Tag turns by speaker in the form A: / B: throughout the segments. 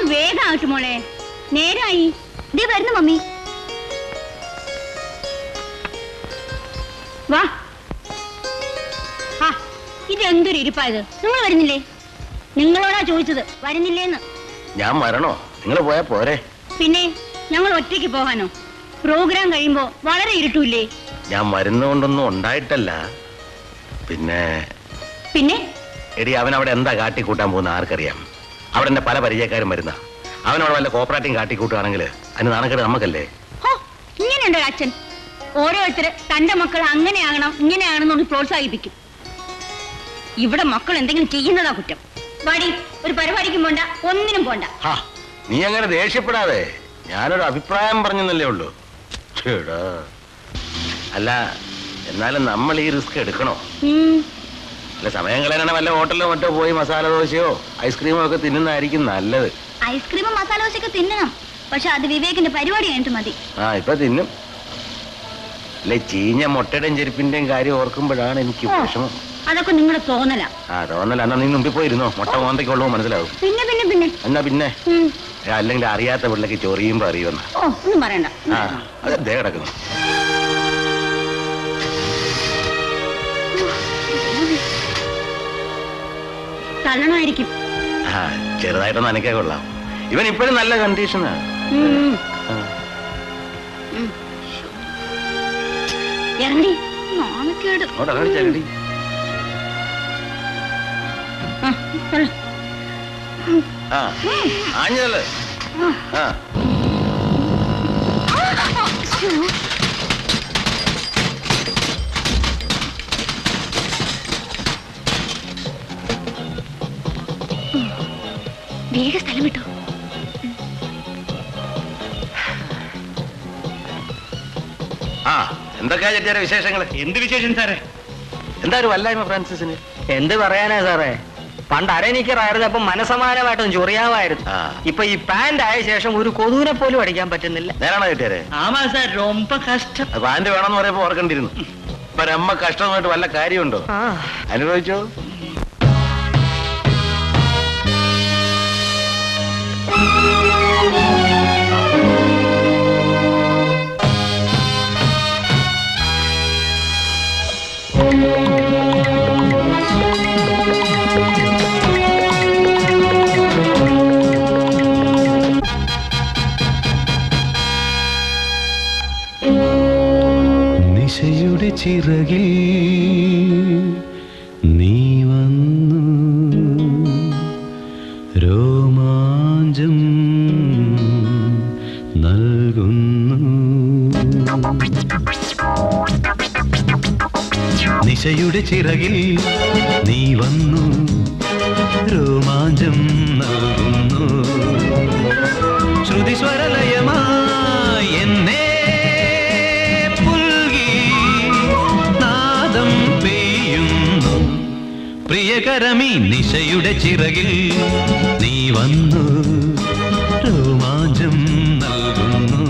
A: വേഗം ആവട്ടെ മോളെ നേരായി ദേ വരുന്നു മമ്മി വാ ആ ഇതെന്തൊരു ഇരിപ്പായത് നിങ്ങൾ വരുന്നില്ലേ നിങ്ങളോടാ ചോദിച്ചത് വരുന്നില്ലേന്ന്
B: ഞാൻ വരണോ നിങ്ങൾ പോയാ പോരെ
A: പിന്നെ ഞങ്ങൾ ഒറ്റയ്ക്ക് പോകാനോ പ്രോഗ്രാം കഴിയുമ്പോ വളരെ ഇരുട്ടൂല്ലേ
B: ഞാൻ വരുന്നതുകൊണ്ടൊന്നും ഉണ്ടായിട്ടല്ല പിന്നെ
A: പിന്നെ
B: എടി അവൻ അവിടെ എന്താ കാട്ടിക്കൂട്ടാൻ പോകുന്ന ആർക്കറിയാം അവിടെ എന്റെ പല പരിചയക്കാരും വരുന്ന അവനവിടെ വല്ല കോപ്പറേറ്റീവ് കാട്ടിക്കൂട്ടുകയാണെങ്കിൽ അതിന് നാണക്കേട് നമുക്കല്ലേ
A: ഹോ ഇങ്ങനെയുണ്ടോ അച്ഛൻ ഓരോരുത്തര് തന്റെ മക്കൾ അങ്ങനെയാകണം ഇങ്ങനെയാകണം എന്ന് പ്രോത്സാഹിപ്പിക്കും ഇവിടെ മക്കൾ എന്തെങ്കിലും ചെയ്യുന്നതാ കുറ്റം വാടി ഒരു പരിപാടിക്കും പോണ്ട ഒന്നിനും പോണ്ട
B: ഹാ നീ അങ്ങനെ ദേഷ്യപ്പെടാതെ ഞാനൊരു അഭിപ്രായം പറഞ്ഞെന്നല്ലേ ഉള്ളൂ ചേടാ അല്ല എന്നാലും നമ്മൾ ഈ റിസ്ക് എടുക്കണോ
A: ഉം,
B: അല്ല സമയം കളയാനാണ് വല്ല ഹോട്ടലിലോ മറ്റോ പോയി മസാല ദോശയോ ഐസ്ക്രീമോ ഒക്കെ തിന്നുന്നതായിരിക്കും നല്ലത്
A: ഐസ്ക്രീമും മസാല ദോശയൊക്കെ തിന്നണം പക്ഷെ അത് വിവേകിന്റെ പരിപാടി കഴിഞ്ഞിട്ട് മതി
B: ആ ഇപ്പൊ തിന്നും അല്ലെ ചീഞ്ഞ മുട്ടയുടെയും ചെരുപ്പിന്റെയും കാര്യം ഓർക്കുമ്പോഴാണ് എനിക്ക്
A: ഓ,
B: വിഷമം
A: അതൊക്കെ നിങ്ങളുടെ തോന്നല
B: ആ തോന്നല എന്നാ നീ മുമ്പിൽ പോയിരുന്നോ മുട്ട മോന്തയ്ക്കുള്ളൂ മനസ്സിലാവും
A: പിന്നെ പിന്നെ പിന്നെ
B: എന്നാ പിന്നെ
A: ഉം.
B: ഏ, അല്ലെങ്കിൽ അറിയാത്ത പിള്ളേക്ക് ചൊറിയുമ്പോ അറിയുമെന്ന
A: ഓ ഒന്നും പറയണ്ട
B: ആ അത് ദേ കിടക്കുന്നു
A: തള്ളണമായിരിക്കും
B: ആ ചെറുതായിട്ടൊന്ന് അനക്കേ കൊള്ളാം ഇവൻ ഇപ്പോഴും നല്ല കണ്ടീഷനാ
A: ഉം, ഉം.
B: ആ.
A: ഇറങ്ങി നാണക്കേട്
B: അങ്ങോട്ട് അങ്ങോട്ട് ചെല്ലടി
A: ആ, തള്ള്.
B: ആ ആഞ്ഞല്ലേ ആ
A: വേഗം സ്ഥലം വിട്ടോ
B: ആ എന്തൊക്കെയാ ചെട്ടിയാരെ വിശേഷങ്ങൾ
C: എന്ത് വിശേഷം സാറേ
B: എന്താ ഒരു വല്ലായ്മ ഫ്രാൻസിസിന്
C: എന്ത് പറയാനാ സാറേ പണ്ട് അരനിക്കറായിരുന്നു അപ്പൊ മനസമാനമായിട്ടും ചൊറിയാവായിരുന്നു
B: ആ.
C: ഇപ്പൊ ഈ പാന്റ് ആയ ശേഷം ഒരു കൊതുവിനെ പോലും അടിക്കാൻ പറ്റുന്നില്ല
B: നേരാണോ ചെട്ടിയാരെ
C: ആമാ സാർ ரொம்ப കഷ്ടം
B: അത് പാന്റ് വേണമെന്ന് പറയുമ്പോ ഓർക്കണ്ടിരുന്നു ഇപ്പൊ രമ്മ കഷ്ടമായിട്ട് വല്ല കാര്യമുണ്ടോ
C: ആ
B: അനുഭവിച്ചോ
D: നിശയുടെ ചിറകിൽ നീ വന്നു രോമാഞ്ചം നൽകുന്നു നിശയുടെ ചിറകിൽ നീ വന്നു രോമാഞ്ചം നൽകുന്നു ശ്രുതിസ്വരലയമായി എന്നെ പുൽകി നാദം പെയ്യുന്നു പ്രിയകരമീ നിശയുടെ ചിറകിൽ നീ വന്നു രോമാഞ്ചം നൽകുന്നു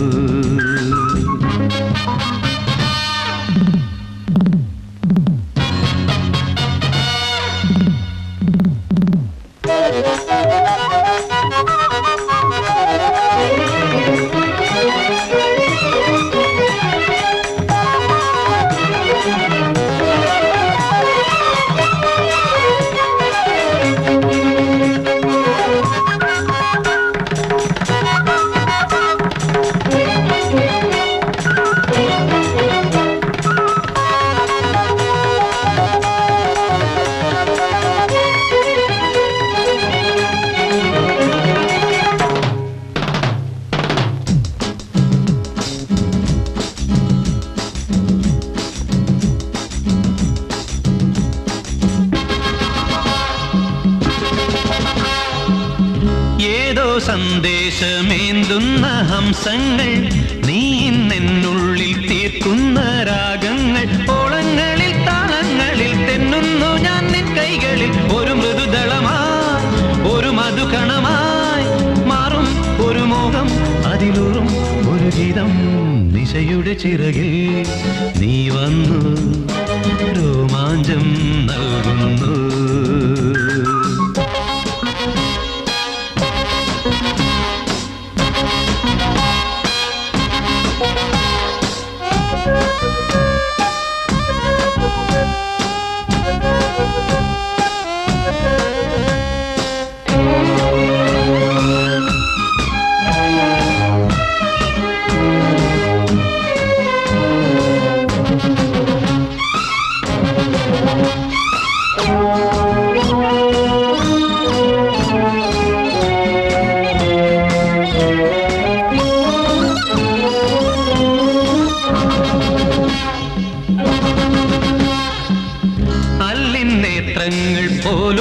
D: ഏതോ സന്ദേശമേന്തുന്ന ഹംസങ്ങൾ നീ ഇന്നെന്നുള്ളിൽ തീർക്കുന്ന രാഗങ്ങൾ ഓളങ്ങളിൽ താളങ്ങളിൽ തെന്നുന്നു ഞാൻ നിൻ കൈകളിൽ ഒരു മൃദുദളമായി ഒരു മധുകണമായി മാറും ഒരു മോഹം അതിലൂറും ഒരു ഗീതം നിശയുടെ ചിറകിൽ നീ വന്നു രോമാഞ്ചം നൽകുന്നു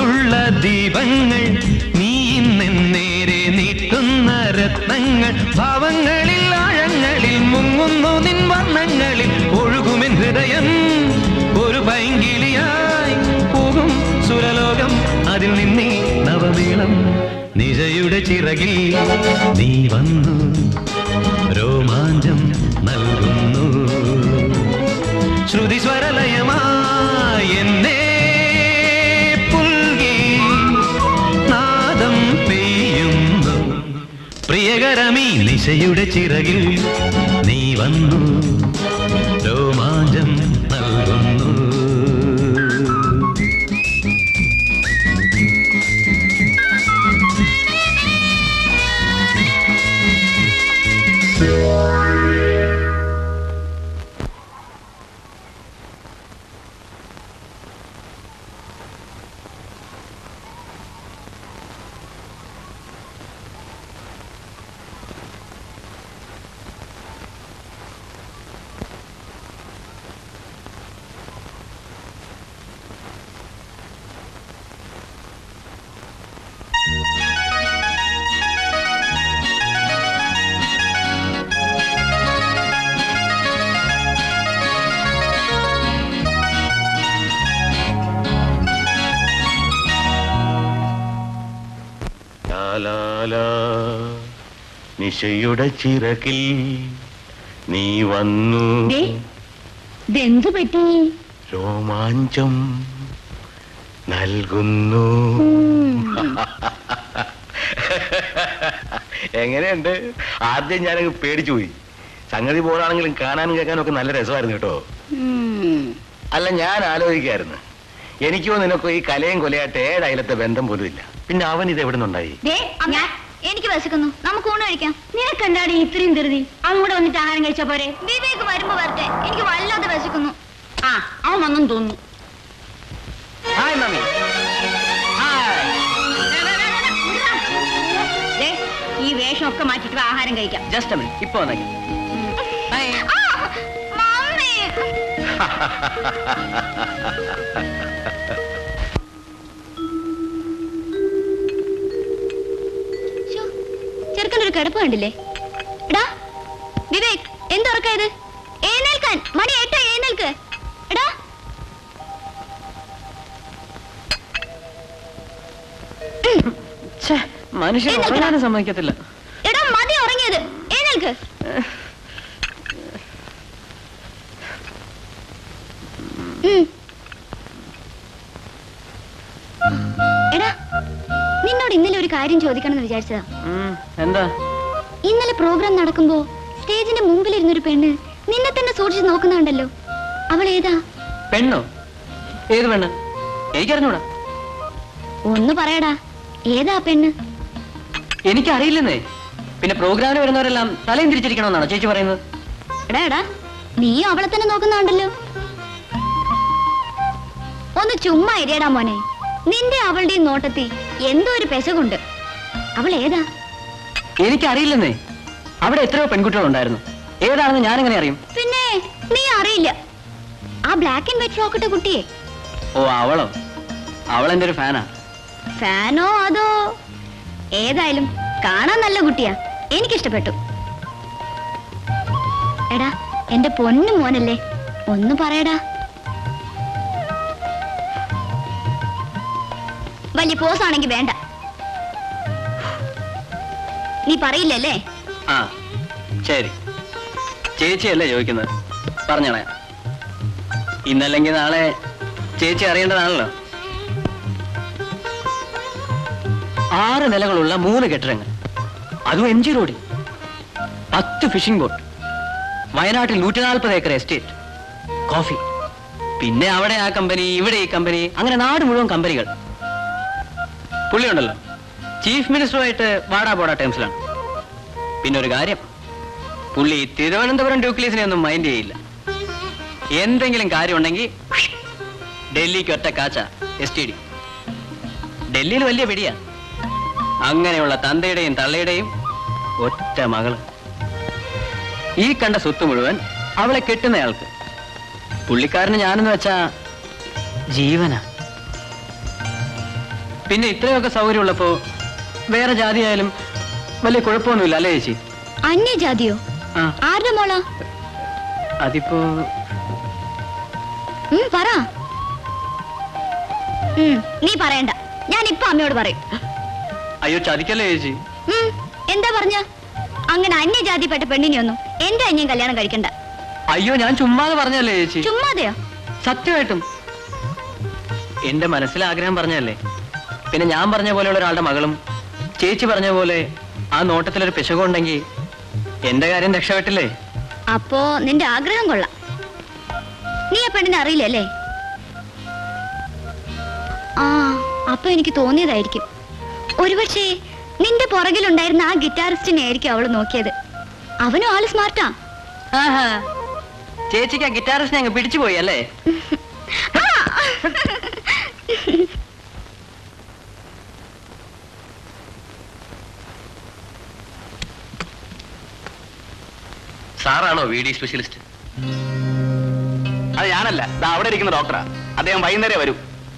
D: പോലുള്ള ദീപങ്ങൾ നീ ഇന്നെന്നേരെ നീട്ടുന്ന രത്നങ്ങൾ ഭാവങ്ങളിൽ ആഴങ്ങളിൽ മുങ്ങുന്നു നിൻ വർണ്ണങ്ങളിൽ ഒഴുകുമെൻ ഹൃദയം ഒരു പൈങ്കിളിയായി പോകും സുരലോകം അതിൽ നിന്നീ നവമേളം നിജയുടെ ചിറകിൽ നീ വന്നു രോമാഞ്ചം നൽകുന്നു ശ്രുതി സ്വരലയമായി എന്നെ പുൽകി നാദം പെയ്യുന്നു പ്രിയകരമീ നിശയുടെ ചിറകിൽ നീ വന്നു രോമാഞ്ചം നൽകുന്നു
B: ലാലാലാ, നിശയുടെ ചിറകിൽ നീ വന്നു
A: ദേ, ഇതെന്തു പറ്റി
B: രോമാഞ്ചം നൽകുന്നു എങ്ങനെയുണ്ട് ആദ്യം ഞാനങ്ങ് പേടിച്ചു പോയി സംഗതി പോലാണെങ്കിലും കാണാനും കേൾക്കാനും ഒക്കെ നല്ല രസമായിരുന്നു കേട്ടോ
A: ഉം.
B: അല്ല ഞാൻ ആലോചിക്കായിരുന്നു എനിക്കോ നിനക്കോ ഈ കലയും കൊലയായിട്ട് ഏഴയലത്തെ ബന്ധം പോലും ഇല്ല പിന്നെ അവൻ ഇത് എവിടെ നിന്നുണ്ടായി
A: ദേ, ഞാൻ എനിക്ക് വിശക്കുന്നു നമുക്ക് ഊണ് കഴിക്കാം നിനക്കെന്താണ് ഇത്രയും ധൃതി അങ്ങോട്ട് വന്നിട്ട് ആഹാരം കഴിച്ചാ പോരെ വിവേക് വരുമ്പോ വരട്ടെ എനിക്ക് വല്ലാതെ വിശക്കുന്നു ആ അവൻ വന്നെന്ന് തോന്നുന്നു
C: ഹായ് മമ്മി ഹായ്
A: ദേ, ഈ വേഷമൊക്കെ മാറ്റിട്ട് വാ, ആഹാരം കഴിക്കാം
C: ജസ്റ്റ് മിനിറ്റ് ഇപ്പൊ വന്നേക്കാം ഹായ്
A: മമ്മി ചെറുക്കനൊരു കിടപ്പ് കണ്ടില്ലേ എടാ വിവേക് എന്തുറക്ക ഇത് എഴുന്നേൽക്കാൻ മണി എട്ടാ എഴുന്നേൽക്ക് എടാ
C: മനുഷ്യൻ
A: എഴുന്നേൽക്കടാ.
C: ഉറങ്ങാനും സമ്മതിക്കത്തില്ല
A: എടാ മതി ഉറങ്ങിയത് എഴുന്നേൽക്ക് ഉം. എടാ നിന്നോട് ഇന്നലെ ഒരു കാര്യം ചോദിക്കണം എന്ന് വിചാരിച്ചതാ
C: ഉം, എന്താ
A: ഇന്നലെ പ്രോഗ്രാം നടക്കുമ്പോ സ്റ്റേജിന്റെ മുമ്പിലിരുന്നൊരു പെണ്ണ് നിന്നെ തന്നെ സൂക്ഷിച്ച് നോക്കുന്നുണ്ടല്ലോ അവൾ ഏതാ
C: പെണ്ണോ ഏത് പെണ്ണ് എനിക്കറിഞ്ഞൂടാ
A: ഒന്ന് പറയടാ ഏതാ ആ പെണ്ണ്
C: എനിക്കറിയില്ലെന്നേ പിന്നെ പ്രോഗ്രാമിന് വരുന്നവരെല്ലാം തലയും തിരിച്ചിരിക്കണമെന്നാണോ ചേച്ചി പറയുന്നത്
A: എടാ എടാ നീയും അവളെ തന്നെ നോക്കുന്നുണ്ടല്ലോ ഒന്ന് ചുമ്മാ ഇരിയടാ മോനെ നിന്റെ അവളുടെയും നോട്ടത്തിൽ എന്തോ ഒരു പെശകുണ്ട് അവൾ ഏതാ
C: എനിക്കറിയില്ലെന്നേ അവിടെ എത്രയോ പെൺകുട്ടികളുണ്ടായിരുന്നു ഏതാണെന്ന് ഞാനെങ്ങനെ അറിയും
A: പിന്നെ നീ അറിയില്ല ആ ബ്ലാക്ക് ആൻഡ് വൈറ്റ് ഫ്രോക്കിട്ട കുട്ടിയെ
C: ഓ അവളോ അവൾ എൻ്റെ ഒരു ഫാനാ
A: ഫാനോ അതോ ഏതായാലും കാണാൻ നല്ല കുട്ടിയാ എനിക്കിഷ്ടപ്പെട്ടു എടാ എന്റെ പൊന്നു മോനല്ലേ ഒന്ന് പറയടാ വലിയ പോസാണെങ്കി വേണ്ട നീ പറയില്ലല്ലേ
C: ആ ശരി ചേച്ചിയല്ലേ ചോദിക്കുന്നത് പറഞ്ഞോളെ ഇന്നല്ലെങ്കിൽ നാളെ ചേച്ചി അറിയേണ്ടതാണല്ലോ ആറ് നിലകളുള്ള മൂന്ന് കെട്ടിടങ്ങൾ അതും എം ജി റോഡിൽ പത്ത് ഫിഷിംഗ് ബോട്ട് വയനാട്ടിൽ നൂറ്റി നാൽപ്പത് ഏക്കർ എസ്റ്റേറ്റ് കോഫി പിന്നെ അവിടെ ആ കമ്പനി ഇവിടെ ഈ കമ്പനി അങ്ങനെ നാട് മുഴുവൻ കമ്പനികൾ പുള്ളിയുണ്ടല്ലോ ചീഫ് മിനിസ്റ്ററുമായിട്ട് വാടാ പോടാ ടേംസിലാണ് പിന്നെ ഒരു കാര്യം പുള്ളി തിരുവനന്തപുരം ഡ്യൂക്ലീസിനെ ഒന്നും മൈൻഡ് ചെയ്യില്ല എന്തെങ്കിലും കാര്യമുണ്ടെങ്കിൽ ഡൽഹിക്ക് ഒറ്റ കാച്ച എസ് ടി ഡി ഡൽഹിയിൽ വലിയ പിടിയാ അങ്ങനെയുള്ള തന്തയുടെയും തള്ളയുടെയും ഒറ്റ മകള് ഈ കണ്ട സ്വത്ത് മുഴുവൻ അവളെ കെട്ടുന്നയാൾക്ക് പുള്ളിക്കാരന് ഞാനെന്ന് വെച്ചാ ജീവന പിന്നെ ഇത്രയൊക്കെ സൗകര്യമുള്ളപ്പോ വേറെ ജാതിയായാലും വലിയ കുഴപ്പമൊന്നുമില്ല അല്ലേ ചേച്ചി
A: അന്യജാതിയോ
C: ആ
A: ആരുടെ മോളാ
C: അതിപ്പോ
A: ഉം, പറ ഉം, നീ പറയണ്ട ഞാൻ ഇപ്പൊ അമ്മയോട് പറയും
C: അയ്യോ ചതിക്കല്ലേ ചേച്ചി
A: ഉം, എന്താ പറഞ്ഞ അങ്ങനെ അന്യജാതിപ്പെട്ട പെണ്ണിനെയൊന്നും എന്റെ അന്യം കല്യാണം കഴിക്കണ്ട
C: അയ്യോ ഞാൻ ചുമ്മാതെ പറഞ്ഞല്ലേ ചേച്ചി
A: ചുമ്മാതെയോ
C: സത്യമായിട്ടും എന്റെ മനസ്സിലെ ആഗ്രഹം പറഞ്ഞല്ലേ പിന്നെ ഞാൻ പറഞ്ഞ പോലെയുള്ള ഒരാളുടെ മകളും ചേച്ചി പറഞ്ഞ പോലെ ആ നോട്ടത്തിലൊരു പിശകുണ്ടെങ്കിൽ എന്റെ കാര്യം രക്ഷപ്പെട്ടില്ലേ
A: അപ്പോ നിന്റെ ആഗ്രഹം കൊള്ളാം നീ ആ പെണ്ണിനെ അറിയില്ലല്ലേ ആ അപ്പൊ എനിക്ക് തോന്നിയതായിരിക്കും ഒരുപക്ഷേ നിന്റെ പുറകിലുണ്ടായിരുന്ന ആ ഗിറ്റാറിസ്റ്റിനെ ആയിരിക്കും അവള് നോക്കിയത് അവനും ആള് സ്മാർട്ടാ
C: ആഹാ. ചേച്ചിക്ക് ആ ഗിറ്റാറിസ്റ്റിനെ അങ്ങ് പിടിച്ചുപോയി അല്ലേ
E: സാറാണോ വി ഡി സ്പെഷ്യലിസ്റ്റ്
F: അത് ഞാനല്ല ദാ അവിടെ ഇരിക്കുന്ന ഡോക്ടറാ അദ്ദേഹം വൈകുന്നേരം വരും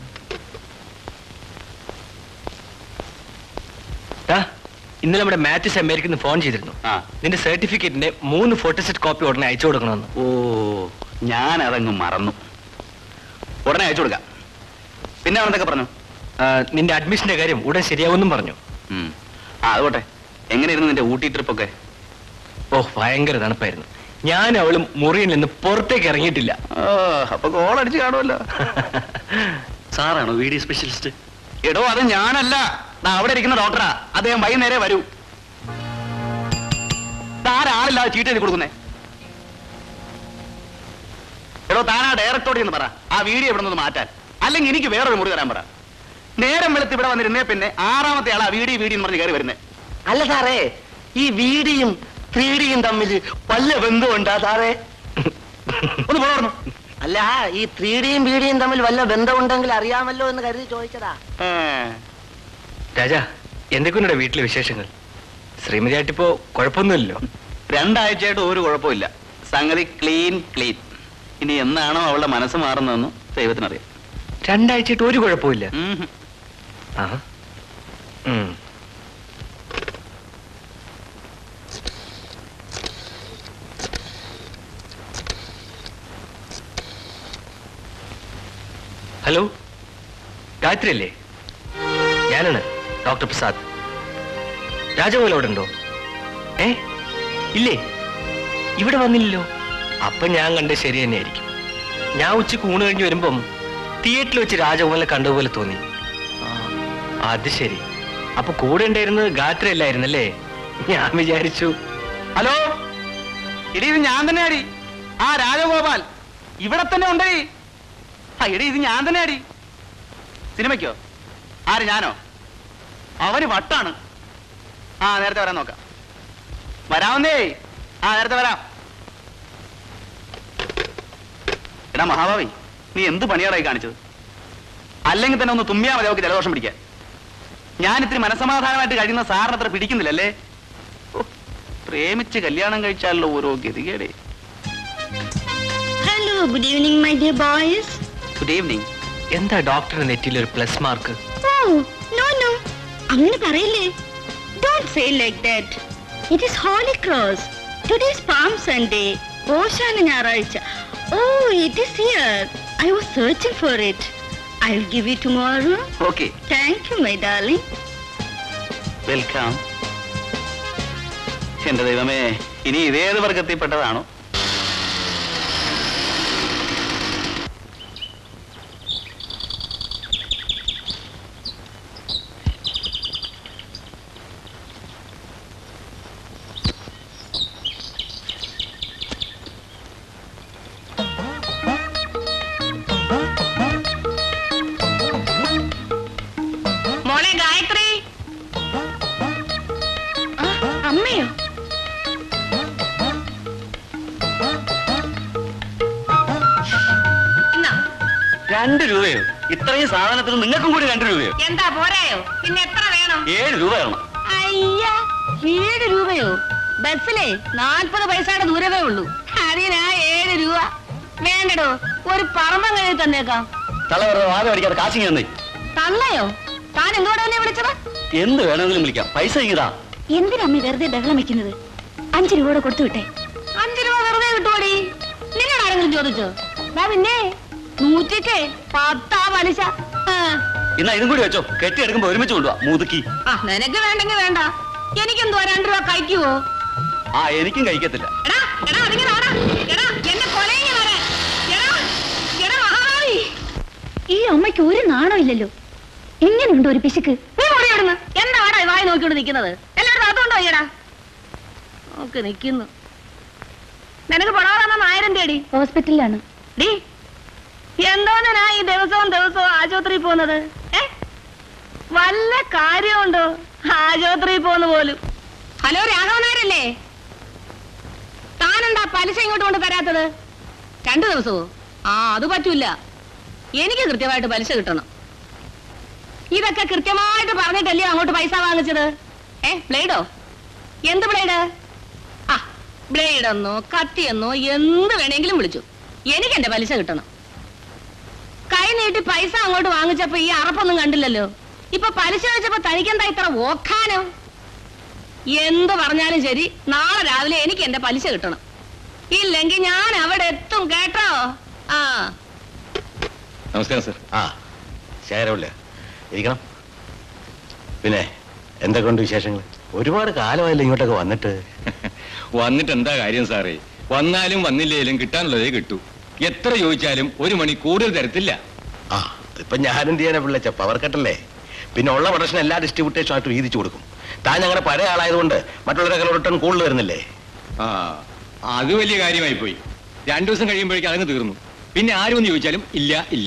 E: ഇന്നലെ നമ്മുടെ മാത്യൂസ് അമേരിക്കന്ന് ഫോൺ ചെയ്തിരുന്നു
F: ആ
E: നിന്റെ സർട്ടിഫിക്കറ്റിന്റെ മൂന്ന് ഫോട്ടോസെറ്റ് കോപ്പി ഉടനെ അയച്ചു കൊടുക്കണമെന്ന്
F: ഓ ഞാൻ അതങ്ങ് മറന്നു ഉടനെ അയച്ചു കൊടുക്കാം പിന്നെ അവൻ എന്തൊക്കെ പറഞ്ഞു
E: ആ, നിന്റെ അഡ്മിഷന്റെ കാര്യം ഉടൻ ശരിയാവുമെന്നും പറഞ്ഞു
F: ഉം. ആ അതുപോട്ടെ എങ്ങനെയായിരുന്നു നിന്റെ ഊട്ടി ട്രിപ്പൊക്കെ
E: ഓ ഭയങ്കര തണുപ്പായിരുന്നു ഞാൻ അവളും മുറിയിൽ നിന്ന് പുറത്തേക്ക് ഇറങ്ങിയിട്ടില്ല
F: ഓ അപ്പൊ ഗോൾ അടിച്ച് കാണുമല്ലോ
E: സാറാണോ വി ഡി സ്പെഷ്യലിസ്റ്റ്
F: എടോ അത് ഞാനല്ല ദാ അവിടെ ഇരിക്കുന്ന ഡോക്ടറാ അദ്ദേഹം വൈകുന്നേരം വരൂ താരാളില്ലാതെ ചീട്ട് എഴുതി കൊടുക്കുന്നേ എടോ താനാ ഡയറക്ടറോട് എന്ന് പറ ആ വീഡിയോ ഇവിടെ നിന്ന് മാറ്റാൻ അല്ലെങ്കിൽ എനിക്ക് വേറൊരു മുറി തരാൻ പറ നേരം വെളുത്ത് ഇവിടെ വന്നിരുന്നേ പിന്നെ ആറാമത്തെ ആളാ വീഡിയോ വീഡിയോ എന്ന് പറഞ്ഞ് കയറി വരുന്നേ
E: അല്ല സാറേ ഈ വീഡിയും ത്രീ ഡിയും തമ്മിൽ വല്ല ബന്ധമുണ്ടാ സാറേ
F: ഒന്ന് പോകണം
E: അല്ല ഈ ത്രീ ഡിയും ബീഡിയും തമ്മിൽ വല്ല ബന്ധമുണ്ടെങ്കിൽ അറിയാമല്ലോ എന്ന് കരുതി ചോദിച്ചതാ രാജാ എന്തൊക്കെയുണ്ട് വീട്ടിലെ വിശേഷങ്ങൾ ശ്രീമതി ആയിട്ടിപ്പോ കുഴപ്പമൊന്നുമില്ലല്ലോ
F: രണ്ടാഴ്ചയായിട്ട് ഒരു കുഴപ്പമില്ല സംഗതി ക്ലീൻ ക്ലീൻ ഇനി എന്നാണോ അവളുടെ മനസ്സ് മാറുന്നതെന്ന് ദൈവത്തിനറിയാം
E: രണ്ടാഴ്ചയായിട്ട് ഒരു കുഴപ്പമില്ല
F: ഉം ഹും.
E: ആഹാ. ഉം. ഹലോ ഗായത്രി അല്ലേ ഞാനാണ് ഡോക്ടർ പ്രസാദ് രാജമോഹൻ അവിടെ ഉണ്ടോ ഏ ഇല്ലേ ഇവിടെ വന്നില്ലല്ലോ അപ്പൊ ഞാൻ കണ്ടത് ശരി തന്നെയായിരിക്കും ഞാൻ ഉച്ചക്ക് ഊണ് കഴിഞ്ഞ് വരുമ്പം തിയേറ്ററിൽ വെച്ച് രാജമോഹനെ കണ്ടതുപോലെ തോന്നി ആ, അത് ശരി അപ്പൊ കൂടെ ഉണ്ടായിരുന്നത് ഗായത്രി അല്ലായിരുന്നല്ലേ ഞാൻ വിചാരിച്ചു
F: ഹലോ ഇടി ഇത് ഞാൻ തന്നെ അടി ആ രാജഗോപാൽ ഇവിടെ തന്നെ ഉണ്ടടി ആ ഇടി ഇത് ഞാൻ തന്നെ അടി സിനിമയ്ക്കോ ആര് ഞാനോ അവന് വട്ടാണ് ആ നേരത്തെ വരാൻ നോക്കാം വരാവുന്നേ ആ നേരത്തെ വരാം എടാ മഹാഭാവി നീ എന്ത് പണിയാടായി കാണിച്ചത് അല്ലെങ്കിൽ തന്നെ ഒന്ന് തുമ്മിയാ മതി അവർക്ക് ജലദോഷം പിടിക്കാൻ ഞാൻ ഇത്തിരി മനസമാധാനമായിട്ട് കഴിയുന്ന സാറിന് അത്ര പിടിക്കുന്നില്ലല്ലേ ഓ, പ്രേമിച്ച് കല്യാണം കഴിച്ചാലുള്ള ഓരോ ഗതികേടെ
A: hello good evening my dear boys
F: good evening
E: എന്താ ഡോക്ടറിന്റെ നെറ്റിയിൽ ഒരു plus mark
A: oh no no അങ്ങനെ പറയില്ലേ don't say like that it is holy cross today's Palm Sunday ഓശാന ഞായറാഴ്ച oh it is here I was searching for it I will give you tomorrow
F: okay
A: thank you my darling
F: welcome എന്റെ ദൈവമേ ഇനി ഇതേത് വർഗത്തിൽപ്പെട്ടതാണോ
A: മോളെ ഗായത്രി ആ, അമ്മയോ എന്നാ
F: രണ്ട് രൂപയോ ഇത്രയും സാധനത്തിന് നിങ്ങൾക്കും കൂടി രണ്ട് രൂപയോ
A: എന്താ പോരായോ പിന്നെ എത്ര വേണം
F: ഏഴ് രൂപ വേണം
A: അയ്യ ഏഴ് രൂപയോ ബസ്സിലെ നാൽപ്പത് പൈസയുടെ ദൂരമേ ഉള്ളൂ അതിനാ ഏഴ് രൂപ വേണ്ടടോ ഒരു പറമ്പം കഴിഞ്ഞ് തന്നേക്കാം
F: തള്ള വെറുതെ വാദം അടിക്കാതെ കാശിങ് തന്നേ
A: തള്ളയോ താൻ എന്തുകൊണ്ടാ എന്നെ വിളിച്ചത്
C: എന്ത് വേണമെങ്കിലും വിളിക്കാം പൈസ ഇതാ
A: എന്തിനമ്മ വെറുതെ ബഹളം വെക്കുന്നത് അഞ്ചു രൂപ കൊടുത്തു വിട്ടെ അഞ്ചു രൂപ വെറുതെ കിട്ടുമോടി നിന്നോട് ആരെങ്കിലും ചോദിച്ചോ ദാ പിന്നെ നൂറ്റിക്ക് പത്താ പലിശ ആ.
C: എന്നാ ഇതും കൂടി വെച്ചോ കെട്ടിയെടുക്കുമ്പോ ഒരുമിച്ച് കൊണ്ടുപോവാ മുതുക്കി
A: ആ നിനക്ക് വേണ്ടെങ്കിൽ വേണ്ട എനിക്കെന്തുവാ രണ്ട് രൂപ കഴിക്കുവോ
C: ആ എനിക്കും കഴിക്കത്തില്ല
A: എടാ എടാ അതിങ്ങനെ വാടാ എടാ എന്നെ കൊലയിങ്ങ വരെ എടാ എടാ മഹാവി ഈ അമ്മയ്ക്ക് ഒരു നാണം ഇല്ലല്ലോ എങ്ങനെയുണ്ട് ഒരു പിശുക്ക് നീ ഓടി അവിടുന്ന് എന്താടാ ഈ വായി നോക്കിക്കൊണ്ട് നിൽക്കുന്നത് എല്ലാവരും അതുകൊണ്ടോ ഈടാ നോക്ക് നിൽക്കുന്നു നിനക്ക് പടാറാന്ന ആയിരം തേടി ഹോസ്പിറ്റലിലാണ് ഡി എന്തോന്നാ ഈ ദിവസവും ദിവസവും ആശുപത്രിയിൽ പോകുന്നത് ഏ വല്ല കാര്യമുണ്ടോ ആശുപത്രിയിൽ പോകുന്ന പോലും ഹലോ രാഘവനാരല്ലേ താനെന്താ പലിശ ഇങ്ങോട്ട് കൊണ്ട് തരാത്തത് രണ്ടു ദിവസമോ ആ അത് പറ്റൂല എനിക്ക് കൃത്യമായിട്ട് പലിശ കിട്ടണം ഇതൊക്കെ കൃത്യമായിട്ട് പറഞ്ഞിട്ടല്ലേ അങ്ങോട്ട് പൈസ വാങ്ങിച്ചത് ഏ ബ്ലേഡോ എന്ത് ബ്ലേഡ് ആ ബ്ലേഡ് എന്നോ കത്തിയെന്നോ എന്ത് വേണമെങ്കിലും വിളിച്ചു എനിക്ക് എന്റെ പലിശ കിട്ടണം കൈ നീട്ടി പൈസ അങ്ങോട്ട് വാങ്ങിച്ചപ്പോ ഈ അറപ്പൊന്നും കണ്ടില്ലല്ലോ ഇപ്പൊ പലിശ വെച്ചപ്പോ തനിക്കെന്താ ഇത്ര ഓക്കാനോ എന്ത് പറഞ്ഞാലും ശരി നാളെ രാവിലെ എനിക്ക് എന്റെ പലിശ കിട്ടണം ഇല്ലെങ്കിൽ ഞാൻ അവിടെ എത്തും കേട്ടോ ആ
B: നമസ്കാരം സർ ആ ശേഖരമില്ല ഇരിക്കണം പിന്നെ എന്തൊക്കെയുണ്ട് വിശേഷങ്ങൾ ഒരുപാട് കാലമായല്ലോ ഇങ്ങോട്ടൊക്കെ വന്നിട്ട്
G: വന്നിട്ട് എന്താ കാര്യം സാറേ വന്നാലും വന്നില്ലേലും കിട്ടാനുള്ളതേ കിട്ടൂ എത്ര ചോദിച്ചാലും ഒരു മണി കൂടുതൽ തരത്തില്ല
B: ആ ഇപ്പൊ ഞാനെന്ത് ചെയ്യാനാ പിള്ളച്ച പവർ കട്ടല്ലേ പിന്നെ ഉള്ള പ്രൊഡക്ഷൻ എല്ലാ ഡിസ്ട്രിബ്യൂട്ടേഴ്സും ആയിട്ട് വീതിച്ചു കൊടുക്കും താൻ ഞങ്ങളുടെ പഴയ ആളായതുകൊണ്ട് മറ്റുള്ളവരൊക്കെ റിട്ടേൺ കൂടുതൽ വരുന്നില്ലേ
G: ആ അത് വലിയ കാര്യമായി പോയി രണ്ടു ദിവസം കഴിയുമ്പോഴേക്കും അതങ്ങ് തീർന്നു പിന്നെ ആരും ഒന്ന് ചോദിച്ചാലും ഇല്ല ഇല്ല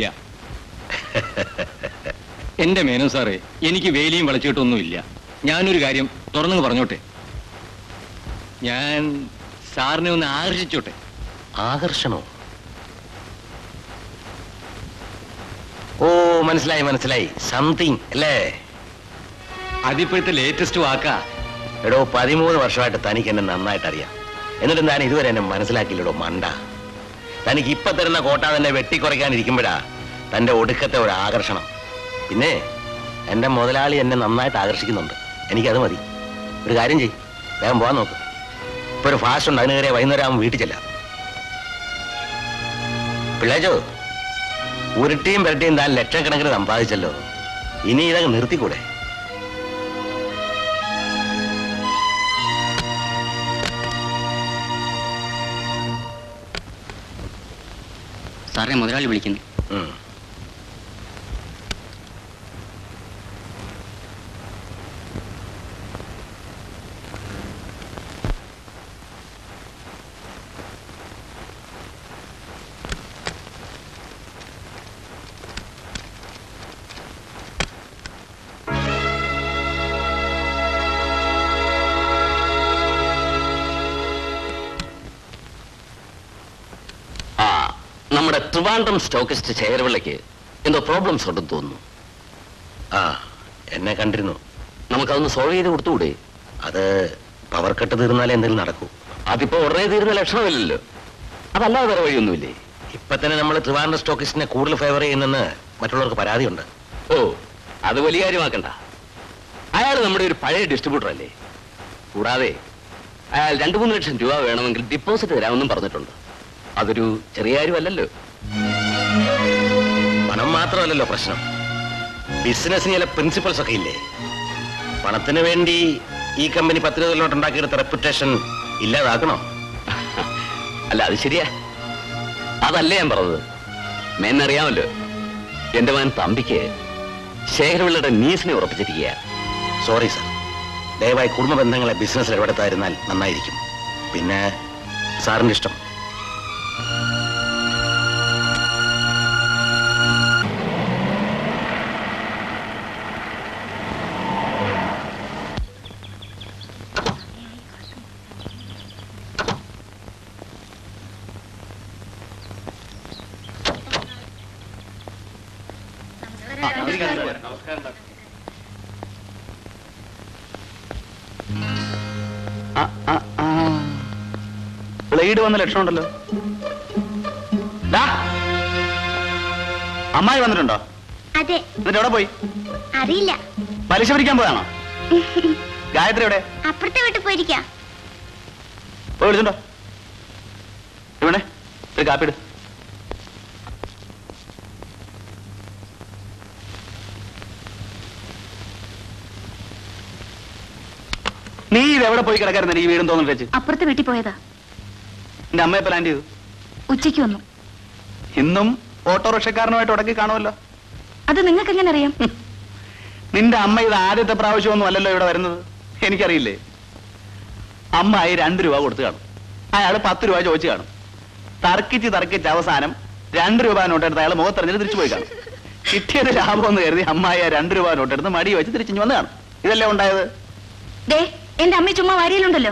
G: എന്റെ മേനു സാറേ എനിക്ക് വേലിയും വളച്ചിട്ടൊന്നും ഇല്ല ഞാനൊരു കാര്യം തുറന്നു പറഞ്ഞോട്ടെ ഞാൻ സാറിനെ ഒന്ന് ആകർഷിച്ചോട്ടെ
B: ആകർഷണോ ഓ മനസ്സിലായി മനസ്സിലായി സംതിങ് അല്ലേ
G: അതിപ്പോഴത്തെ ലേറ്റസ്റ്റ് വാക്കാ
B: എടോ പതിമൂന്ന് വർഷമായിട്ട് തനിക്ക് എന്നെ നന്നായിട്ട് അറിയാം എന്നിട്ട് ഞാൻ ഇതുവരെ എന്നെ മനസ്സിലാക്കിയില്ലടോ മണ്ട തനിക്ക് ഇപ്പൊ തരുന്ന കോട്ട തന്നെ വെട്ടിക്കുറയ്ക്കാനിരിക്കുമ്പോഴാ തന്റെ ഒടുക്കത്തെ ഒരു ആകർഷണം പിന്നെ എന്റെ മുതലാളി എന്നെ നന്നായിട്ട് ആകർഷിക്കുന്നുണ്ട് എനിക്കത് മതി ഒരു കാര്യം ചെയ് വേഗം പോകാൻ നോക്ക് ഇപ്പൊ ഒരു ഫാസ്റ്റ് ഉണ്ട് അതിന് കയറിയ വൈകുന്നേരം ആകുമ്പോൾ വീട്ടിൽ ചെല്ലാം പിള്ളേച്ചോ ഉരുട്ടിയും പെരട്ടിയും താൻ ലക്ഷക്കണക്കിന് സമ്പാദിച്ചല്ലോ ഇനി ഇതൊക്കെ നിർത്തിക്കൂടെ
C: സാറിനെ മുതലാളി വിളിക്കുന്നു
B: ഉം.
H: ആ നമ്മുടെ ട്രിവാൻഡ്രം സ്റ്റോക്കിസ്റ്റ് ചേരവിളയ്ക്ക് എന്തോ പ്രോബ്ലംസ് ഉണ്ടെന്ന് തോന്നുന്നു
B: ആ എന്നെ കണ്ടിരുന്നു
H: നമുക്കതൊന്ന് സോൾവ് ചെയ്ത് കൊടുത്തുകൂടെ
B: അത് പവർ കട്ട് തീർന്നാലേ എന്തെങ്കിലും നടക്കൂ
H: അതിപ്പോ ഉടനെ തീരുന്ന ലക്ഷണമില്ലല്ലോ അതല്ലാതെ വേറെ വഴിയൊന്നുമില്ലേ
B: ഇപ്പൊ തന്നെ നമ്മൾ ട്രിവാൻഡ്രം സ്റ്റോക്കിസ്റ്റിനെ കൂടുതൽ ഫേവർ ചെയ്യുന്നെന്ന് മറ്റുള്ളവർക്ക് പരാതിയുണ്ട്
H: ഓ അത് വലിയ കാര്യമാക്കണ്ട അയാൾ നമ്മുടെ ഒരു പഴയ ഡിസ്ട്രിബ്യൂട്ടർ അല്ലേ കൂടാതെ അയാൾ രണ്ടു മൂന്ന് ലക്ഷം രൂപ വേണമെങ്കിൽ ഡിപ്പോസിറ്റ് തരാമെന്നും പറഞ്ഞിട്ടുണ്ട് അതൊരു ചെറിയ കാര്യമല്ലല്ലോ
B: പണം മാത്രമല്ലല്ലോ പ്രശ്നം ബിസിനസ്സിന് ചില പ്രിൻസിപ്പൾസ് ഒക്കെ ഇല്ലേ പണത്തിന് വേണ്ടി ഈ കമ്പനി പത്ത് രൂപയിലോട്ട് ഉണ്ടാക്കിയെടുത്ത റെപ്യൂട്ടേഷൻ ഇല്ലാതാക്കണോ
H: അല്ല അത് ശരിയാ അതല്ല ഞാൻ പറഞ്ഞത് മേന്നറിയാമല്ലോ എന്റെ മകൻ തമ്പിക്ക് ശേഖരപിള്ളയുടെ നീസിനെ ഉറപ്പിച്ചിരിക്കുക
B: സോറി സർ ദയവായി കുടുംബ ബന്ധങ്ങളെ ബിസിനസ്സിൽ ഇടപെടുത്താതിരുന്നാൽ നന്നായിരിക്കും പിന്നെ സാറിന്റെ ഇഷ്ടം
F: ബ്ലേഡ് വന്ന ലക്ഷണം ഉണ്ടല്ലോ ദാ, അമ്മായി വന്നിട്ടുണ്ടോ
A: അതെ
F: എന്നിട്ട് എവിടെ പോയി
I: അറിയില്ല
F: പലിശ പിരിക്കാൻ പോയാണോ ഗായത്രി എവിടെ
I: അപ്പുറത്തെ വീട്ടിൽ പോയിരിക്കാം
F: പോയി വിളിച്ചോണ്ടോ ഇവിടെ ഒരു കാപ്പി ഇട് നീ ഇത് എവിടെ പോയി കിടക്കായിരുന്നു എനിക്ക് വീടും തോന്നുന്നു വെച്ച്
I: അപ്പുറത്തെ വീട്ടിൽ പോയതാ
F: എന്റെ അമ്മയെ പ്ലാൻ ചെയ്തു
I: ഉച്ചയ്ക്ക് വന്നു
F: ഇന്നും ഓട്ടോറിക്ഷക്കാരനുമായിട്ട് ഉടക്കി കാണുമല്ലോ
I: അത് നിങ്ങൾക്ക് എങ്ങനെ അറിയാം
F: നിന്റെ അമ്മ ഇത് ആദ്യത്തെ പ്രാവശ്യമൊന്നും അല്ലല്ലോ ഇവിടെ വരുന്നത് എനിക്കറിയില്ലേ അമ്മായി രണ്ട് രൂപ കൊടുത്തു കാണും അയാൾ പത്ത് രൂപ ചോദിച്ചു കാണും തർക്കിച്ച് തർക്കിച്ച് അവസാനം രണ്ട് രൂപ നോട്ടെടുത്ത് അയാൾ മുഖത്തെറിഞ്ഞിട്ട് തിരിച്ചു പോയി കാണും കിട്ടിയത് ലാഭം എന്ന് കരുതി അമ്മായി ആ രണ്ട് രൂപ നോട്ടെടുത്ത് മടി വെച്ച് തിരിച്ചു വന്ന് കാണും ഇതല്ലേ ഉണ്ടായത്
I: ദേ എന്റെ അമ്മ ചുമ്മാ വാരിയിലുണ്ടല്ലോ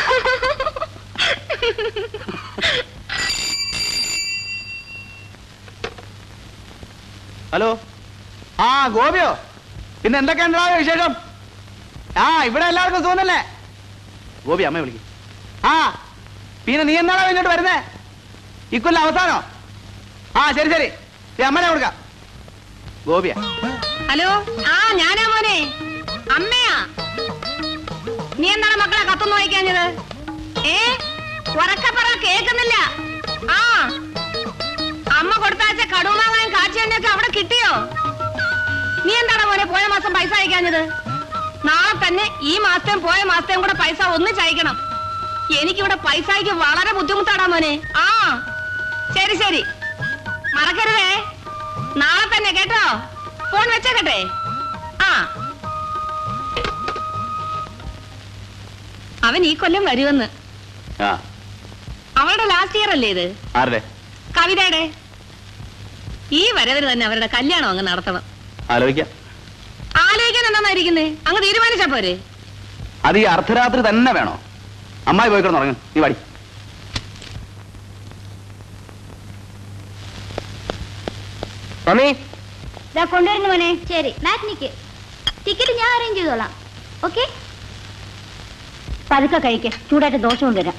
F: ഹലോ ആ ഗോപിയോ പിന്നെ എന്തൊക്കെയുണ്ടോ വിശേഷം ആ ഇവിടെ എല്ലാവർക്കും സുഖന്നല്ലേ ഗോപി അമ്മ വിളിക്കും ആ പിന്നെ നീ എന്നാണോ ഇങ്ങോട്ട് വരുന്നേ ഇക്കൊല്ലം അവസാനോ ആ ശരി ശരി ദേ അമ്മനെ കൊടുക്കാം ഗോപിയാ
A: ഹലോ ആ ഞാനാ മോനെ അമ്മയാ നീ എന്താണ് മക്കളെ കത്തൊന്നും വായിക്കാഞ്ഞത് ഏ ഉറക്കപ്പറ കേക്കുന്നില്ല ആ അമ്മ കൊടുത്താച്ച കടുമാങ്ങാൻ കാച്ചിയെണ്ണയൊക്കെ അവിടെ കിട്ടിയോ നീ എന്താണ് മോനെ പോയ മാസം പൈസ അയക്കാഞ്ഞത് നാളെ തന്നെ ഈ മാസത്തെയും പോയ മാസത്തെയും കൂടെ പൈസ ഒന്നിച്ചയക്കണം എനിക്കിവിടെ പൈസയ്ക്ക് വളരെ ബുദ്ധിമുട്ടാടാ മോനെ ആ ശരി ശരി മറക്കരുതേ നാളെ തന്നെ കേട്ടോ ഫോൺ വെച്ചേക്കട്ടെ ആ അവൻ ഈ കൊല്ലം വരുമെന്ന്
F: ആ
A: അവളുടെ ലാസ്റ്റ് ഇയർ അല്ലേ ഇത്
F: ആരുടെ
A: കവിതയുടെ ഈ വരവിന് തന്നെ അവരുടെ കല്യാണം അങ്ങ് നടത്തണം
F: ആലോചിക്കാം
A: ആലോചിക്കാൻ എന്താന്നായിരിക്കുന്നേ അങ്ങ് തീരുമാനിച്ചാ പോരെ
F: അത് ഈ അർദ്ധരാത്രി തന്നെ വേണോ അമ്മായി പോയി കിടന്ന് ഉറങ്ങും നീ വാടി
C: മമ്മി
I: കൊണ്ടുവരുന്നു മോനെ ശരി മാറ്റിനിക്ക് ടിക്കറ്റ് ഞാൻ അറേഞ്ച് ചെയ്തോളാം ഓക്കെ
A: പതുക്കെ കഴിക്ക് ചൂടായിട്ട് ദോശ കൊണ്ടുവരാം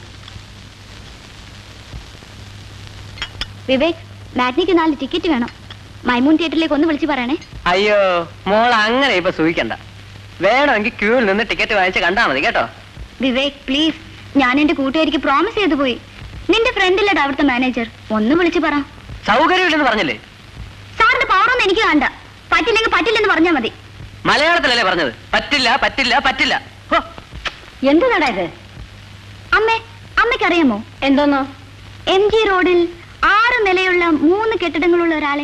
I: വിവേക് മാറ്റിനിക്ക് നാല് ടിക്കറ്റ് വേണം മൈമൂൺ തിയേറ്ററിലേക്ക് ഒന്ന് വിളിച്ച് പറയണേ
C: അയ്യോ മോൾ അങ്ങനെ ഇപ്പൊ സൂഹിക്കണ്ട വേണമെങ്കിൽ ക്യൂവിൽ നിന്ന് ടിക്കറ്റ് വാങ്ങിച്ച് കണ്ടാ മതി കേട്ടോ
I: വിവേക് പ്ലീസ് ഞാൻ എന്റെ കൂട്ടുകാരിക്ക് പ്രോമിസ് ചെയ്തു പോയി നിന്റെ ഫ്രണ്ടില്ലടാ അവിടുത്തെ മാനേജർ ഒന്ന് വിളിച്ച് പറ
C: സൗകര്യമില്ലെന്ന് പറഞ്ഞില്ലേ
I: സാറിന്റെ പവറൊന്നും എനിക്ക് വേണ്ട പറ്റില്ലെങ്കിൽ പറ്റില്ലെന്ന് പറഞ്ഞാൽ മതി
C: മലയാളത്തിലല്ലേ പറഞ്ഞത് പറ്റില്ല പറ്റില്ല പറ്റില്ല ഹോ,
A: എന്ത് നടാ ഇത്
I: അമ്മേ അമ്മയ്ക്കറിയാമോ
A: എന്തോന്നോ
I: എം ജി റോഡിൽ ആറ് നിലയുള്ള മൂന്ന് കെട്ടിടങ്ങളുള്ള ഒരാളെ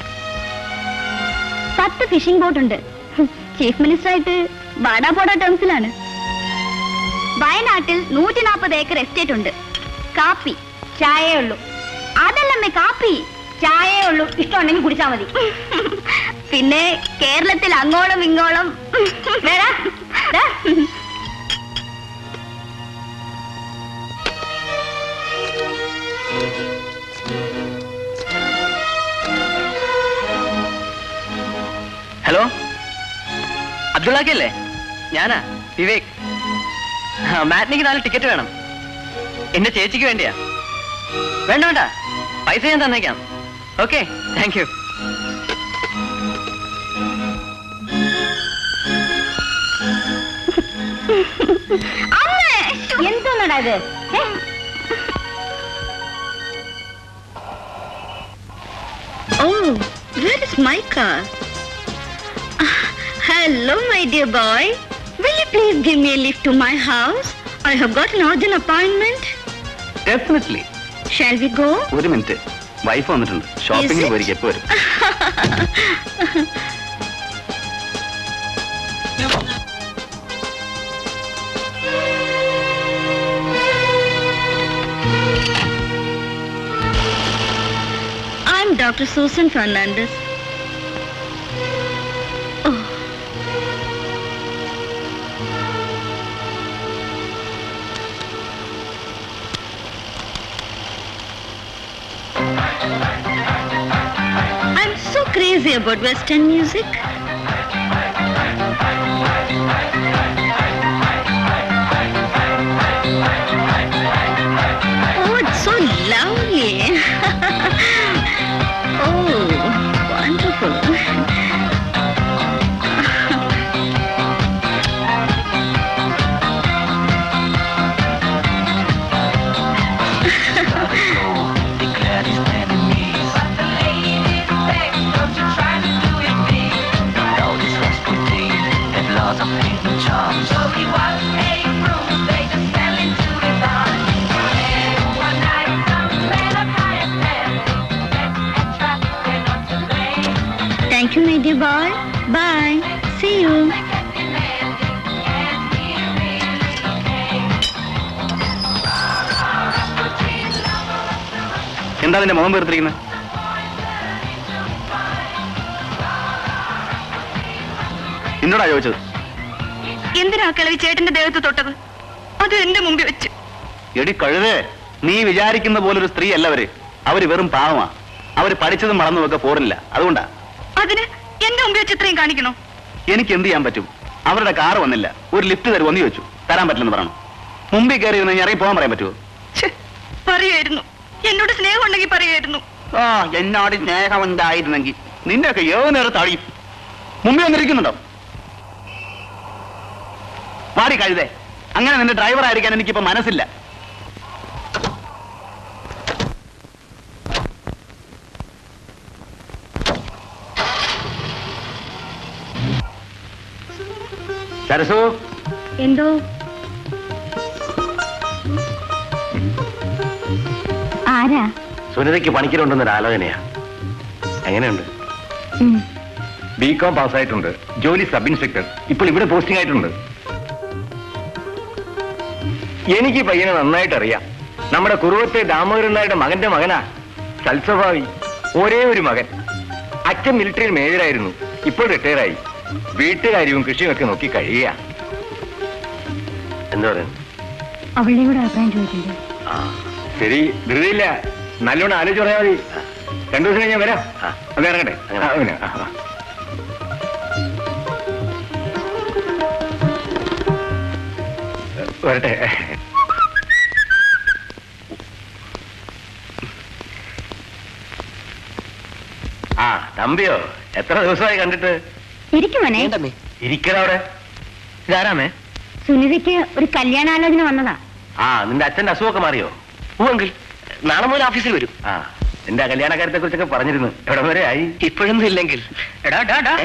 I: പത്ത് ഫിഷിംഗ് ബോട്ട് ഉണ്ട് ചീഫ് മിനിസ്റ്ററായിട്ട് വാടാ പോടാ ടേംസിലാണ് വയനാട്ടിൽ നൂറ്റി നാൽപ്പത് ഏക്കർ എസ്റ്റേറ്റ് ഉണ്ട് കാപ്പി ചായയേ ഉള്ളൂ അതല്ലമ്മേ കാപ്പി
A: ചായയേ ഉള്ളൂ ഇഷ്ടമുണ്ടെങ്കിൽ കുടിച്ചാ മതി
I: പിന്നെ കേരളത്തിൽ അങ്ങോളം ഇങ്ങോളം
A: വേടാ, ദാ.
C: ഹലോ അബ്ദുള്ളാക്കല്ലേ ഞാനാ വിവേക് മാറ്റിനിക്ക് നാല് ടിക്കറ്റ് വേണം എന്റെ ചേച്ചിക്ക് വേണ്ടിയാ വേണ്ട വേണ്ട പൈസ ഞാൻ തന്നേക്കാം ഓക്കെ താങ്ക് യു
A: എന്തോന്നടാ ഇത് ഏ?
I: Oh, where is my car? Ah, hello, my dear boy. Will you please give me a lift to my house? I have got an urgent appointment.
F: Definitely
I: Shall we go?
F: ഒരു minute wife വന്നിട്ടുണ്ട് ഷോപ്പിംഗിന്
I: it?
F: പോയിരിക്കും എപ്പോ വരും
I: I'm Dr. Susan Fernandez. Oh. I'm so crazy about Western music. Oh, it's so lovely. oh, wonderful.
D: philosophy and charm. So he was a groom, they just fell into his arms. And one night, some man of higher standing met and trapped him not to blame.
I: Thank you, my dear boy. Bye. See you.
F: എന്താ നിന്റെ മുഖം വീർത്തിരിക്കുന്നത് നിന്നോടാ ചോദിച്ചത്
I: എന്തിനാ കിളവി ചേട്ടന്റെ ദേഹത്ത് തൊട്ടത് അത് എന്റെ മുമ്പിൽ വെച്ച്
F: എടി കഴുതേ നീ വിചാരിക്കുന്ന പോലൊരു സ്ത്രീ അല്ല അവര് അവര് വെറും പാവമാ അവര് പഠിച്ചതും വളർന്നതൊക്കെ പോറില്ല അതുകൊണ്ടാ
I: അതിന് എന്റെ മുമ്പിൽ വെച്ച് ഇത്രയും കാണിക്കണോ
F: എനിക്ക് എന്ത് ചെയ്യാൻ പറ്റും അവരുടെ കാറ് വന്നില്ല ഒരു ലിഫ്റ്റ് തരുമോ ചോദിച്ചു തരാൻ പറ്റില്ലെന്ന് പറഞ്ഞു മുമ്പിൽ കയറി ഇരുന്ന് ഇറങ്ങി പോകാൻ പറയാൻ പറ്റുമോ
I: പറയായിരുന്നു എന്നോട് സ്നേഹം ഉണ്ടെങ്കിൽ പറയായിരുന്നു
F: ആ എന്നോട് സ്നേഹം ഉണ്ടായിരുന്നെങ്കിൽ നിന്നെയൊക്കെ ഏത് നേരത്ത് അഴിയും മുമ്പിൽ വന്നിരിക്കുന്നുണ്ടോ മാറി കഴുതേ അങ്ങനെ നിന്റെ ഡ്രൈവർ ആയിരിക്കാൻ എനിക്കിപ്പോ മനസ്സില്ല സരസു
A: എന്തോ ആരാ
B: സുനിതയ്ക്ക് പണിക്കലുണ്ടെന്നൊരു ആലോചനയാ എങ്ങനെയുണ്ട് ബി കോം പാസ്സായിട്ടുണ്ട് ജോലി സബ് ഇൻസ്പെക്ടർ ഇപ്പോൾ ഇവിടെ പോസ്റ്റിംഗ് ആയിട്ടുണ്ട് എനിക്ക് പയ്യനെ നന്നായിട്ട് അറിയാം നമ്മുടെ കുറുവത്തെ ദാമോദരൻ നായരുടെ മകന്റെ മകനാ സൽസ്വഭാവി ഒരേ ഒരു മകൻ അച്ഛൻ മിലിറ്ററിയിൽ മേജറായിരുന്നു ഇപ്പോൾ റിട്ടയറായി വീട്ടുകാര്യവും കൃഷിയും ഒക്കെ നോക്കി കഴിയുക എന്താ പറയുക
A: അവളുടെ കൂടെ അഭിപ്രായം ചോദിക്കണ്ടേ
B: ശരി ധൃതിയില്ല നല്ലോണം ആലോചിച്ച് പറഞ്ഞാൽ മതി രണ്ടു ദിവസം കഴിഞ്ഞാൽ വരാം അത് ഇറങ്ങട്ടെ ആ, പിന്നെ, ആ, ആ. വരട്ടെ ആ തമ്പിയോ എത്ര ദിവസമായി കണ്ടിട്ട്
A: ഇരിക്കുമനെ
B: ഇരിക്കണ അവിടെ ഇതാരാമേ
A: സുനിതയ്ക്ക് ഒരു കല്യാണാലോചന വന്നതാ
B: ആ നിന്റെ അച്ഛന്റെ അസുഖമൊക്കെ മാറിയോ പൂവെങ്കിൽ നാളെ മുതൽ ഓഫീസിൽ വരും ആ നിന്റെ കല്യാണക്കാര്യത്തെ കുറിച്ചൊക്കെ പറഞ്ഞിരുന്നു എവിടെ വരെ ആയി
C: ഇപ്പോഴൊന്നും ഇല്ലെങ്കിൽ എടാ ഡാ ഡാ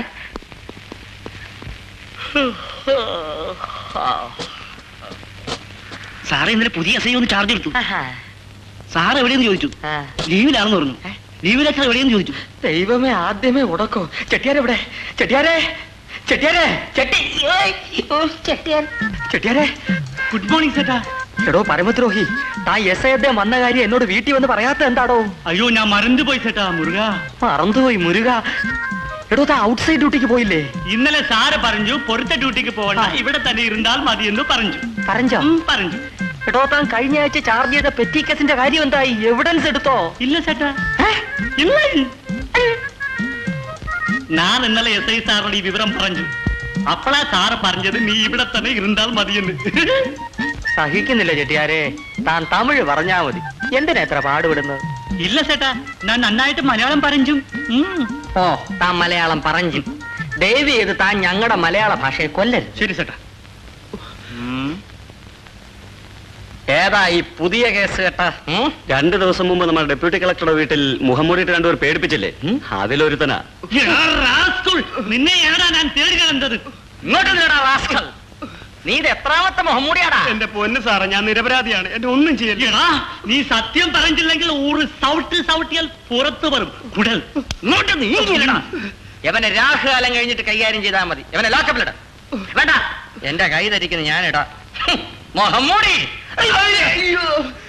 J: സാറേ ഇന്നലെ പുതിയ എസ് ഐ ഒന്ന് ചാർജ് എടുത്തു സാർ എവിടെയെന്ന് ചോദിച്ചു ലീവിലാണെന്ന് പറഞ്ഞു ലീവ് ലെറ്റർ എവിടെയെന്ന് ചോദിച്ചു
C: ദൈവമേ ആദ്യമേ ഉടക്കോ ചെട്ടിയാരെ എവിടെ ചെട്ടിയാരെ ചെട്ടിയാരെ ചെട്ടി ചെട്ടിയാരെ
J: ഗുഡ് മോർണിംഗ് ചേട്ടാ
C: എടോ പരമദ്രോഹി താ എസ് ഐ അദ്ദേഹം വന്ന കാര്യം എന്നോട് വീട്ടിൽ വന്ന് പറയാത്ത എന്താടോ
J: അയ്യോ ഞാൻ മറന്നുപോയി ചേട്ടാ മുരുക
C: മറന്നുപോയി മുരുക എടോ താ ഔട്ട്സൈഡ് ഡ്യൂട്ടിക്ക് പോയില്ലേ
J: ഇന്നലെ സാറ് പറഞ്ഞു പൊരുത്ത ഡ്യൂട്ടിക്ക് പോകണ്ട ഇവിടെ തന്നെ ഇരുന്നാൽ മതി എന്ന് പറഞ്ഞു
C: പറഞ്ഞോ
J: ഉം, പറഞ്ഞു
C: എടോ താൻ കഴിഞ്ഞ ആഴ്ച ചാർജ് ചെയ്ത പെറ്റി കേസിന്റെ കാര്യം എന്തായി എവിഡൻസ് എടുത്തോ
J: ഇല്ല ചേട്ടാ ഇല്ല ഞാൻ ഇന്നലെ എസ് ഐ സാറിനോട് ഈ വിവരം പറഞ്ഞു അപ്പളാ സാറ് പറഞ്ഞത് നീ ഇവിടെ തന്നെ ഇരുന്നാൽ മതിയെന്ന്
C: സഹിക്കുന്നില്ല ചെട്ടിയാരെ താൻ തമിഴ് പറഞ്ഞാ മതി എന്തിനാ എത്ര പാടുപെടുന്നത്
J: ഇല്ല ചേട്ടാ ഞാൻ നന്നായിട്ട് മലയാളം പറഞ്ഞു ഉം.
C: ഓ താൻ മലയാളം പറഞ്ഞു ദയവ് ചെയ്ത് താൻ ഞങ്ങളുടെ മലയാള ഭാഷയെ കൊല്ലരുത്
J: ശരി ചേട്ടാ
C: ഏതാ ഈ പുതിയ കേസ് കേട്ടാ
E: രണ്ടു ദിവസം മുമ്പ് നമ്മുടെ ഡെപ്യൂട്ടി കളക്ടറുടെ വീട്ടിൽ മുഖംമൂടിയിട്ട് രണ്ടുപേർ പേടിപ്പിച്ചില്ലേ അതിലൊരുത്തനാ
J: എടാ, rascal, നിന്നെ ഏടാ ഞാൻ തേടി കളഞ്ഞത്
C: ഇങ്ങോട്ട് നേടാ റാസ്കൽ നീ ഇത് എത്രാമത്തെ മുഹമ്മൂടിയാടാ
J: എന്റെ പൊന്ന് സാറേ ഞാൻ നിരപരാധിയാണ് എന്നെ ഒന്നും ചെയ്യില്ല നീ സത്യം പറഞ്ഞില്ലെങ്കിൽ ഒരു സൗട്ട് സൗട്ടിയാൽ പുറത്തു വരും കുടൽ
C: ഇങ്ങോട്ട് നീങ്ങില്ലടാ ഇവനെ രാഹുകാലം കഴിഞ്ഞിട്ട് കൈകാര്യം ചെയ്താൽ മതി ഇവനെ ലോക്കപ്പിലിട വേണ്ട എന്റെ കൈ ധരിക്കുന്ന ഞാനിടാ ഹും, മുഹമ്മൂടി അയ്യോ, അയ്യോ.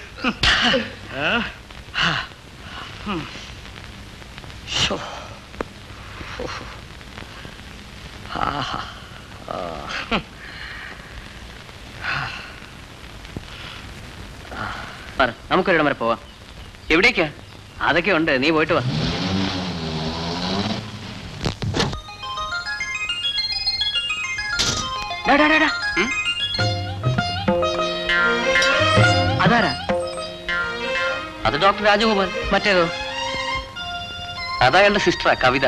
C: ശോ. ആഹാ. ആ. ഹും. പറ നമുക്കൊരിടം വരെ പോവാം എവിടേക്കാ അതൊക്കെ ഉണ്ട് നീ പോയിട്ട് വാ ഡാ, ഡാ, ഡാ, ഡാ. അതാരാ അത് ഡോക്ടർ രാജഗോപാൽ മറ്റേതോ അതയാളുടെ സിസ്റ്ററാ കവിത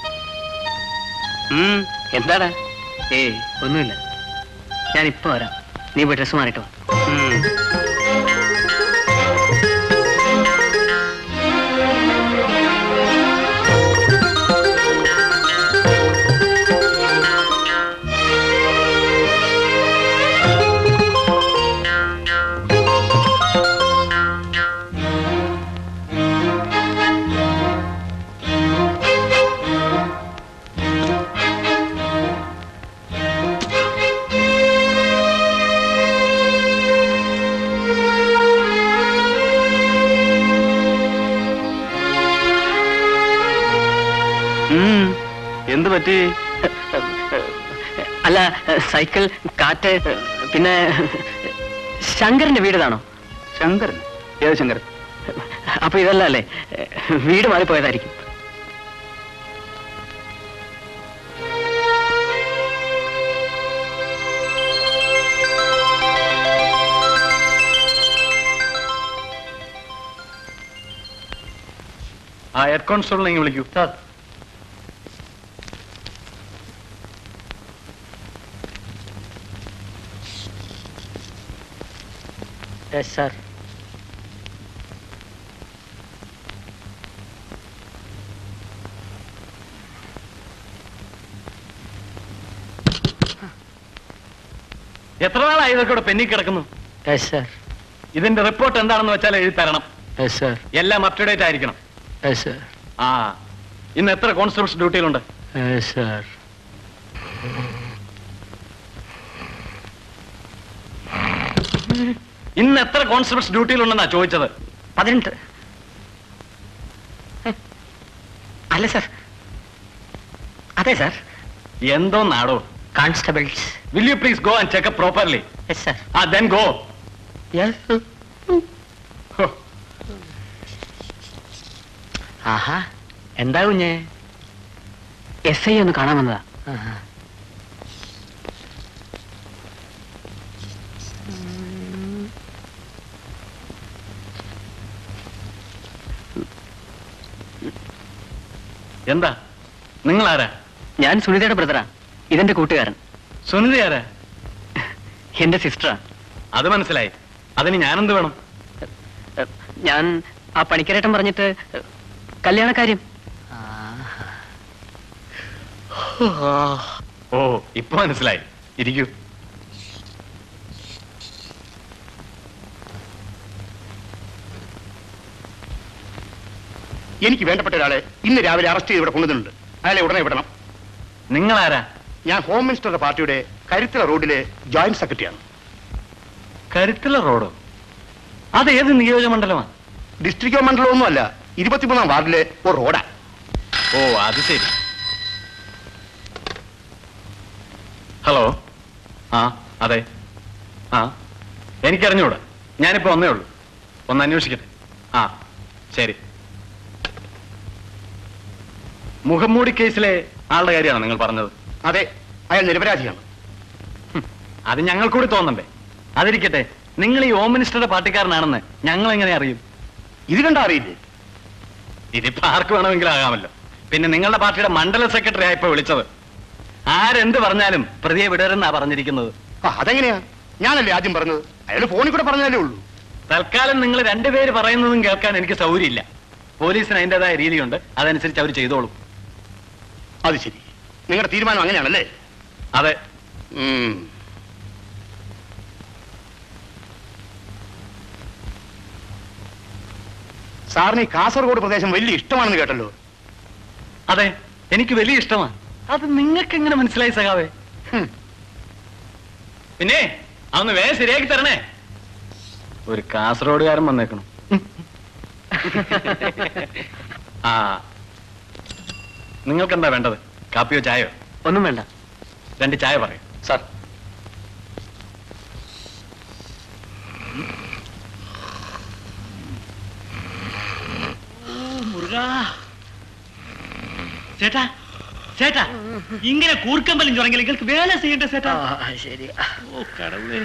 C: ഉം, എന്താടാ ഏയ് ഒന്നുമില്ല ഞാൻ ഇപ്പൊ വരാം നീ പോയി ഡ്രസ് മാറിട്ടോ പറ്റി അല്ല സൈക്കിൾ കാറ്റ് പിന്നെ ശങ്കരന്റെ വീടിതാണോ
F: ശങ്കരൻ ഏത് ശങ്കരൻ
C: അപ്പൊ ഇതല്ല അല്ലേ വീട് മാറിപ്പോയതായിരിക്കും
J: ആ ഹെഡ് കോൺസ്റ്റബിളിനെ ഇങ്ങ് വിളിക്കൂ സാർ
C: സാർ
J: എത്ര നാളായി ഇതൊക്കെ ഇവിടെ പെന്നി കിടക്കുന്നു
C: സാർ
J: ഇതിന്റെ റിപ്പോർട്ട് എന്താണെന്ന് വെച്ചാൽ എഴുതി തരണം
C: സാർ
J: എല്ലാം അപ് ടു ഡേറ്റ് ആയിരിക്കണം
C: സാർ
J: ആ ഇന്ന് എത്ര കോൺസ്റ്റബിൾസ് ഡ്യൂട്ടിയിലുണ്ട്
C: സാർ
J: ഇന്ന് എത്ര കോൺസ്റ്റബിൾസ് ഡ്യൂട്ടിയിലുണ്ടെന്നാ ചോദിച്ചത്
C: പതിനെട്ട് അല്ല സാർ അതെ സാർ
J: എന്തോ നാടോ
C: constables
J: will you please go and check properly
C: sir
J: ആ ദെൻ ഗോ
C: ആഹാ എന്താ കുഞ്ഞേ എസ് ഐ ഒന്ന് കാണാൻ വന്നതാ ആഹാ.
J: എന്താ നിങ്ങൾ ആരാ
C: ഞാൻ സുനിതയുടെ ബ്രദറാ ഇതെന്റെ കൂട്ടുകാരൻ
J: സുനിത ആരാ
C: എന്റെ സിസ്റ്ററാ
J: അത് മനസ്സിലായി അതിന് ഞാനെന്ത് വേണം
C: ഞാൻ ആ പണിക്കരേട്ടൻ പറഞ്ഞിട്ട് കല്യാണക്കാര്യം
J: ഓ ഇപ്പൊ മനസ്സിലായി ഇരിക്കൂ
F: എനിക്ക് വേണ്ടപ്പെട്ട ഒരാളെ ഇന്ന് രാവിലെ അറസ്റ്റ് ചെയ്ത് ഇവിടെ കൊണ്ടുവന്നിട്ടുണ്ട് അയാളെ ഉടനെ വിടണം
J: നിങ്ങൾ ആരാ
F: ഞാൻ ഹോം മിനിസ്റ്ററുടെ പാർട്ടിയുടെ കരുത്തല റോഡിലെ ജോയിന്റ് സെക്രട്ടറിയാണ്
J: കരുത്തല റോഡോ അത് ഏത് നിയോജകമണ്ഡലമാ
F: ഡിസ്ട്രിക്റ്റോ മണ്ഡലമൊന്നും അല്ല ഇരുപത്തിമൂന്നാം വാർഡിലെ ഒരു റോഡാ
J: ഓ അത് ശരി ഹലോ ആ അതെ ആ എനിക്കറിഞ്ഞൂടാ ഞാനിപ്പോ വന്നേ ഉള്ളൂ ഒന്ന് അന്വേഷിക്കട്ടെ ആ ശരി മുഖംമൂടി കേസിലെ ആളുടെ കാര്യമാണ് നിങ്ങൾ പറഞ്ഞത്
F: അതെ അയാൾ നിരപരാധിയാണ്
J: അത് ഞങ്ങൾ കൂടി തോന്നണ്ടേ അതിരിക്കട്ടെ നിങ്ങൾ ഈ ഹോം മിനിസ്റ്ററുടെ പാർട്ടിക്കാരനാണെന്ന് ഞങ്ങൾ എങ്ങനെ അറിയും
F: ഇത് കണ്ടാ അറിയില്ലേ
J: ഇതിപ്പോ ആർക്ക് വേണമെങ്കിലും ആകാമല്ലോ പിന്നെ നിങ്ങളുടെ പാർട്ടിയുടെ മണ്ഡല സെക്രട്ടറി ആയിപ്പോ വിളിച്ചത് ആരെന്ത് പറഞ്ഞാലും പ്രതിയെ വിടരുന്നാ പറഞ്ഞിരിക്കുന്നത്
F: ആ, അതെങ്ങനെയാ ഞാനല്ലേ ആദ്യം പറഞ്ഞത് അയാൾ ഫോണിൽ കൂടെ പറഞ്ഞാലേ ഉള്ളൂ
J: തൽക്കാലം നിങ്ങൾ രണ്ടുപേര് പറയുന്നതും കേൾക്കാൻ എനിക്ക് സൗകര്യമില്ല പോലീസിന് അതിൻ്റെതായ രീതിയുണ്ട് അതനുസരിച്ച് അവർ ചെയ്തോളും
F: അത് ശരി നിങ്ങളുടെ തീരുമാനം അങ്ങനെയാണല്ലേ
J: അതെ
F: ഉം. സാറിന് ഈ കാസർഗോഡ് പ്രദേശം വലിയ ഇഷ്ടമാണെന്ന് കേട്ടല്ലോ
J: അതെ എനിക്ക് വലിയ ഇഷ്ടമാണ് അത് നിങ്ങൾക്ക് എങ്ങനെ മനസ്സിലായി സഖാവേ
F: ഹും.
J: പിന്നെ അതൊന്ന് വേഗം ശരിയാക്കി തരണേ ഒരു കാസർഗോഡുകാരൻ വന്നേക്കണം ആ നിങ്ങൾക്ക് എന്താ വേണ്ടത് കാപ്പിയോ ചായയോ
C: ഒന്നും വേണ്ട
J: രണ്ട് ചായ പറയും
F: സാർ
J: ചേട്ടാ ചേട്ടാ ഇങ്ങനെ കൂർക്കമ്പലം ചുറങ്ങിൽ നിങ്ങൾക്ക് വേല ചെയ്യണ്ട ചേട്ടാ
C: ശരി
J: ഓ കടവുളേ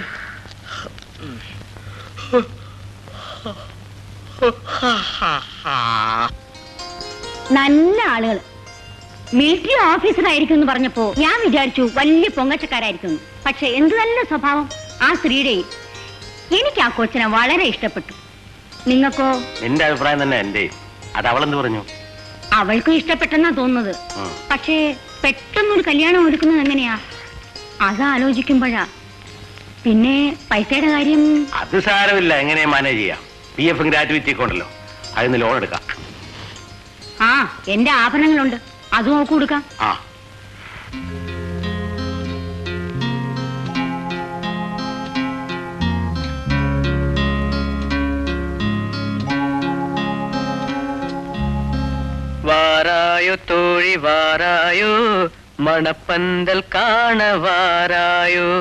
A: നല്ല ആളുകൾ മിലിറ്ററി ഓഫീസറായിരിക്കും എന്ന് പറഞ്ഞപ്പോ ഞാൻ വിചാരിച്ചു വലിയ പൊങ്ങച്ചക്കാരായിരിക്കും പക്ഷെ എന്ത് നല്ല സ്വഭാവം ആ സ്ത്രീയുടെയും എനിക്ക് ആ കൊച്ചിനെ വളരെ ഇഷ്ടപ്പെട്ടു നിങ്ങൾക്കോ
B: നിന്റെ അഭിപ്രായം തന്നെ എന്റെ അത് അവളെന്ത് പറഞ്ഞു
A: അവൾക്കും ഇഷ്ടപ്പെട്ടെന്നാ തോന്നുന്നത്
B: ഉം.
A: പക്ഷേ പെട്ടെന്നൊരു കല്യാണം ഒരുക്കുന്നത് എങ്ങനെയാ അത് ആലോചിക്കുമ്പോഴാ പിന്നെ പൈസയുടെ കാര്യം
B: അത് സാരമില്ല എങ്ങനെ മാനേജ് ചെയ്യാം പി എഫ് ഗ്രാറ്റുവിറ്റി ഒക്കെ ഉണ്ടല്ലോ അതിന് ലോൺ എടുക്കാം
A: ആ എന്റെ ആഭരണങ്ങളുണ്ട് അത് നോക്കു കൊടുക്കാം
B: ആ
C: വാരായോ തോഴി വാരായോ മണപ്പന്തൽ കാണവാരായോ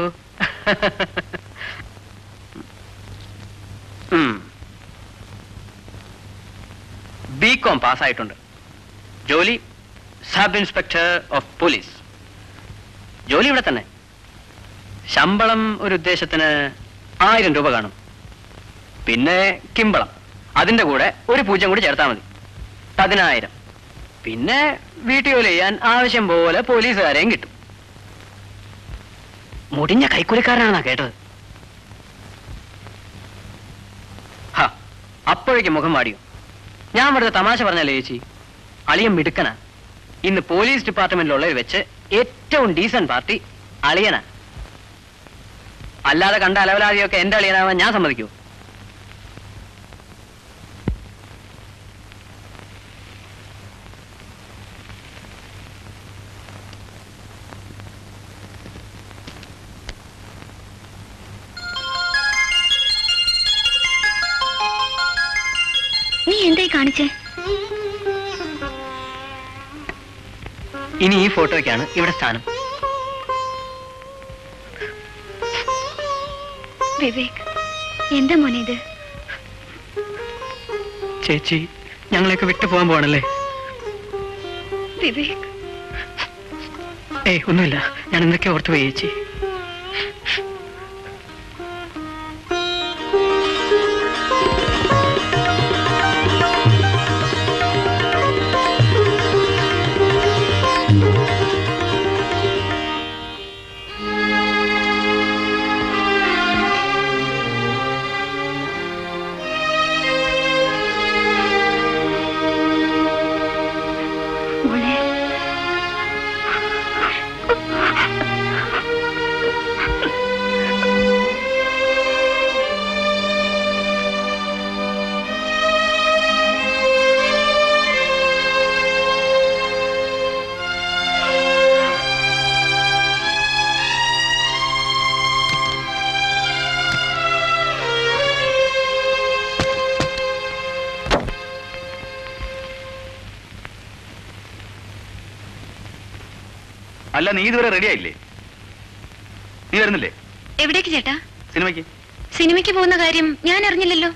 C: ബി കോം പാസ്സായിട്ടുണ്ട് ജോലി സബ് ഇൻസ്പെക്ടർ ഓഫ് പോലീസ് ജോലി ഇവിടെ തന്നെ ശമ്പളം ഒരു ഉദ്ദേശത്തിന് ആയിരം രൂപ കാണും പിന്നെ കിമ്പളം അതിന്റെ കൂടെ ഒരു പൂജ്യം കൂടി ചേർത്താൽ മതി പതിനായിരം പിന്നെ വീട്ടിൽ ജോലി ചെയ്യാൻ ആവശ്യം പോലെ പോലീസുകാരെയും കിട്ടും മുടിഞ്ഞ കൈക്കൂലിക്കാരനാണാ കേട്ടത് ഹ, അപ്പോഴേക്കും മുഖം വാടിയോ ഞാൻ വെറുതെ തമാശ പറഞ്ഞല്ലേ ചേച്ചി അളിയൻ മിടുക്കനാ ഇന്ന് പോലീസ് ഡിപ്പാർട്ട്മെന്റിലുള്ളതിൽ വെച്ച് ഏറ്റവും ഡീസന്റ് പാർട്ടി അളിയനാ അല്ലാതെ കണ്ട അലവലാതിയൊക്കെ എന്റെ അളിയനാവാൻ ഞാൻ സമ്മതിക്കൂ
I: നീ എന്തായി കാണിച്ചേ
C: ഇനി ഈ ഫോട്ടോയ്ക്കാണ് ഇവിടെ സ്ഥാനം
I: വിവേക് എന്താ മോനെ ഇത്
C: ചേച്ചി ഞങ്ങളെയൊക്കെ വിട്ടു പോകാൻ പോവാണല്ലേ
I: വിവേക്
C: ഏയ് ഒന്നുമില്ല ഞാൻ എന്തൊക്കെ ഓർത്തു പോയി ചേച്ചി
I: മോളെ
F: അല്ല നീ ഇതുവരെ റെഡി ആയില്ലേ നീ വരുന്നില്ലേ
I: എവിടേക്ക് ചേട്ടാ
F: സിനിമയ്ക്ക്
I: സിനിമയ്ക്ക് പോകുന്ന കാര്യം ഞാൻ അറിഞ്ഞില്ലല്ലോ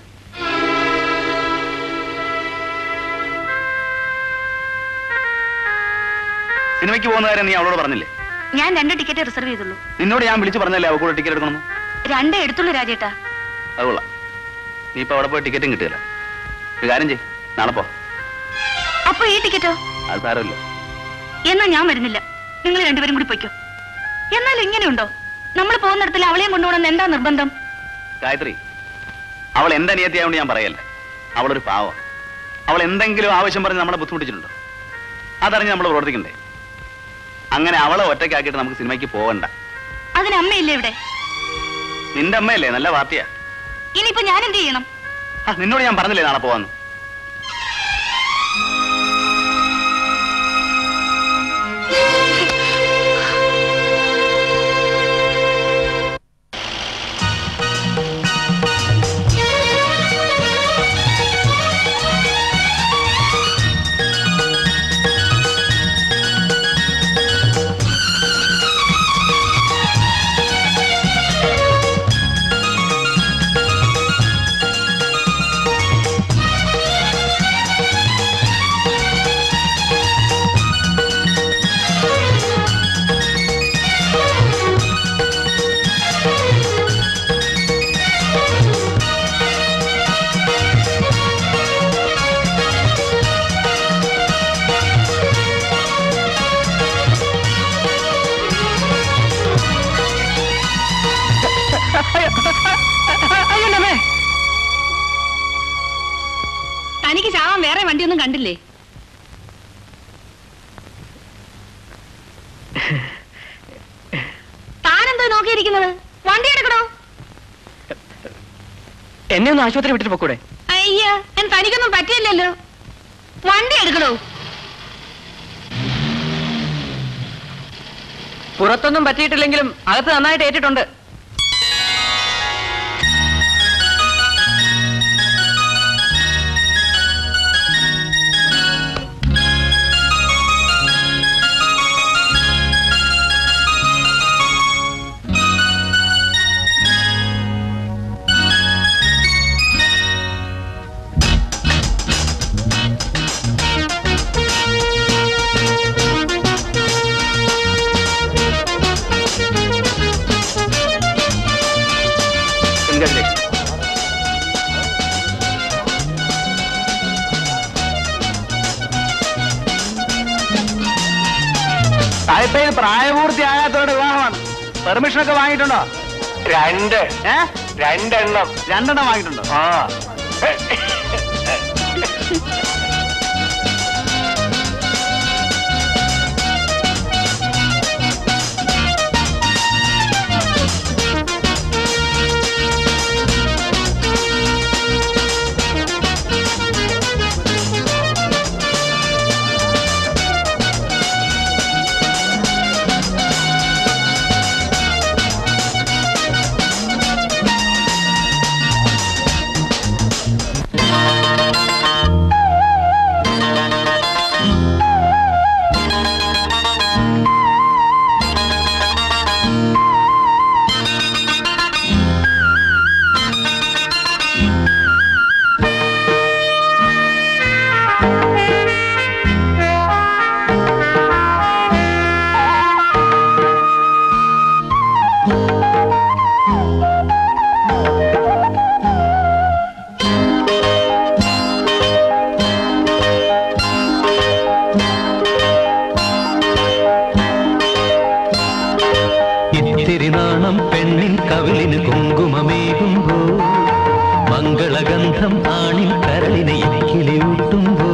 F: സിനിമയ്ക്ക് പോകുന്ന കാര്യം നീ അവളോട് പറഞ്ഞില്ലേ
A: ഞാൻ രണ്ട് ടിക്കറ്റ് റിസർവ് ചെയ്തുള്ളൂ
F: നിന്നോട് ഞാൻ വിളിച്ചു പറഞ്ഞല്ലേ അവ കൂടെ ടിക്കറ്റ് എടുക്കണമെന്ന്
A: രണ്ടേ എടുത്തുള്ളൂ രാജേട്ടാ
F: അത് കൊള്ളാം നീ ഇപ്പൊ അവിടെ പോയി ടിക്കറ്റും കിട്ടില്ല ഒരു കാര്യം ചെയ് നാളെ പോ
A: അപ്പൊ ഈ ടിക്കറ്റോ
F: അത് സാരമില്ല
A: എന്നാ ഞാൻ വരുന്നില്ല നിങ്ങൾ രണ്ടുപേരും കൂടി പൊയ്ക്കോ എന്നാൽ ഇങ്ങനെയുണ്ടോ നമ്മൾ പോകുന്നിടത്തിൽ അവളെയും കൊണ്ടുപോകണമെന്ന് എന്താ നിർബന്ധം
F: ഗായത്രി അവൾ എന്റെ അനിയത്തിയായോണ്ട് ഞാൻ പറയല്ല അവളൊരു പാവം അവൾ എന്തെങ്കിലും ആവശ്യം പറഞ്ഞ് നമ്മളെ ബുദ്ധിമുട്ടിച്ചിട്ടുണ്ടോ അതറിഞ്ഞ് നമ്മൾ പ്രവർത്തിക്കണ്ടേ അങ്ങനെ അവളെ ഒറ്റയ്ക്കാക്കിയിട്ട് നമുക്ക് സിനിമയ്ക്ക് പോകണ്ട
A: അതിന് അമ്മയില്ലേ ഇവിടെ
F: നിന്റെ അമ്മയല്ലേ നല്ല പാർട്ടിയാ
A: ഇനിയിപ്പോ ഞാൻ എന്ത് ചെയ്യണം
F: ആ, നിന്നോട് ഞാൻ പറഞ്ഞില്ലേ നാളെ പോവാന്ന്
A: തനിക്ക് ചാവാൻ വേറെ വണ്ടിയൊന്നും കണ്ടില്ലേ താനെന്തോ നോക്കിയിരിക്കുന്നത് വണ്ടി എടുക്കണോ
C: എന്നെ ഒന്ന് ആശുപത്രി വിട്ടിട്ട് പോക്കൂടെ
A: അയ്യ ഞാൻ തനിക്കൊന്നും പറ്റില്ലല്ലോ വണ്ടി എടുക്കണോ
C: പുറത്തൊന്നും പറ്റിയിട്ടില്ലെങ്കിലും അകത്ത് നന്നായിട്ട് ഏറ്റിട്ടുണ്ട്
F: അപ്പൊ ഇത് പ്രായപൂർത്തിയാകാത്തവരുടെ വിവാഹമാണ് പെർമിഷൻ ഒക്കെ വാങ്ങിയിട്ടുണ്ടോ
E: രണ്ട്
F: ഏ
E: രണ്ടെണ്ണം
F: രണ്ടെണ്ണം വാങ്ങിയിട്ടുണ്ടോ
E: ആ
K: ഇത്തിരി നാണം പെണ്ണിൻ കവിളിന് കുങ്കുമമേകുമ്പോ മംഗളഗന്ധം ആണിൻ കരളിനെ ഇക്കിളിയൂട്ടുമ്പോ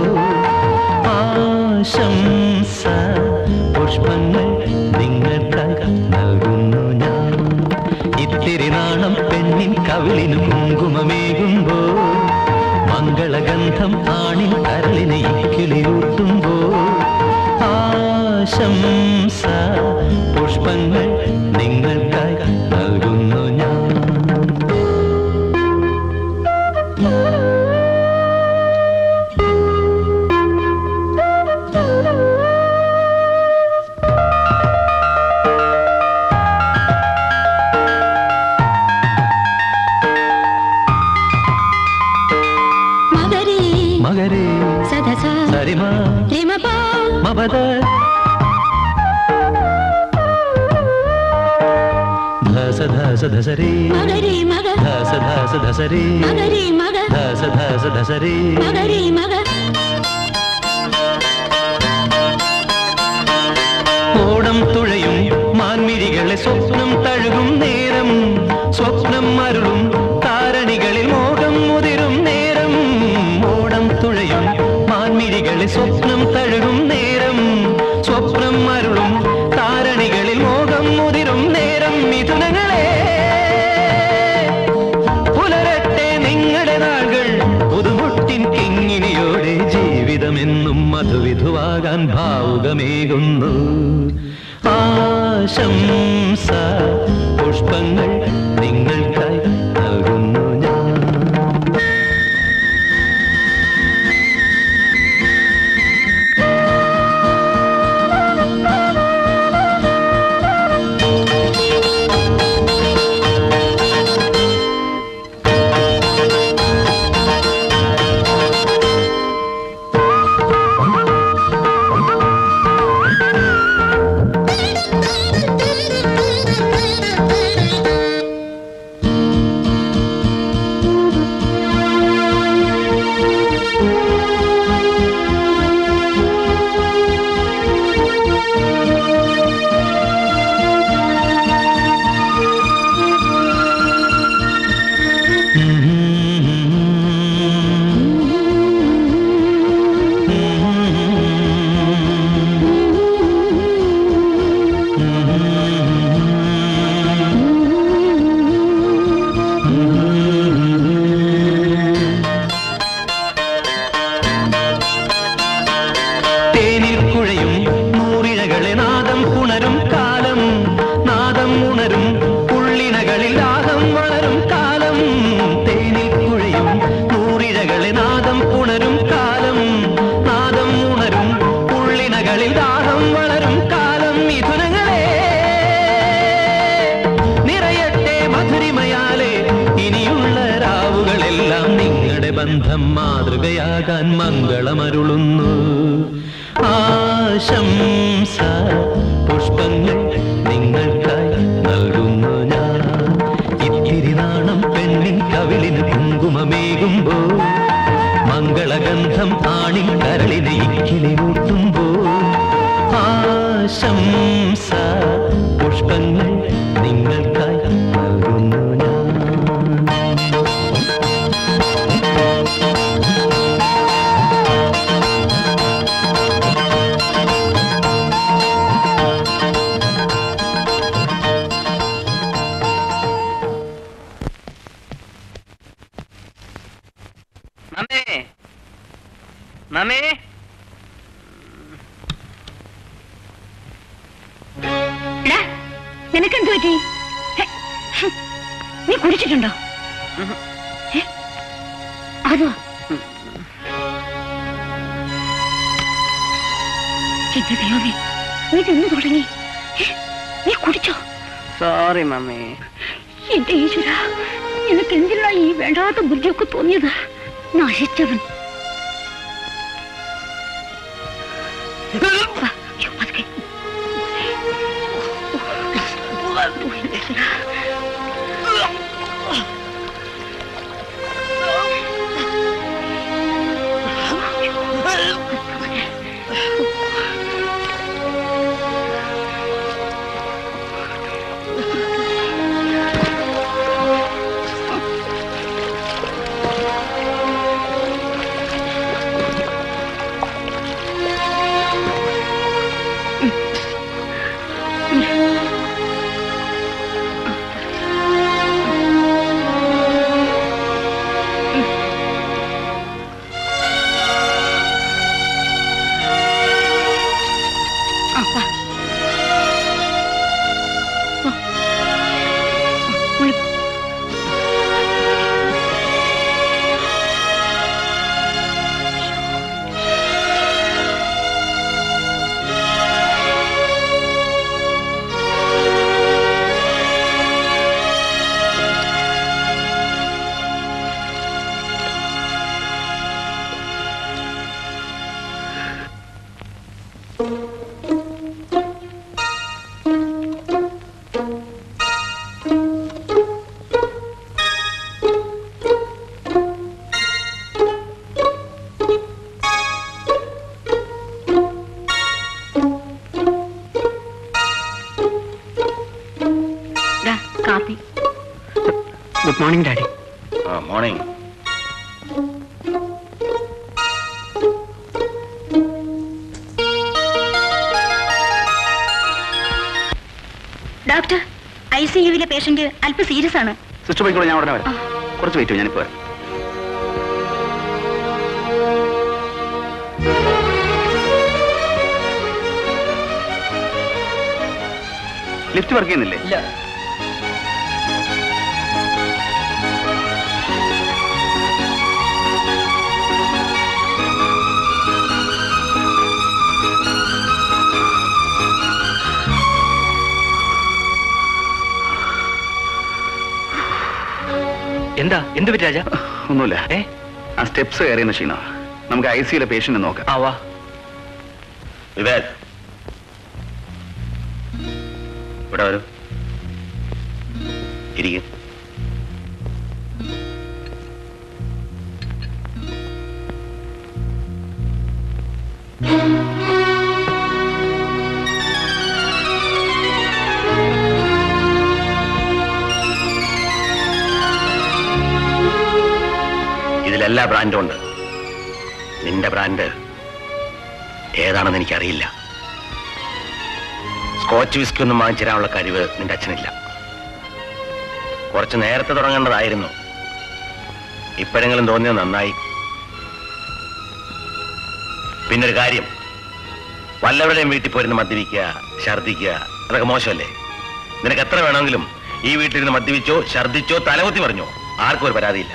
K: ആശംസ പുഷ്പങ്ങൾ നിങ്ങൾക്ക് നൽകുന്നു ഞാൻ ഇത്തിരി നാണം പെണ്ണിൻ കവിളിന് കുങ്കുമമേകുമ്പോ മംഗളഗന്ധം ആണിൻ കരളിനെ ഇക്കിളിയൂട്ടുമ്പോ ആശംസ പുഷ്പങ്ങൾ നിങ്ങൾക്കായി നൽകുന്നു ഞാൻ
I: മകരേ
K: മകരേ
I: സദസ
K: സരിമ
I: രിമപ
K: മപദ ധസ ധസ ധസരേ
I: മകരേ മക
K: ധസ ധസ ധസരേ
I: മകരേ മക
K: ധസ ധസ ധസരേ
I: മകരേ മക
K: ഓണം തുഴയും മാൻമിഴികളെ സ്വപ്നം തഴുകും നേരം സ്വപ്നം മരുളും താരണികളിൽ മോഹം മുതിരും നേരം ഓണം തുഴയും മാൻമിഴികളെ സ്വപ്നം തഴുകും നേരം സ്വപ്നം മരുളും താരണികളിൽ മോഹം മുതിരും നേരം മിഥുനങ്ങളെ പുലരട്ടെ നിങ്ങളുടെ നാളുകൾ പുതുമുട്ടിൻ കിങ്ങിനിയോടെ ജീവിതമെന്നും മധുവിധുവാകാൻ ഭാവുകമേകുന്നു ആശംസ പുഷ്പങ്ങൾ നിങ്ങൾക്കായി നൽകുന്നു ഞാൻ തേനിൽ കുഴയും നൂറിഴകളെ നാദം പുണരും കാലം നാദം ഉണരും ഉള്ളിനകളിൽ ദാഹം വളരും കാലം തേനിൽ കുഴയും നൂറിഴകളെ നാദം പുണരും കാലം നാദം ഉണരും ഉള്ളിനകളിൽ ദാഹം വളരും കാലം മിഥുനങ്ങളെ നിറയട്ടെ മധുരിമയാലെ ഇനിയുള്ള രാവുകളെല്ലാം നിങ്ങളുടെ ബന്ധം മാതൃകയാകാൻ മംഗളമരുളുന്നു ആശംസ പുഷ്പങ്ങൾ നിങ്ങൾക്കായി നൽകുന്നു ഞാൻ ഇത്തിരി നാണം പെണ്ണിൻ കവിളിന് കുങ്കുമമേകുമ്പോ മംഗളഗന്ധം ആണിൻ കരളിനെ ഇക്കിളി ഊട്ടുമ്പോ ആശംസ
E: മമ്മേ
A: എടാ നിനക്കെന്ത് പറ്റി ഹെ, ഹും, നീ കുടിച്ചിട്ടുണ്ടോ ഹെ, അതോ എന്റെ ദൈവമേ നീ തിന്നു തുടങ്ങി ഹെ, നീ കുടിച്ചോ
E: സോറി മമ്മേ
A: എന്റെ ഈശ്വര നിനക്ക് എന്തിനാ ഈ വേണ്ടാത്ത ബുദ്ധിയൊക്കെ തോന്നിയത് നശിച്ചവൻ വാ, അയ്യോ, പതുക്കെ. ഓ, എന്റെ ഈശ്വരാ. ആ, വാ. വാ. ഉള്ളി പോ. ദാ, കാപ്പി
E: ഗുഡ് മോർണിംഗ് ഡാഡി
B: ആ മോർണിംഗ്
A: ഡോക്ടർ ഐ സി യുവിലെ പേഷ്യന്റ് അല്പം സീരിയസ് ആണ്
F: സിസ്റ്റർ പോയിക്കോളൂ ഞാൻ ഉടനെ വരാം കുറച്ച് വെയിറ്റ് ഞാനിപ്പോ വരാം ലിഫ്റ്റ് വർക്ക് ചെയ്യുന്നില്ലേ
E: ഇല്ല എന്താ എന്ത് പറ്റി രാജ
F: ഒന്നുമില്ല
E: ഏ
F: ആ സ്റ്റെപ്സ് കയറിയെന്ന ക്ഷീണ നമുക്ക് ഐ സിയിലെ പേഷ്യന്റ് നോക്കാം
E: ആ വാ
B: വിവേക് ഇവിടെ വരൂ ഇരിക്കും ഇതിലെല്ലാ ബ്രാൻഡും ഉണ്ട് നിന്റെ ബ്രാൻഡ് ഏതാണെന്ന് എനിക്കറിയില്ല സ്കോച്ച് വിസ്കി ഒന്നും വാങ്ങിച്ചിരാനുള്ള കഴിവ് നിന്റെ അച്ഛനില്ല കുറച്ച് നേരത്തെ തുടങ്ങേണ്ടതായിരുന്നു ഇപ്പോഴെങ്കിലും തോന്നിയത് നന്നായി പിന്നൊരു കാര്യം വല്ലവരുടെയും വീട്ടിൽ പോയിരുന്ന് മദ്യപിക്കുക ഛർദ്ദിക്കുക അതൊക്കെ മോശമല്ലേ നിനക്ക് എത്ര വേണമെങ്കിലും ഈ വീട്ടിലിരുന്ന് മദ്യപിച്ചോ ഛർദ്ദിച്ചോ തലകുത്തി പറഞ്ഞോ ആർക്കും ഒരു പരാതിയില്ല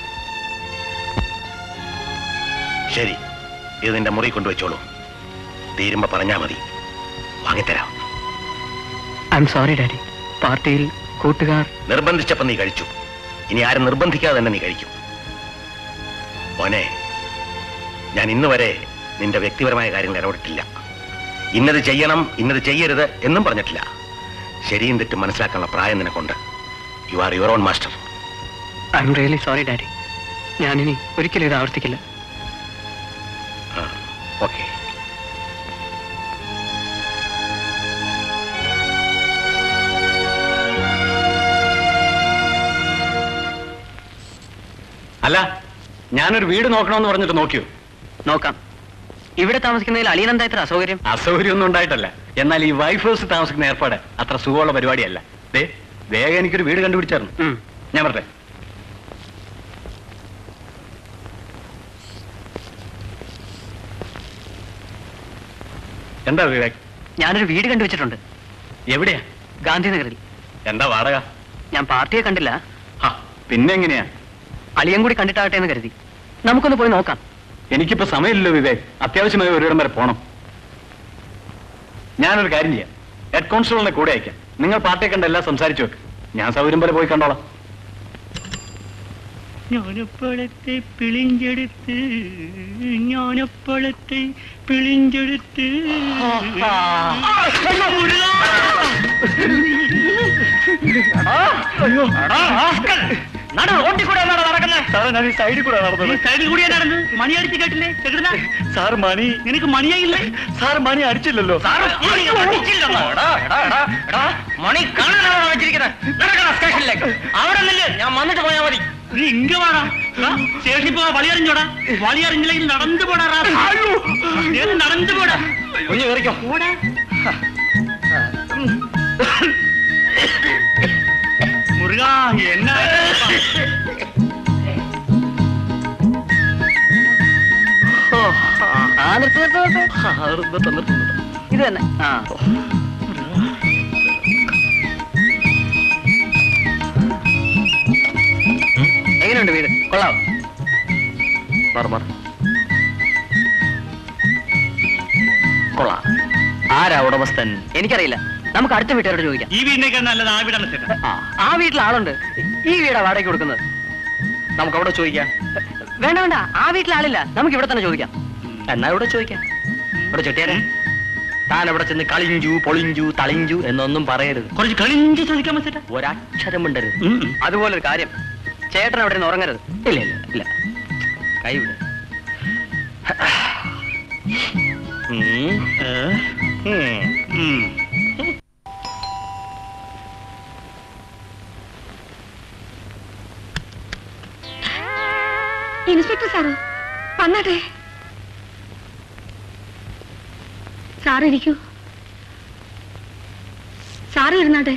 B: ശരി ഇത് നിന്റെ മുറി കൊണ്ടുവച്ചോളൂ തീരുമ്പോ പറഞ്ഞാ മതി വാങ്ങിത്തരാം
E: ഐ എം സോറി ഡാഡി പാർട്ടിയിൽ കൂട്ടുകാർ
B: നിർബന്ധിച്ചപ്പോ നീ കഴിച്ചു ഇനി ആരും നിർബന്ധിക്കാതെ തന്നെ നീ കഴിക്കും മോനെ ഞാൻ ഇന്ന് വരെ നിന്റെ വ്യക്തിപരമായ കാര്യങ്ങൾ ഇടപെട്ടിട്ടില്ല ഇന്നത് ചെയ്യണം ഇന്നത് ചെയ്യരുത് എന്നും പറഞ്ഞിട്ടില്ല ശരിയും തെറ്റും മനസ്സിലാക്കാനുള്ള പ്രായം നിനക്കുണ്ട് you are your own master
E: I'm really sorry daddy ഞാനിനി ഒരിക്കലും ഇത് ആവർത്തിക്കില്ല
B: ഓക്കെ
J: അല്ല ഞാനൊരു വീട് നോക്കണമെന്ന് പറഞ്ഞിട്ട് നോക്കിയോ
E: നോക്കാം ഇവിടെ താമസിക്കുന്നതിൽ അളിയനെന്താ ഇത്ര അസൗകര്യം
J: അസൗകര്യമൊന്നും ഉണ്ടായിട്ടല്ല എന്നാൽ ഈ വൈഫ് ഹൗസ് താമസിക്കുന്ന ഏർപ്പാട് അത്ര സുഖമുള്ള പരിപാടിയല്ല ദേ വേഗം എനിക്കൊരു വീട് കണ്ടുപിടിച്ചായിരുന്നു
E: ഉം.
J: ഞാൻ പറഞ്ഞേ എന്താ വിവേക്
C: ഞാനൊരു വീട് കണ്ടുവച്ചിട്ടുണ്ട്
J: എവിടെയാ
C: ഗാന്ധിനഗറിൽ
J: എന്താ വാടക
C: ഞാൻ പാർട്ടിയെ കണ്ടില്ല
J: ഹ, പിന്നെ എങ്ങനെയാ
C: അളിയൻ കൂടി കണ്ടിട്ടാകട്ടെ എന്ന് കരുതി നമുക്കൊന്ന് പോയി നോക്കാം
J: എനിക്കിപ്പോ സമയമില്ലല്ലോ വിവേക് അത്യാവശ്യമായി ഒരിടം വരെ പോണം ഞാനൊരു കാര്യം ചെയ്യാം ഹെഡ് കോൺസ്റ്റബിളിനെ കൂടെ അയക്കാം നിങ്ങൾ പാർട്ടിയെ കണ്ട് എല്ലാം സംസാരിച്ചു വെക്ക് ഞാൻ സൗകര്യം പോലെ പോയി കണ്ടോളാം
L: ஞானப்பழத்தை பிழிஞ்செடுத்து ஞானப்பழத்தை பிழிஞ்செடுத்து
F: റോട്ടിൽ കൂടെ നടക്കുന്നത്
J: സൈഡിൽ കൂടെ നടന്നത്
L: സൈഡിൽ കൂടിയാ നടന്ന് മണി അടിച്ച് കേട്ടില്ലേ കേട്ടിരുന്നാ
J: സാർ മണി
L: നിനക്ക് മണിയായില്ലേ
J: സാർ മണി അടിച്ചില്ലല്ലോ
F: മണി കാണാനാണോ വെച്ചിരിക്കുന്നത് നടക്കണം സ്റ്റേഷനിലേക്ക് അവിടെ നിന്നില്ല ഞാൻ വന്നിട്ട് പോയാൽ മതി
L: നീ ഇങ്ങ വാടാ ശേഷി പോ വളി അറിഞ്ഞോടാ വളി അറിഞ്ഞില്ലെങ്കിൽ നടന്നു പോടാ റാസ്കൽ. നീ നടന്നു പോടാ
J: കുഞ്ഞു കയറിക്കോ
L: പോടാ മുരുക എന്നാ
C: ആ നിർത്ത് നിർത്ത് നിർത്ത് ഇത് തന്നെ ആ എങ്ങനെയുണ്ട് വീട് കൊള്ളാം മാറ് മാറ് കൊള്ളാം ആരാ ഉടമസ്ഥൻ എനിക്കറിയില്ല നമുക്ക് അടുത്ത വീട്ടുകാരോട് ചോദിക്കാം
L: ഈ വീടിനേക്കാൾ നല്ലത് ആ വീടാണ് ചേട്ടാ
C: ആ, ആ വീട്ടിൽ ആളുണ്ട് ഈ വീടാ വാടകയ്ക്ക് കൊടുക്കുന്നത് നമുക്ക് അവിടെ ചോദിക്കാം വേണ്ട വേണ്ട ആ വീട്ടിൽ ആളില്ല നമുക്ക് ഇവിടെ തന്നെ ചോദിക്കാം എന്നാ ഇവിടെ ചോദിക്കാം ഇവിടെ ചെട്ടിയാരെ താൻ അവിടെ ചെന്ന് കളിഞ്ചു പൊളിഞ്ചു തളിഞ്ചു എന്നൊന്നും പറയരുത്
L: കുറച്ച് കളിഞ്ച് ചോദിക്കാൻ ചേട്ടാ
C: ഒരക്ഷരം മിണ്ടരുത് അതുപോലെ ഒരു കാര്യം ചേട്ടൻ അവിടെ നിന്ന് ഉറങ്ങരുത് ഇല്ല ഇല്ല ഇല്ല കൈ വിട് ഉം. ഉം.
A: ഇൻസ്പെക്ടർ സാറ് വന്നാട്ടെ സാറ് ഇരിക്കൂ സാറ് ഇരുന്നാട്ടെ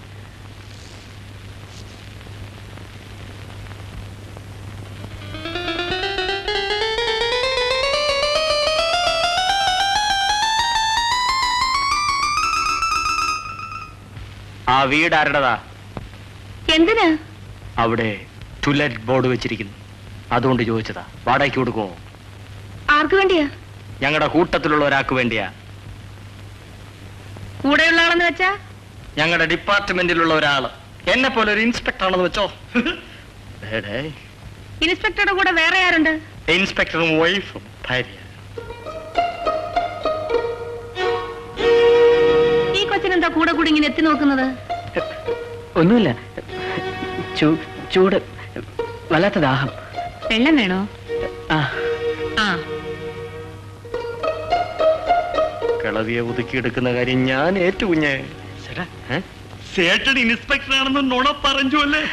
C: ആ വീട് ആരുടേതാ
A: എന്തിനാ
C: അവിടെ ടുലറ്റ് ബോർഡ് വെച്ചിരിക്കുന്നു അതുകൊണ്ട് ചോദിച്ചതാ വാടകയ്ക്ക് കൊടുക്കുമോ
A: ആർക്ക് വേണ്ടിയാ
C: ഞങ്ങളുടെ കൂട്ടത്തിലുള്ള ഒരാൾക്ക് വേണ്ടിയാ
A: കൂടെയുള്ള ആളെന്ന് വെച്ചാ
C: ഞങ്ങളുടെ ഡിപ്പാർട്ട്മെന്റിലുള്ള ഒരാള് എന്നെ പോലെ ഒരു ഇൻസ്പെക്ടർ ആണെന്ന് വെച്ചോ
A: ഇൻസ്പെക്ടറുടെ കൂടെ വേറെ ആരുണ്ട്
C: ഇൻസ്പെക്ടറും വൈഫും ഭാര്യ
A: ഈ കൊച്ചിനെന്താ കൂടെ കൂടി ഇങ്ങനെ എത്തി നോക്കുന്നത്
C: ഒന്നുമില്ല ചൂട് വല്ലാത്ത ദാഹം
A: വെള്ളം വേണോ
C: ആ
A: ആ
C: കിളവിയെ ഒതുക്കിയെടുക്കുന്ന കാര്യം ഞാൻ ഏറ്റു കുഞ്ഞേ ഏ?
L: സേട്ടൻ ഇൻസ്പെക്ടർ ആണെന്ന് നുണ പറഞ്ഞു അല്ലേ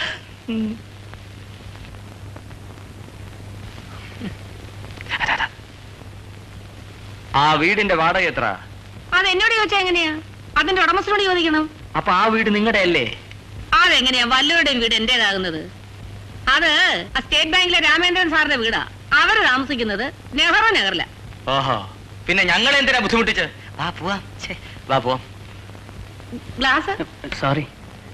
C: ആ വീടിന്റെ വാടക എത്ര
A: അത് എന്നോട് ചോദിച്ചാ എങ്ങനെയാ അതിന്റെ ഉടമസ്ഥനോട് ചോദിക്കണം
C: അപ്പൊ ആ വീട് നിങ്ങളുടെ അല്ലേ
A: അതെങ്ങനെയാ വല്ലവരുടെയും വീട് എന്റേതാകുന്നത് അത് ആ സ്റ്റേറ്റ് ബാങ്കിലെ രാമേന്ദ്രൻ സാറിന്റെ വീടാ അവര് താമസിക്കുന്നത് നെഹ്റു നഗറില
C: ഓഹോ പിന്നെ ഞങ്ങൾ എന്തിനാ ബുദ്ധിമുട്ടിച്ച് വാ പോവാം ഛേ, വാ പോവാം
A: ഗ്ലാസ്
C: സോറി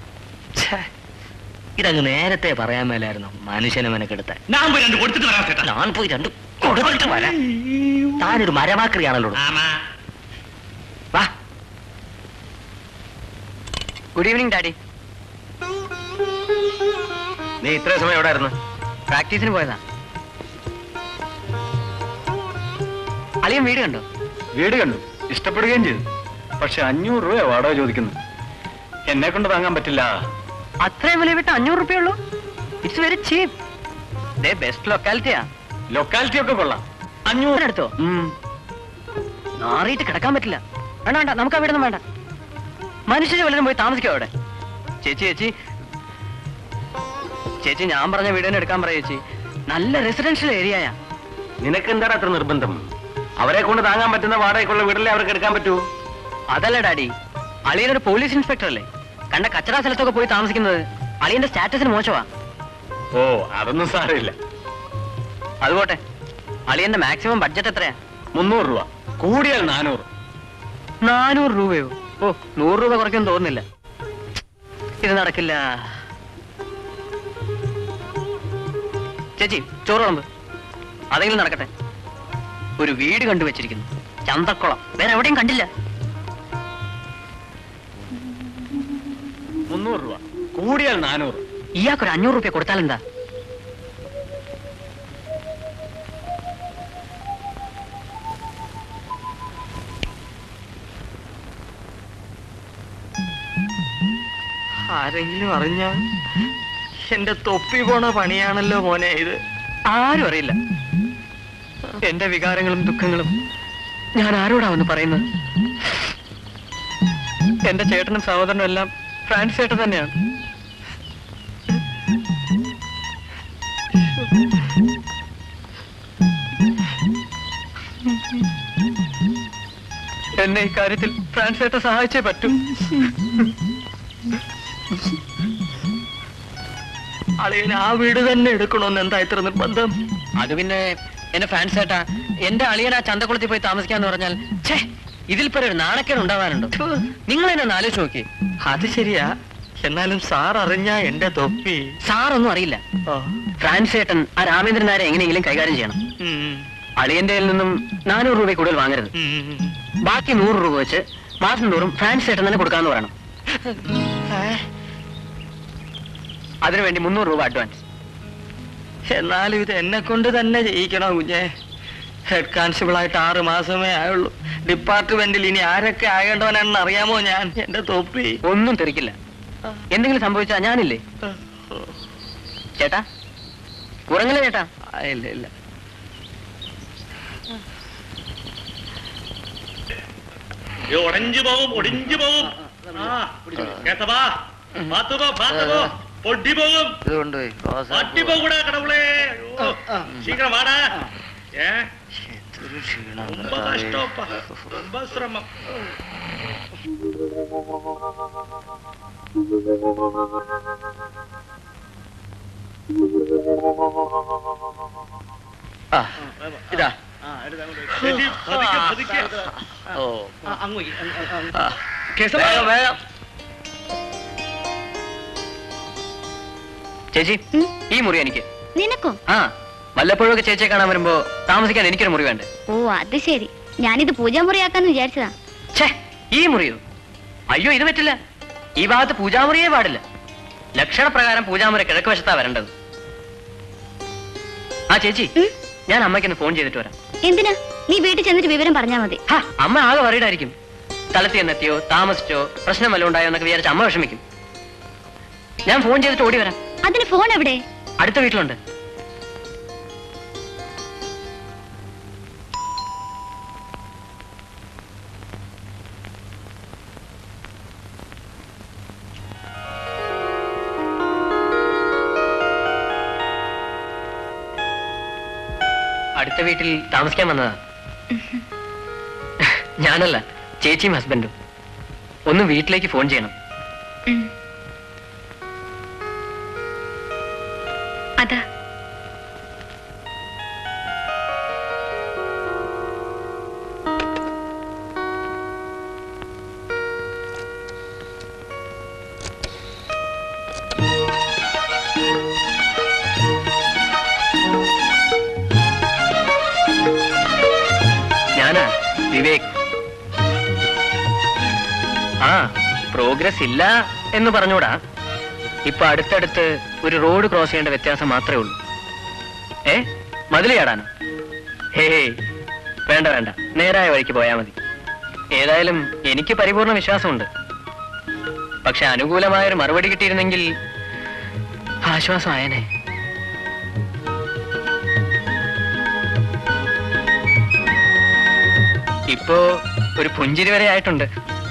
C: ഇതങ്ങ് നേരത്തെ പറയാൻ മേലായിരുന്നു മനുഷ്യനെ മെനക്കെടുത്ത
L: ഞാൻ പോയി രണ്ട് കൊടുത്തിട്ട് വരാം ചേട്ടാ
C: ഞാൻ പോയി രണ്ട് കൊടുത്തിട്ട് വരാം താനൊരു മരമാക്രിയാണല്ലോ
L: ആമാ
C: വാ ഗുഡ് ഈവനിങ് ഡാഡി
B: നീ ഇത്രയും സമയം എവിടെ ആയിരുന്നു
C: പ്രാക്ടീസിന് പോയതാ അളിയൻ വീട് കണ്ടോ
J: വീട് കണ്ടു ഇഷ്ടപ്പെടുകയും ചെയ്തു പക്ഷെ അഞ്ഞൂറ് രൂപ വാടക ചോദിക്കുന്നു എന്നെ കൊണ്ട് താങ്ങാൻ പറ്റില്ല
C: അത്രയും വില വിട്ട് അഞ്ഞൂറ് റുപ്യ ഉള്ളൂ it's very cheap the best ലൊക്കാലിറ്റിയാ
J: ലൊക്കാലിറ്റി ഒക്കെ കൊള്ളാം
C: അഞ്ഞൂറിനടുത്തോ
J: ഉം.
C: നാറിയിട്ട് കിടക്കാൻ പറ്റില്ല വേണ്ട വേണ്ട നമുക്ക് അവിടെ ഒന്നും വേണ്ട മനുഷ്യര് വല്ലതും പോയി താമസിക്കോ അവിടെ ചേച്ചി ചേച്ചി ചേച്ചി ഞാൻ പറഞ്ഞ വീട് തന്നെ എടുക്കാൻ പറയാ ചേച്ചി നല്ല റെസിഡൻഷ്യൽ ഏരിയയാ
B: നിനക്ക് എന്താണ് അത്ര നിർബന്ധം അവരെ കൊണ്ട് താങ്ങാൻ പറ്റുന്ന വാടകയ്ക്കുള്ള വീടല്ലേ അവർക്ക് എടുക്കാൻ പറ്റൂ
C: അതല്ല ഡാഡി അളിയനൊരു പോലീസ് ഇൻസ്പെക്ടർ അല്ലേ കണ്ട കച്ചറ സ്ഥലത്തൊക്കെ പോയി താമസിക്കുന്നത് അളിയന്റെ സ്റ്റാറ്റസിന് മോശമാ
J: ഓ അതൊന്നും സാരമില്ല
C: അതുപോട്ടെ അളിയന്റെ മാക്സിമം ബഡ്ജറ്റ് എത്രയാ
J: മുന്നൂറ് രൂപ കൂടിയാൽ നാനൂറ്
C: നാനൂറ് രൂപയോ ഓ നൂറ് രൂപ കുറയ്ക്കാൻ തോന്നുന്നില്ല ഇത് നടക്കില്ല ചേച്ചി ചോറ് വിളമ്പ് അതെങ്കിലും നടക്കട്ടെ ഒരു വീട് കണ്ടുവച്ചിരിക്കുന്നു ചന്തക്കുളം വേറെ എവിടെയും കണ്ടില്ല
J: മുന്നൂറ് രൂപ കൂടിയാൽ നാനൂറ്
C: ഇയാൾക്കൊരു അഞ്ഞൂറ് രൂപ കൊടുത്താൽ എന്താ
E: ആരെങ്കിലും അറിഞ്ഞ എന്റെ തൊപ്പി പോണ പണിയാണല്ലോ മോനെ ഇത്
C: ആരും അറിയില്ല എന്റെ വികാരങ്ങളും ദുഃഖങ്ങളും ഞാൻ ആരോടാ വന്ന് പറയുന്നത് എന്റെ ചേട്ടനും സഹോദരനും എല്ലാം ഫ്രാൻസ് ചേട്ടൻ തന്നെയാണ് എന്നെ ഇക്കാര്യത്തിൽ ഫ്രാൻസ് ചേട്ടൻ സഹായിച്ചേ പറ്റൂ
E: അളിയന് ആ വീട് തന്നെ എടുക്കണമെന്ന് എന്താ ഇത്ര നിർബന്ധം
C: അത് പിന്നെ എന്റെ ഫ്രാൻസ് ചേട്ടാ എന്റെ അളിയൻ ആ ചന്തക്കുളത്തിൽ പോയി താമസിക്കാന്ന് പറഞ്ഞാൽ ഛേ ഇതിൽ പേര് ഒരു നാണക്കേട് ഉണ്ടാവാനുണ്ടോ നിങ്ങൾ എന്നെ ഒന്ന് ആലോചിച്ച് നോക്കി
E: അത് ശരിയാ എന്നാലും സാർ അറിഞ്ഞ എന്റെ തൊപ്പി
C: സാറൊന്നും അറിയില്ല
E: ഓ,
C: ഫ്രാൻസ് ചേട്ടൻ ആ രാമേന്ദ്രൻ നായരെ എങ്ങനെയെങ്കിലും കൈകാര്യം ചെയ്യണം
E: ഉം,
C: അളിയന്റെ നിന്നും നാനൂറ് രൂപ കൂടുതൽ വാങ്ങരുത്
E: ഉം.
C: ബാക്കി നൂറ് രൂപ വെച്ച് മാസം തോറും ഫ്രാൻസ് ചേട്ടൻ തന്നെ കൊടുക്കാന്ന് പറയണം
E: ഏ,
C: അതിനുവേണ്ടി മുന്നൂറ് രൂപ അഡ്വാൻസ്
E: എന്നാലും ഇത് എന്നെ കൊണ്ട് തന്നെ ചെയ്യിക്കണോ കുഞ്ഞെ ഹെഡ് കോൺസ്റ്റബിൾ ആയിട്ട് ആറ് മാസമേ ആയുള്ളൂ ഡിപ്പാർട്ട്മെന്റിൽ ഇനി ആരൊക്കെ ആകേണ്ടവനാണെന്ന് അറിയാമോ ഞാൻ എന്റെ തൊപ്പി
C: ഒന്നും തെറിക്കില്ല എന്തെങ്കിലും സംഭവിച്ചാ ഞാനില്ലേ ചേട്ടാ ഉറങ്ങില്ല ചേട്ടാ
E: ആ, ഇല്ല ഇല്ല
L: ഒടഞ്ഞു പോവും ഒടിഞ്ഞു പോവും ആ കേട്ടവാ പാത്തുപോ പാത്തുപോ പൊടി പോകും
E: ഇത് കൊണ്ടുപോയി
L: പട്ടി പോകൂടാ കടവുളേ അയ്യോ, ശീഘ്രം വാടാ ഏ ரொம்ப கஷ்டம்ப்பா ரொம்ப சிரமம்
E: ആ, ഇതാ
L: ശരി, പതുക്കെ, പതുക്കെ.
E: ഓ
L: ആ, അങ്ങോട്ട്, അങ്ങ്, അങ്ങ്, അങ്ങ്.
E: ആ,
L: കേശവ.
E: വേഗം, വേഗം.
C: ചേച്ചി ഈ മുറി എനിക്ക്
I: നിനക്കോ
C: ആ വല്ലപ്പോഴും ഒക്കെ ചേച്ചിയെ കാണാൻ വരുമ്പോ താമസിക്കാൻ എനിക്കൊരു മുറി വേണ്ടേ
I: ഓ അത് ശരി ഞാനിത് പൂജാമുറിയാക്കാന്ന് വിചാരിച്ചതാ
C: ഛേ ഈ മുറിയോ അയ്യോ ഇത് പറ്റില്ല ഈ ഭാഗത്ത് പൂജാമുറിയേ പാടില്ല ലക്ഷണപ്രകാരം പൂജാമുറി കിഴക്ക് വശത്താ വരേണ്ടത് ആ ചേച്ചി
I: ഉം?
C: ഞാൻ അമ്മയ്ക്കൊന്ന് ഫോൺ ചെയ്തിട്ട് വരാം
I: എന്തിനാ നീ വീട്ടിൽ ചെന്നിട്ട് വിവരം പറഞ്ഞാ മതി
C: ഹാ അമ്മ ആകെ വറീഡായിരിക്കും സ്ഥലത്ത് ചെന്നെത്തിയോ താമസിച്ചോ പ്രശ്നം വല്ലതും ഉണ്ടായോ എന്നൊക്കെ വിചാരിച്ച അമ്മ വിഷമിക്കും ഞാൻ ഫോൺ ചെയ്തിട്ട് ഓടി വരാം
I: അതിന് ഫോൺ എവിടെ
C: അടുത്ത വീട്ടിലുണ്ട് അടുത്ത വീട്ടിൽ താമസിക്കാൻ വന്നതാ ഞാനല്ല ചേച്ചിയും ഹസ്ബൻഡും ഒന്ന് വീട്ടിലേക്ക് ഫോൺ ചെയ്യണം
I: ഉം. അതാ
C: ഞാനാ വിവേക് ആ പ്രോഗ്രസ് ഇല്ല എന്ന് പറഞ്ഞൂടാ ഇപ്പൊ അടുത്തടുത്ത് ഒരു റോഡ് ക്രോസ് ചെയ്യേണ്ട വ്യത്യാസം മാത്രമേ ഉള്ളൂ ഏ മതിൽ ചാടാനോ ഹേ വേണ്ട വേണ്ട നേരായ വഴിക്ക് പോയാ മതി ഏതായാലും എനിക്ക് പരിപൂർണ വിശ്വാസമുണ്ട് പക്ഷെ അനുകൂലമായൊരു മറുപടി കിട്ടിയിരുന്നെങ്കിൽ ആശ്വാസമായനെ ഇപ്പോ ഒരു പുഞ്ചിരി വരെ ആയിട്ടുണ്ട്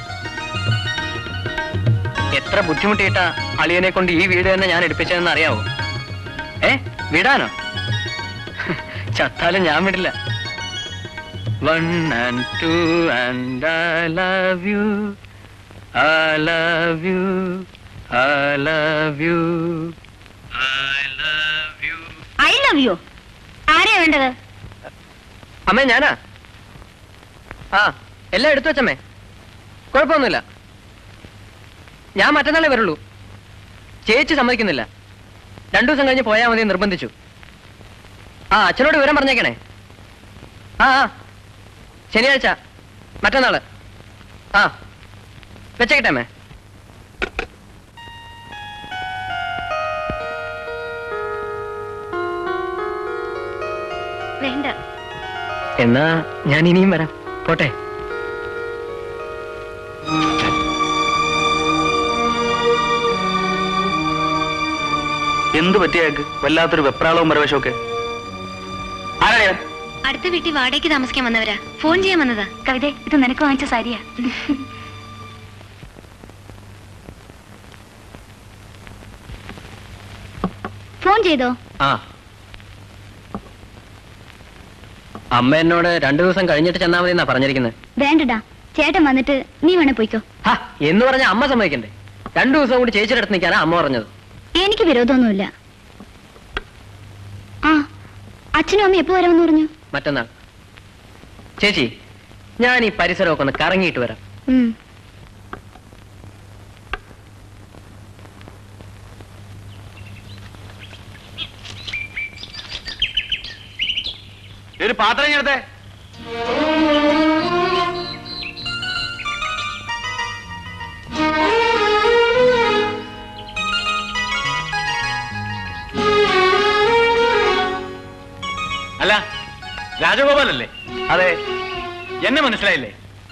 C: എത്ര ബുദ്ധിമുട്ടിയിട്ടാ അളിയനെ കൊണ്ട് ഈ വീട് തന്നെ ഞാൻ എടുപ്പിച്ചതെന്ന് അറിയാവോ ഏ വിടാനോ ചത്താലും ഞാൻ വിടില്ല one and two and I love you I love you I love you I love you
I: I love you ആരെയാ വേണ്ടത്
C: അമ്മേ ഞാനാ ആ എല്ലാം എടുത്തു വെച്ചമ്മേ കുഴപ്പമൊന്നുമില്ല ഞാൻ മറ്റന്നാളേ വരുള്ളൂ ചേച്ചി സമ്മതിക്കുന്നില്ല രണ്ടു ദിവസം കഴിഞ്ഞ് പോയാൽ മതി എന്ന് നിർബന്ധിച്ചു ആ അച്ഛനോട് വിവരം പറഞ്ഞേക്കണേ ആ ആ ശനിയാഴ്ച മറ്റന്നാള് ആ വെച്ചേക്കട്ടെ അമ്മേ
I: വേണ്ട
C: എന്നാ ഞാൻ ഇനിയും വരാം പോട്ടെ
F: എന്ത് പറ്റിയാക്ക് വല്ലാത്തൊരു വെപ്രാളവും പരവേശമൊക്കെ ആരാ
I: അടുത്ത വീട്ടിൽ വാടകയ്ക്ക് താമസിക്കാൻ വന്നവരാ ഫോൺ ചെയ്യാൻ വന്നതാ കവിത ഇത് നിനക്ക് വാങ്ങിച്ച സാരിയാ ഫോൺ ചെയ്തോ
C: ആ അമ്മ എന്നോട് രണ്ടു ദിവസം കഴിഞ്ഞിട്ട് ചെന്നാ മതി എന്നാ പറഞ്ഞിരിക്കുന്നത്
I: വേണ്ടടാ ചേട്ടൻ വന്നിട്ട് നീ വേണേ പോയിക്കോ
C: ഹാ എന്ന് പറഞ്ഞ അമ്മ സമ്മതിക്കണ്ടേ രണ്ടു ദിവസം കൂടി ചേച്ചിയുടെ അടുത്ത് നിൽക്കാനാ അമ്മ പറഞ്ഞത്
I: എനിക്ക് വിരോധമൊന്നുമില്ല ആ അച്ഛനും അമ്മ എപ്പോ വരാമെന്ന് പറഞ്ഞു
C: മറ്റന്നാൾ ചേച്ചി ഞാൻ ഈ പരിസരമൊക്കെ ഒന്ന് കറങ്ങിയിട്ട് വരാം
I: ഉം.
F: ഒരു പാത്രം ഞാൻ എടുത്തേ
J: അല്ല രാജഗോപാലല്ലേ
F: അതെ
J: എന്നെ മനസ്സിലായില്ലേ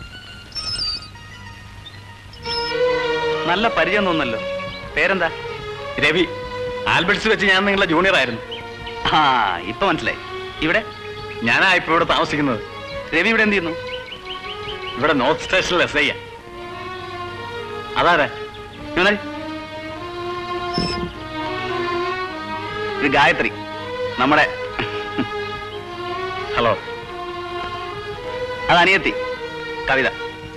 F: നല്ല പരിചയം തോന്നല്ലോ പേരെന്താ
J: രവി ആൽബർട്സ് വെച്ച് ഞാൻ നിങ്ങളുടെ ജൂനിയർ ആയിരുന്നു
F: ആ ഇപ്പൊ മനസ്സിലായി ഇവിടെ
J: ഞാനാ ഇപ്പൊ ഇവിടെ താമസിക്കുന്നത്
F: രവി ഇവിടെ എന്ത് ചെയ്യുന്നു
J: ഇവിടെ നോർത്ത് സ്റ്റേഷനിൽ എസ് ഐ അതാരാ
F: നീ വന്നേ. ഇത് ഗായത്രി നമ്മുടെ
J: ഹലോ
F: അത് അനിയത്തി കവിത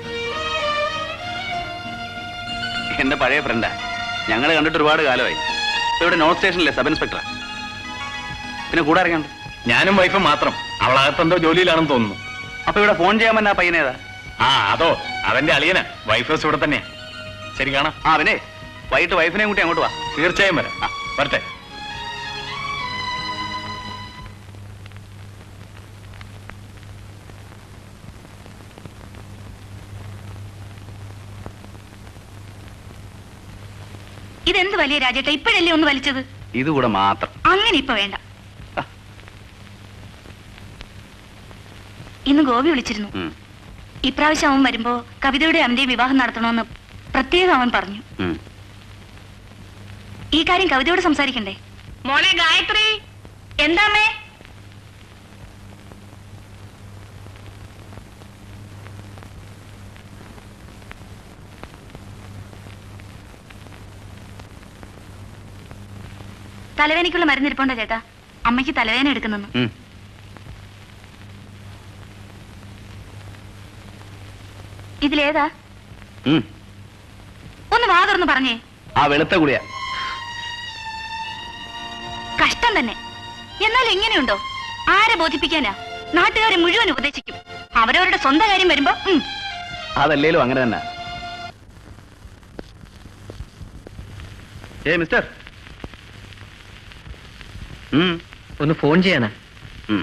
F: എന്റെ പഴയ ഫ്രണ്ടാ ഞങ്ങൾ കണ്ടിട്ട് ഒരുപാട് കാലമായി ഇപ്പൊ ഇവിടെ നോർത്ത് സ്റ്റേഷനിലെ സബ് ഇൻസ്പെക്ടറാ പിന്നെ കൂടെ ഇറങ്ങാണ്ട്
J: ഞാനും വൈഫും മാത്രം അവളകത്തെന്തോ ജോലിയിലാണെന്ന് തോന്നുന്നു
F: അപ്പൊ ഇവിടെ ഫോൺ ചെയ്യാൻ പറ്റാ പയ്യനേതാ
J: ആ അതോ അവന്റെ അളിയനാ വൈഫ് ഹൗസ് ഇവിടെ തന്നെയാ ശരി കാണാം
F: ആ പിന്നെ വൈകിട്ട് വൈഫിനെയും കൂട്ടി അങ്ങോട്ട് വാ
J: തീർച്ചയായും വരാം
F: ആ.
J: വരട്ടെ
A: ഇതെന്ത് വലിയ രാജേട്ട ഇപ്പോഴല്ലേ ഒന്ന് വലിച്ചത്
F: ഇത് കൂടെ മാത്രം
A: അങ്ങനെ ഇപ്പൊ വേണ്ട ഇന്ന് ഗോപി വിളിച്ചിരുന്നു
F: ഉം,
A: ഇപ്രാവശ്യം അവൻ വരുമ്പോ കവിതയുടെ അവന്റെ വിവാഹം നടത്തണമെന്ന് പ്രത്യേകം അവൻ പറഞ്ഞു
F: ഉം.
A: ഈ കാര്യം കവിതയോട് സംസാരിക്കണ്ടേ മോളെ ഗായത്രി എന്താമേ തലവേദനയ്ക്കുള്ള മരുന്നിരിപ്പുണ്ടോ ചേട്ടാ അമ്മയ്ക്ക് തലവേദന എടുക്കുന്നു
F: ഉം.
A: ഇതിലേതാ
F: ഉം.
A: ഒന്ന് വാ തുറന്ന് പറഞ്ഞേ
F: ആ വെളുത്ത കുളിയാ
A: കഷ്ടം തന്നെ എന്നാൽ എങ്ങനെയുണ്ടോ ആരെ ബോധിപ്പിക്കാനാ നാട്ടുകാരെ മുഴുവൻ ഉപദേശിക്കും അവരവരുടെ സ്വന്തം കാര്യം വരുമ്പോ ഉം,
F: അതല്ലേലും അങ്ങനെ തന്നെ ഏ മിസ്റ്റർ ഉം,
C: ഒന്ന് ഫോൺ ചെയ്യാനാ
F: ഉം.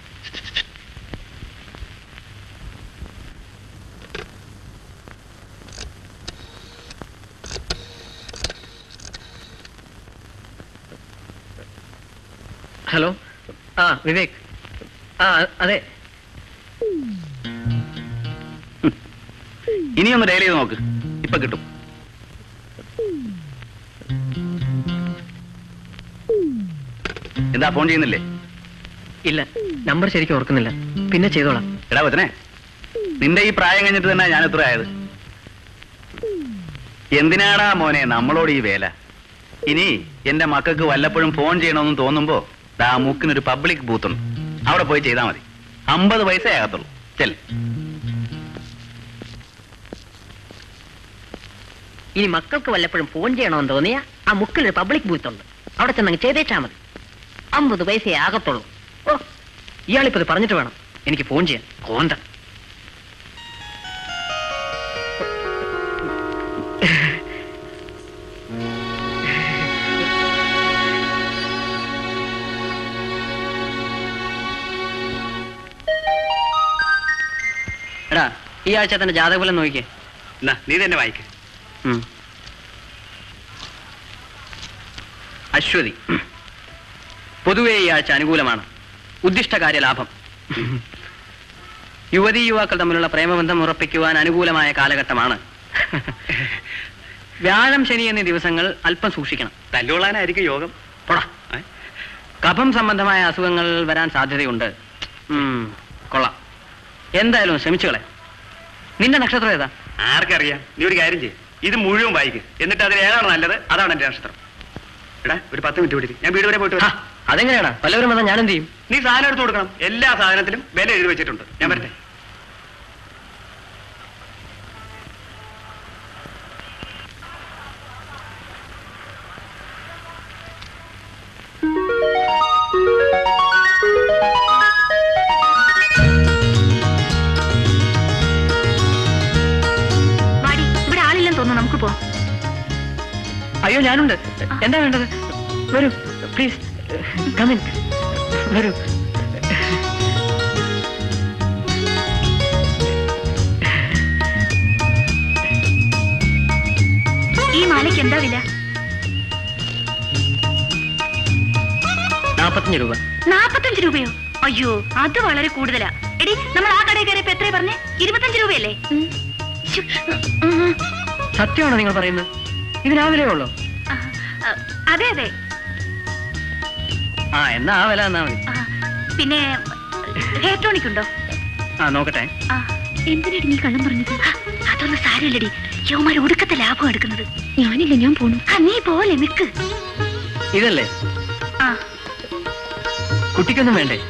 C: ഹലോ ആ വിവേക് ആ അതെ
F: ഇനിയൊന്ന് ഡയൽ ചെയ്ത് നോക്ക് ഇപ്പൊ കിട്ടും എന്താ ഫോൺ ചെയ്യുന്നില്ലേ
C: ഇല്ല നമ്പർ ശരിക്കും ഓർക്കുന്നില്ല പിന്നെ ചെയ്തോളാം
F: എടാ വച്ചനെ നിന്റെ ഈ പ്രായം കഴിഞ്ഞിട്ട് തന്നെ ഞാൻ എത്ര ആയത് എന്തിനാടാ മോനെ നമ്മളോട് ഈ വേല ഇനി എന്റെ മക്കൾക്ക് വല്ലപ്പോഴും ഫോൺ ചെയ്യണമെന്ന് തോന്നുമ്പോ ദാ മുക്കിനൊരു പബ്ലിക് ബൂത്ത് ഉണ്ട് അവിടെ പോയി ചെയ്താൽ മതി അമ്പത് പൈസ ആകത്തുള്ളൂ ചെൽ
M: ഇനി മക്കൾക്ക് വല്ലപ്പോഴും ഫോൺ ചെയ്യണമെന്ന് തോന്നിയ ആ മുക്കിൽ പബ്ലിക് ബൂത്ത് ഉണ്ട് അവിടെ ചെന്നങ്ങ് ചെയ്തേച്ചാ മതി അമ്പത് പൈസയെ ആകത്തുള്ളൂ
C: ഓ ഇയാളിപ്പത് പറഞ്ഞിട്ട് വേണം എനിക്ക് ഫോൺ ചെയ്യാൻ കോന്ത ഈ ആഴ്ച തന്നെ ജാതകഫലം നോക്കിക്കേ
F: എന്നാ നീ തന്നെ വായിക്ക
C: ഉം. അശ്വതി പൊതുവെ ഈ ആഴ്ച അനുകൂലമാണ് ഉദ്ദിഷ്ടകാര്യ ലാഭം യുവതീ യുവാക്കൾ തമ്മിലുള്ള പ്രേമബന്ധം ഉറപ്പിക്കുവാൻ അനുകൂലമായ കാലഘട്ടമാണ് വ്യാഴം ശനി എന്നീ ദിവസങ്ങൾ അല്പം സൂക്ഷിക്കണം
F: തല്ലുകൊള്ളാനായിരിക്കും യോഗം
C: പോടാ കഫം സംബന്ധമായ അസുഖങ്ങൾ വരാൻ സാധ്യതയുണ്ട് ഉം, കൊള്ളാം എന്തായാലും ശ്രമിച്ചുകളെ നിന്റെ നക്ഷത്രം ഏതാ
F: ആർക്കറിയാം നീ ഒരു കാര്യം ചെയ്യും ഇത് മുഴുവൻ വായിക്കും എന്നിട്ട് അതിൽ ഏതാണ് നല്ലത് അതാണ് എന്റെ നക്ഷത്രം എടാ ഒരു പത്ത് മിനിറ്റ് വിട്ടിട്ട് ഞാൻ വീട് വരെ പോയിട്ട് വരാം.
C: അതെങ്ങനെയാടാ പലവരും വന്നാൽ ഞാൻ എന്ത് ചെയ്യും
F: നീ സാധനം എടുത്തു കൊടുക്കണം എല്ലാ സാധനത്തിലും വില എഴുതി വെച്ചിട്ടുണ്ട് ഞാൻ വരട്ടെ
I: വാടി ഇവിടെ ആളില്ലെന്ന് തോന്നുന്നു നമുക്ക് പോവാം
C: അയ്യോ ഞാനുണ്ട് എന്താ വേണ്ടത് വരൂ പ്ലീസ് കമിൻ വരൂ
I: ഈ മാലയ്ക്ക് എന്താ വില
C: നാപ്പത്തഞ്ച് രൂപ
I: നാപ്പത്തഞ്ച് രൂപയോ അയ്യോ അത് വളരെ കൂടുതലാ എടി നമ്മൾ ആ കടയിൽ കയറിയപ്പോ എത്രയാ പറഞ്ഞേ ഇരുപത്തഞ്ച് രൂപയല്ലേ ശ്ശോ, ഉം.
C: സത്യമാണോ നിങ്ങൾ പറയുന്നത് ഇതിനാവിലേ ഉള്ളൂ
I: ആ, ആ, അതെ അതെ
C: ആ എന്നാ ആ വില എന്നാ മതി
I: ആ, പിന്നെ ഇലക്ട്രോണിക് ഉണ്ടോ
C: ആ നോക്കട്ടെ
I: ആ, എന്തിനടി നീ കള്ളം പറഞ്ഞത് ആ, അതൊന്നും സാരമില്ലടി യവമാർ ഒടുക്കത്തെ ലാഭം എടുക്കുന്നത് ഞാനില്ല ഞാൻ പോണു ആ നീ പോലെ നിക്ക്
C: ഇതല്ലേ
I: ആ
C: കുട്ടിക്കൊന്നും വേണ്ടേ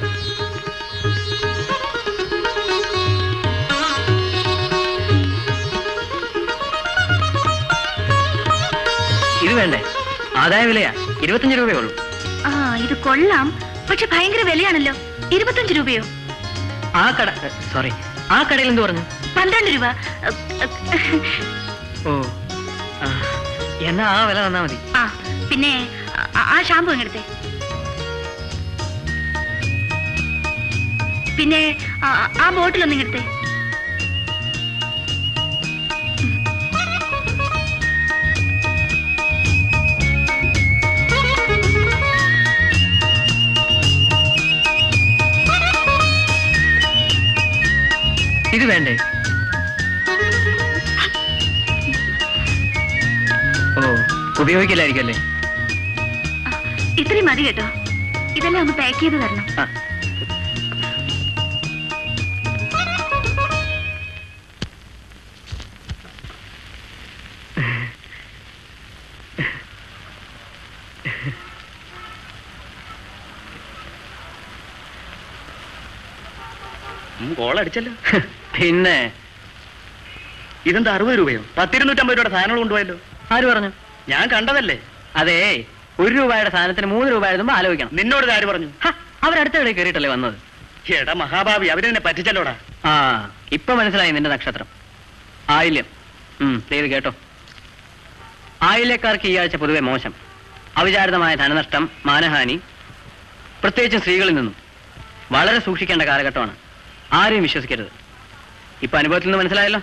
C: ഇത് വേണ്ടേ ആദായ വിലയാ ഇരുപത്തഞ്ച് രൂപയേ ഉള്ളൂ
I: ആ ഇത് കൊള്ളാം പക്ഷെ ഭയങ്കര വിലയാണല്ലോ ഇരുപത്തഞ്ച് രൂപയോ
C: ആ കട സോറി ആ കടയിൽ എന്ത് പറഞ്ഞു
I: പന്ത്രണ്ട് രൂപ അ, അ,
C: ഓ ആ, എന്നാ ആ വില തന്നാ മതി
I: ആ പിന്നെ ആ- ആ ഷാമ്പു എങ്ങടുത്തെ പിന്നെ ആ- ആ ബോട്ടിൽ ഒന്ന് ഇങ്ങടുത്തെ
C: ഇത് വേണ്ടേ ഓ ഉപയോഗിക്കില്ലായിരിക്കും അല്ലേ
I: ഇത്രയും മതി കേട്ടോ ഇതെല്ലാം ഒന്ന് പാക്ക് ചെയ്ത് തരണം
C: ആ.
F: കോൾ അടിച്ചല്ലോ
C: പിന്നെ
F: ഇതെന്താ അറുപത് രൂപയോ പത്തിരുന്നൂറ്റമ്പത് രൂപയുടെ സാധനങ്ങൾ കൊണ്ടുപോയല്ലോ
C: ആര് പറഞ്ഞു
F: ഞാൻ കണ്ടതല്ലേ
C: അതെ ഒരു രൂപയുടെ സാധനത്തിന് മൂന്ന് രൂപ എഴുതുമ്പോ ആലോചിക്കണം
F: നിന്നോട് ആര് പറഞ്ഞു
C: ഹ, അവരടുത്ത കടയിൽ കയറിയിട്ടല്ലേ വന്നത്
F: എടാ മഹാഭാവി അവരെന്നെ പറ്റിച്ചല്ലോടാ
C: ആ ഇപ്പൊ മനസ്സിലായി നിന്റെ നക്ഷത്രം ആയില്യം ഉം ദേ ഇത് കേട്ടോ ആയില്യക്കാർക്ക് ഈ ആഴ്ച പൊതുവെ മോശം അവിചാരിതമായ ധനനഷ്ടം മാനഹാനി പ്രത്യേകിച്ചും സ്ത്രീകളിൽ നിന്നും വളരെ സൂക്ഷിക്കേണ്ട കാലഘട്ടമാണ് ആരെയും വിശ്വസിക്കരുത് ഇപ്പൊ അനുഭവത്തിൽ നിന്ന് മനസ്സിലായല്ലോ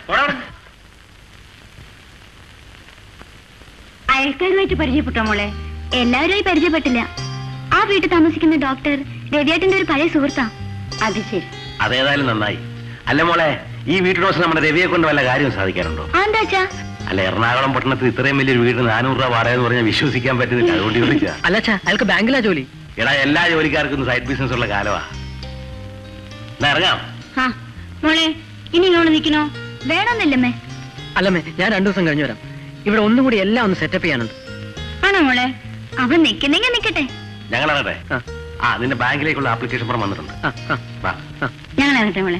I: അയൽക്കാരുമായിട്ട് പരിചയപ്പെട്ടോ മോളെ എല്ലാവരുമായി പരിചയപ്പെട്ടില്ല ആ വീട്ടിൽ താമസിക്കുന്ന ഡോക്ടർ രവിയേട്ടന്റെ ഒരു പഴയ സുഹൃത്താ അത് ശരി
B: അതേതായാലും നന്നായി അല്ല മോളെ ഈ വീട്ടിലോസ് നമ്മുടെ രവിയെ കൊണ്ട് വല്ല കാര്യം സാധിക്കാറുണ്ടോ
I: ആ എന്താച്ചാ
B: അല്ല എറണാകുളം പട്ടണത്തിൽ ഇത്രയും വലിയൊരു വീട് നാനൂറ് രൂപ വാടക എന്ന് പറഞ്ഞാൽ വിശ്വസിക്കാൻ പറ്റുന്നില്ല അതുകൊണ്ട് ചോദിച്ചാ
C: അല്ലച്ചാ അയാൾക്ക് ബാങ്കിലാ ജോലി
B: എടാ എല്ലാ ജോലിക്കാർക്കും സൈഡ് ബിസിനസ് ഉള്ള കാലമാ എന്നാ ഇറങ്ങാം
I: ആ മോളെ ഇനി ഇങ്ങോട്ട് നിൽക്കണോ വേണമെന്നില്ലമ്മേ
C: അല്ലമ്മേ ഞാൻ രണ്ടു ദിവസം കഴിഞ്ഞു വരാം ഇവിടെ ഒന്നും കൂടി എല്ലാം ഒന്ന് സെറ്റപ്പ് ചെയ്യാനുണ്ട്
I: ആണോ മോളെ അവൻ നിക്കുന്നെങ്കിൽ നിക്കട്ടെ
B: ഞങ്ങൾ ഇറങ്ങട്ടെ
C: ആ.
B: ആ നിന്റെ ബാങ്കിലേക്കുള്ള ആപ്ലിക്കേഷൻ ഫോം വന്നിട്ടുണ്ട്
C: ആ, ആ.
B: വാ
I: ഞങ്ങൾ ഇറങ്ങട്ടെ മോളെ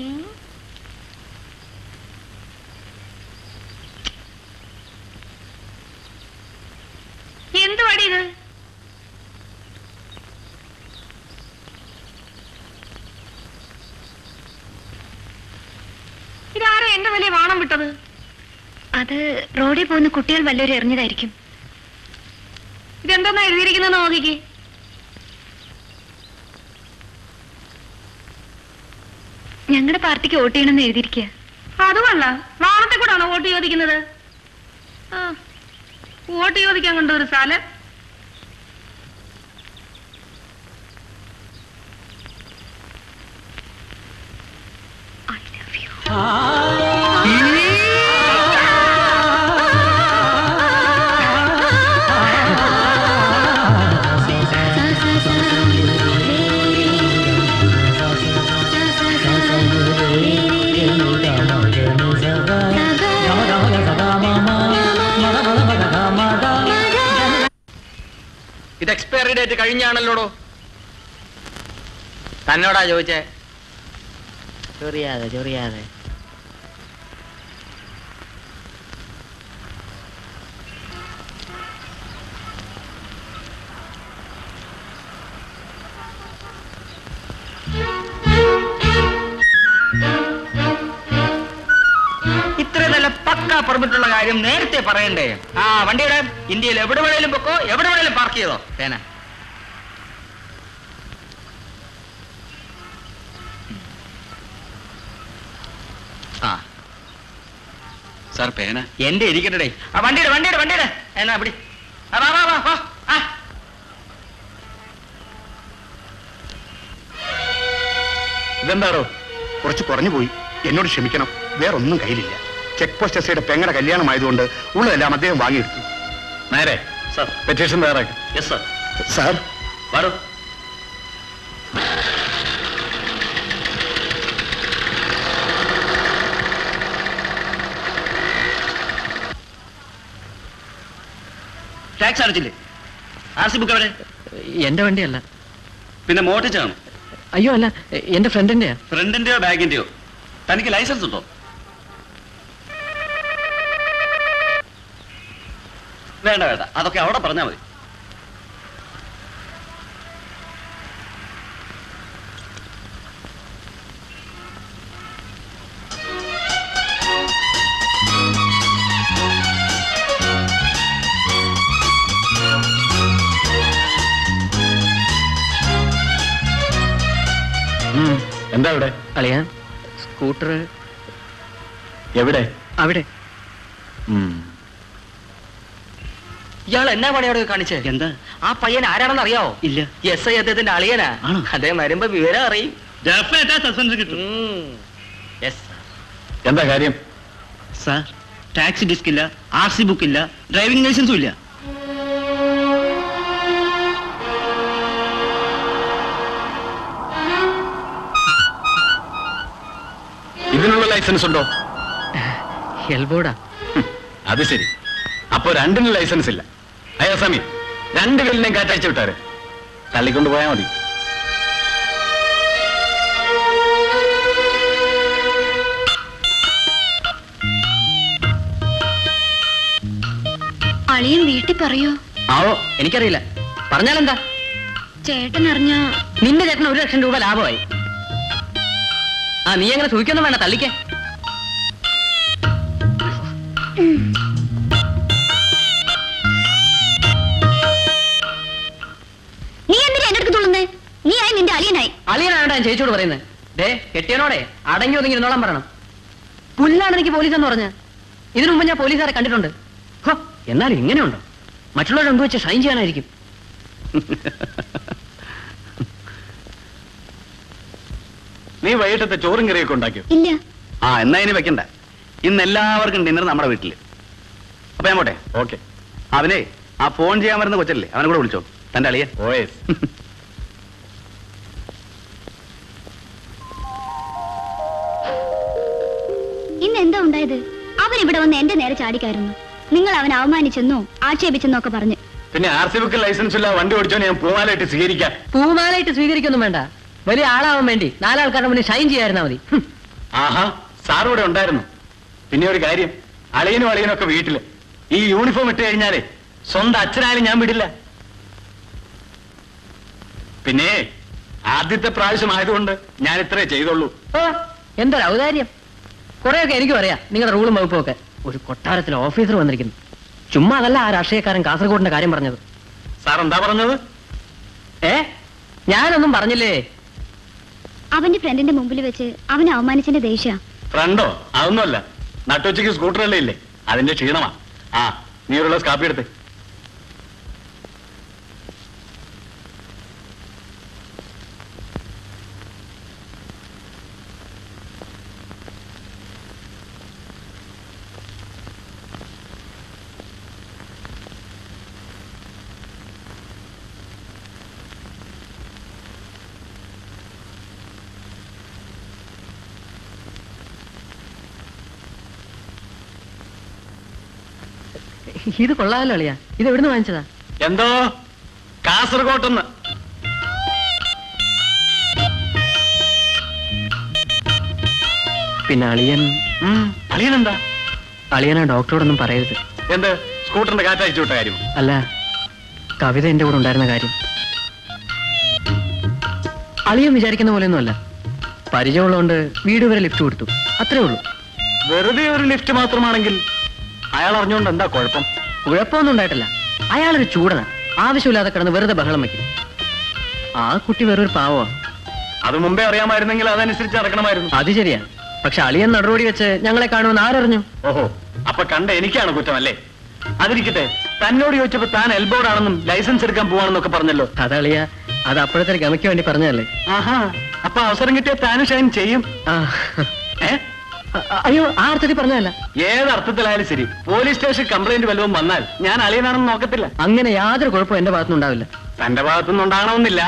A: എന്ത് വടി ഇത് ഇതാരോ എന്റെ വലിയ വാണം വിട്ടത്
I: അത് റോഡിൽ പോകുന്ന കുട്ടികൾ വല്ലവരും എറിഞ്ഞതായിരിക്കും
A: ഇതെന്താ എഴുതിയിരിക്കുന്നത് നോക്കിക്ക്
I: ഞങ്ങളുടെ പാർട്ടിക്ക് വോട്ട് ചെയ്യണമെന്ന് എഴുതിയിരിക്കുക
A: അത് കൊള്ള വാണത്തെ കൂടാണോ വോട്ട് ചോദിക്കുന്നത് ആ, വോട്ട് ചോദിക്കാൻ കണ്ട ഒരു സ്ഥലം
C: ഇത് എക്സ്പയറി ഡേറ്റ് കഴിഞ്ഞാണല്ലോടോ തന്നോടാ ചോദിച്ചേ ചൊറിയാതെ ചൊറിയാതെ ഇത്ര നല്ല പക്ക പെർമിറ്റുള്ള കാര്യം നേരത്തെ പറയണ്ടേ ആ വണ്ടിയുടെ ഇന്ത്യയിൽ എവിടെ വേണേലും പൊക്കോ എവിടെ വേണേലും പാർക്ക് ചെയ്തോ പേന ആ
J: സാർ പേന
C: എന്റെ ഇരിക്കട്ടെ ആ വണ്ടിയുടെ വണ്ടിയുടെ വണ്ടിയുടെ എന്നാ പിടി ആ, വാ വാ വാ വാ ആ
F: ഇതെന്താണോ കുറച്ച് കുറഞ്ഞു പോയി എന്നോട് ക്ഷമിക്കണം വേറൊന്നും കയ്യിലില്ല ചെക്ക് പോസ്റ്റ് എസ് ഐയുടെ പെങ്ങടെ കല്യാണമായതുകൊണ്ട് ഉള്ളതെല്ലാം അദ്ദേഹം വാങ്ങിയെടുത്തു
J: നേരെ
F: സാർ
J: പെറ്റീഷൻ തയ്യാറാക്കി
F: യെസ് സാർ സാർ
J: വരൂ
C: ടാക്സ് അടച്ചില്ലേ ആർ സി ബുക്ക് എവിടെ
E: എന്റെ വണ്ടിയല്ല
J: പിന്നെ മോട്ടിച്ചാണ്
E: അയ്യോ അല്ല എന്റെ ഫ്രണ്ടിന്റെയാ
J: ഫ്രണ്ടിന്റെയോ ബാഗിന്റെയോ തനിക്ക് ലൈസൻസ് ഉണ്ടോ വേണ്ട വേണ്ട അതൊക്കെ അവിടെ പറഞ്ഞാൽ മതി
G: എന്താ ഇവിടെ
E: അളിയാ സ്കൂട്ടർ
G: എവിടെ
E: അവിടെ ഇയാൾ എന്നാ പണി അവിടെ കാണിച്ചേ
J: എന്താ
E: ആ പയ്യൻ ആരാണെന്ന് അറിയാവോ
J: ഇല്ല
E: എസ് ഐ അദ്ദേഹത്തിന്റെ അളിയനാ
J: ആണോ?
E: അദ്ദേഹം വരുമ്പോ വിവരം അറിയും
J: സസ്പെൻഷൻ കിട്ടും
E: യെസ്
G: എന്താ കാര്യം
J: സാർ ടാക്സി ഡിസ്ക് ഇല്ല ആർ സി ബുക്ക് ഇല്ല ഡ്രൈവിംഗ് ലൈസൻസും ഇല്ല
G: ഇതിനുള്ള ലൈസൻസ് ഉണ്ടോ
E: എൽബോർഡാ
G: അത് ശരി അപ്പൊ രണ്ടിനും ലൈസൻസ് ഇല്ല അയ്യോ സമി രണ്ട് പേരിനെയും കാറ്റയച്ചു വിട്ടാര് തള്ളിക്കൊണ്ട് പോയാൽ മതി
I: അളിയൻ വീട്ടിൽ പറയോ
E: ആവോ എനിക്കറിയില്ല പറഞ്ഞാലെന്താ
I: ചേട്ടൻ അറിഞ്ഞ
E: നിന്റെ ചേട്ടന് ഒരു ലക്ഷം രൂപ ലാഭമായി ആ നീ അങ്ങനെ സൂഹിക്കൊന്നും വേണ്ട തള്ളിക്കേ
I: നീ എന്തിനാ എന്റെ അടുത്ത് തുള്ളുന്നേ നീ ആയി നിന്റെ അളിയനായി
E: അളിയനാണ് ഞാൻ ചേച്ചിയോട് പറയുന്നത് ദേ കെട്ടിയനോടെ അടങ്ങി ഒതുങ്ങി ഇരുന്നോളാൻ പറയണം പുല്ലാണ് എനിക്ക് പോലീസ് എന്ന് പറഞ്ഞ് ഇതിനു മുമ്പ് ഞാൻ പോലീസുകാരെ കണ്ടിട്ടുണ്ട് ഹോ എന്നാലും ഇങ്ങനെയുണ്ടോ മറ്റുള്ളവർ എന്ത് വെച്ച് ഷൈൻ ചെയ്യാനായിരിക്കും
J: നീ വൈകിട്ടത്തെ ചോറും കറിയൊക്കെ ഉണ്ടാക്കിയോ
I: ഇല്ല
J: ആ എന്നാ ഇനി വെക്കണ്ട ഇന്ന് എല്ലാവർക്കും ഡിന്നർ നമ്മുടെ വീട്ടില് അപ്പൊ ഞാൻ പോട്ടെ
G: ഓക്കെ
J: അവനെ ആ ഫോൺ ചെയ്യാൻ വരുന്ന കൊച്ചല്ലേ അവനെ കൂടെ വിളിച്ചോ തന്റെ അളിയൻ
G: ഓയസ്
I: ഇന്ന് എന്താ ഉണ്ടായത് അവൻ ഇവിടെ വന്ന് എന്റെ നേരെ ചാടിക്കായിരുന്നു നിങ്ങൾ അവനെ അവമാനിച്ചെന്നോ ആക്ഷേപിച്ചെന്നോ ഒക്കെ പറഞ്ഞു
G: പിന്നെ ആർ സി ബുക്ക് ലൈസൻസ് ഇല്ല വണ്ടി ഓടിച്ചോ ഞാൻ പൂമാലായിട്ട് സ്വീകരിക്കാം
E: പൂമാലായിട്ട് സ്വീകരിക്കൊന്നും വേണ്ട വലിയ ആളാവാൻ വേണ്ടി നാലാൾക്കാരുടെ മുന്നിൽ ഷൈൻ ചെയ്യായിരുന്നാ മതി ഹും.
J: ആഹാ സാർ ഇവിടെ ഉണ്ടായിരുന്നു പിന്നെ ഒരു കാര്യം അളിയനും അളിയനും ഒക്കെ വീട്ടില് ഈ യൂണിഫോം ഇട്ട് കഴിഞ്ഞാലേ സ്വന്തം അച്ഛനായാലും ഞാൻ വിടില്ല പിന്നെ ആദ്യത്തെ പ്രാവശ്യം ആയതുകൊണ്ട് ഞാൻ ഇത്രേ ചെയ്തുള്ളൂ
M: ഓ എന്തൊരു ഔദാര്യം കുറെയൊക്കെ എനിക്കും അറിയാം നിങ്ങളുടെ റൂളും വകുപ്പും ഒക്കെ ഒരു കൊട്ടാരത്തിൽ ഓഫീസർ വന്നിരിക്കുന്നു ചുമ്മാ അതല്ല ആ രാഷ്ട്രീയക്കാരൻ കാസർഗോഡിന്റെ കാര്യം പറഞ്ഞത്
J: സാർ എന്താ പറഞ്ഞത്
M: ഏ ഞാനൊന്നും പറഞ്ഞില്ലേ
N: അവന്റെ ഫ്രണ്ടിന്റെ മുമ്പിൽ വെച്ച് അവനെ അവമാനിച്ചതിന്റെ ദേഷ്യ
J: ഫ്രണ്ടോ അതൊന്നുമല്ല നട്ടുച്ചയ്ക്ക് സ്കൂട്ടറല്ലേ ഇല്ലേ അതിന്റെ ക്ഷീണമാ ആ നീ ഒരു ഗ്ലാസ് കാപ്പി എടുത്ത്
M: ഇത് കൊള്ളാമല്ലോ അളിയാ ഇത് എവിടുന്ന് വാങ്ങിച്ചതാ
J: എന്തോ കാസർഗോട്ടെന്ന്
M: പിന്നെ അളിയൻ
J: അളിയൻ എന്താ
M: അളിയനാ ഡോക്ടറോടൊന്നും പറയരുത്
J: എന്ത് സ്കൂട്ടറിന്റെ കാറ്റ് അയച്ചു വിട്ട കാര്യം
M: അല്ല കവിത എന്റെ കൂടെ ഉണ്ടായിരുന്ന കാര്യം അളിയൻ വിചാരിക്കുന്ന പോലെയൊന്നുമല്ല പരിചയമുള്ളതുകൊണ്ട് വീട് വരെ ലിഫ്റ്റ് കൊടുത്തു അത്രേ ഉള്ളൂ
J: വെറുതെ ഒരു ലിഫ്റ്റ് മാത്രമാണെങ്കിൽ അയാൾ അറിഞ്ഞുകൊണ്ട് എന്താ കുഴപ്പം
M: കുഴപ്പമൊന്നും ഉണ്ടായിട്ടില്ല അയാളൊരു ചൂടനാ ആവശ്യമില്ലാതെ കിടന്ന് വെറുതെ ബഹളം വയ്ക്കും ആ കുട്ടി വെറൊരു പാവമാ
J: അത് മുമ്പേ അറിയാമായിരുന്നെങ്കിൽ അതനുസരിച്ച് നടക്കണമായിരുന്നു
M: അത് ശരിയാ പക്ഷെ അളിയൻ നടുറോടി വെച്ച് ഞങ്ങളെ കാണുമെന്ന് ആരറിഞ്ഞു
J: ഓഹോ അപ്പൊ കണ്ട എനിക്കാണ് കുറ്റമല്ലേ അതിരിക്കട്ടെ തന്നോട് ചോദിച്ചപ്പോ താൻ എൽബോർഡ് ആണെന്നും ലൈസൻസ് എടുക്കാൻ പോവാണെന്നൊക്കെ പറഞ്ഞല്ലോ
M: അതളിയ അത് അപ്പോഴത്തെ ഗമയ്ക്ക് വേണ്ടി പറഞ്ഞതല്ലേ
J: ആഹാ അപ്പൊ അവസരം കിട്ടിയ താനും ഷൈൻ ചെയ്യും
M: ആ
J: ഏ
M: അയ്യോ ആ അർത്ഥത്തിൽ പറഞ്ഞതല്ല
J: ഏത് അർത്ഥത്തിലായാലും ശരി പോലീസ് സ്റ്റേഷൻ കംപ്ലൈന്റ് വല്ലതും വന്നാൽ ഞാൻ അളിയനാണെന്ന് നോക്കത്തില്ല
M: അങ്ങനെ യാതൊരു കുഴപ്പവും എന്റെ ഭാഗത്തുനിന്ന് ഉണ്ടാവില്ല
J: തന്റെ ഭാഗത്തുനിന്ന് ഉണ്ടാകണമെന്നില്ല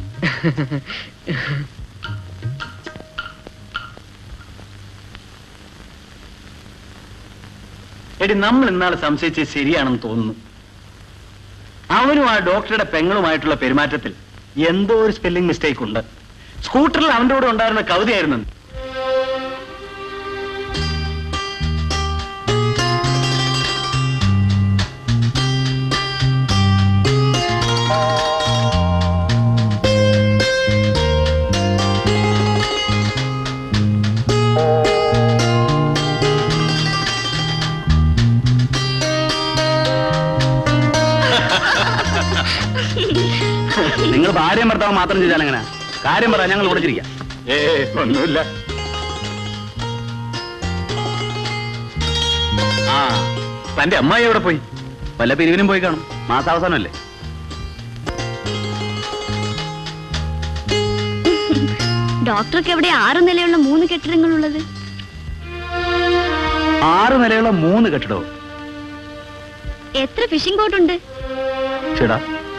J: എടി നമ്മൾ ഇന്നാളെ സംശയിച്ചത് ശരിയാണെന്ന് തോന്നുന്നു അവനും ആ ഡോക്ടറുടെ പെങ്ങളുമായിട്ടുള്ള പെരുമാറ്റത്തിൽ എന്തോ ഒരു സ്പെല്ലിംഗ് മിസ്റ്റേക്ക് ഉണ്ട് സ്കൂട്ടറിൽ അവന്റെ കൂടെ ഉണ്ടായിരുന്ന കവിതയായിരുന്നു നിങ്ങൾ ഭാര്യ ഭർത്താവ് മാത്രം ചെയ്താൽ എങ്ങനെ കാര്യം പറ ഞങ്ങൾ ഓടിച്ചിരിക്കാം ഏ ഒന്നുമില്ല ആ തന്റെ അമ്മായി എവിടെ പോയി വല്ല പിരിവിനും പോയി കാണും മാസാവസാനമല്ലേ
N: ഡോക്ടർക്ക് എവിടെ ആറ് നിലയുള്ള മൂന്ന് കെട്ടിടങ്ങളുള്ളത്
J: ആറ് നിലയുള്ള മൂന്ന് കെട്ടിടവും
N: എത്ര ഫിഷിംഗ് ബോട്ട് ഉണ്ട്
J: ചേടാ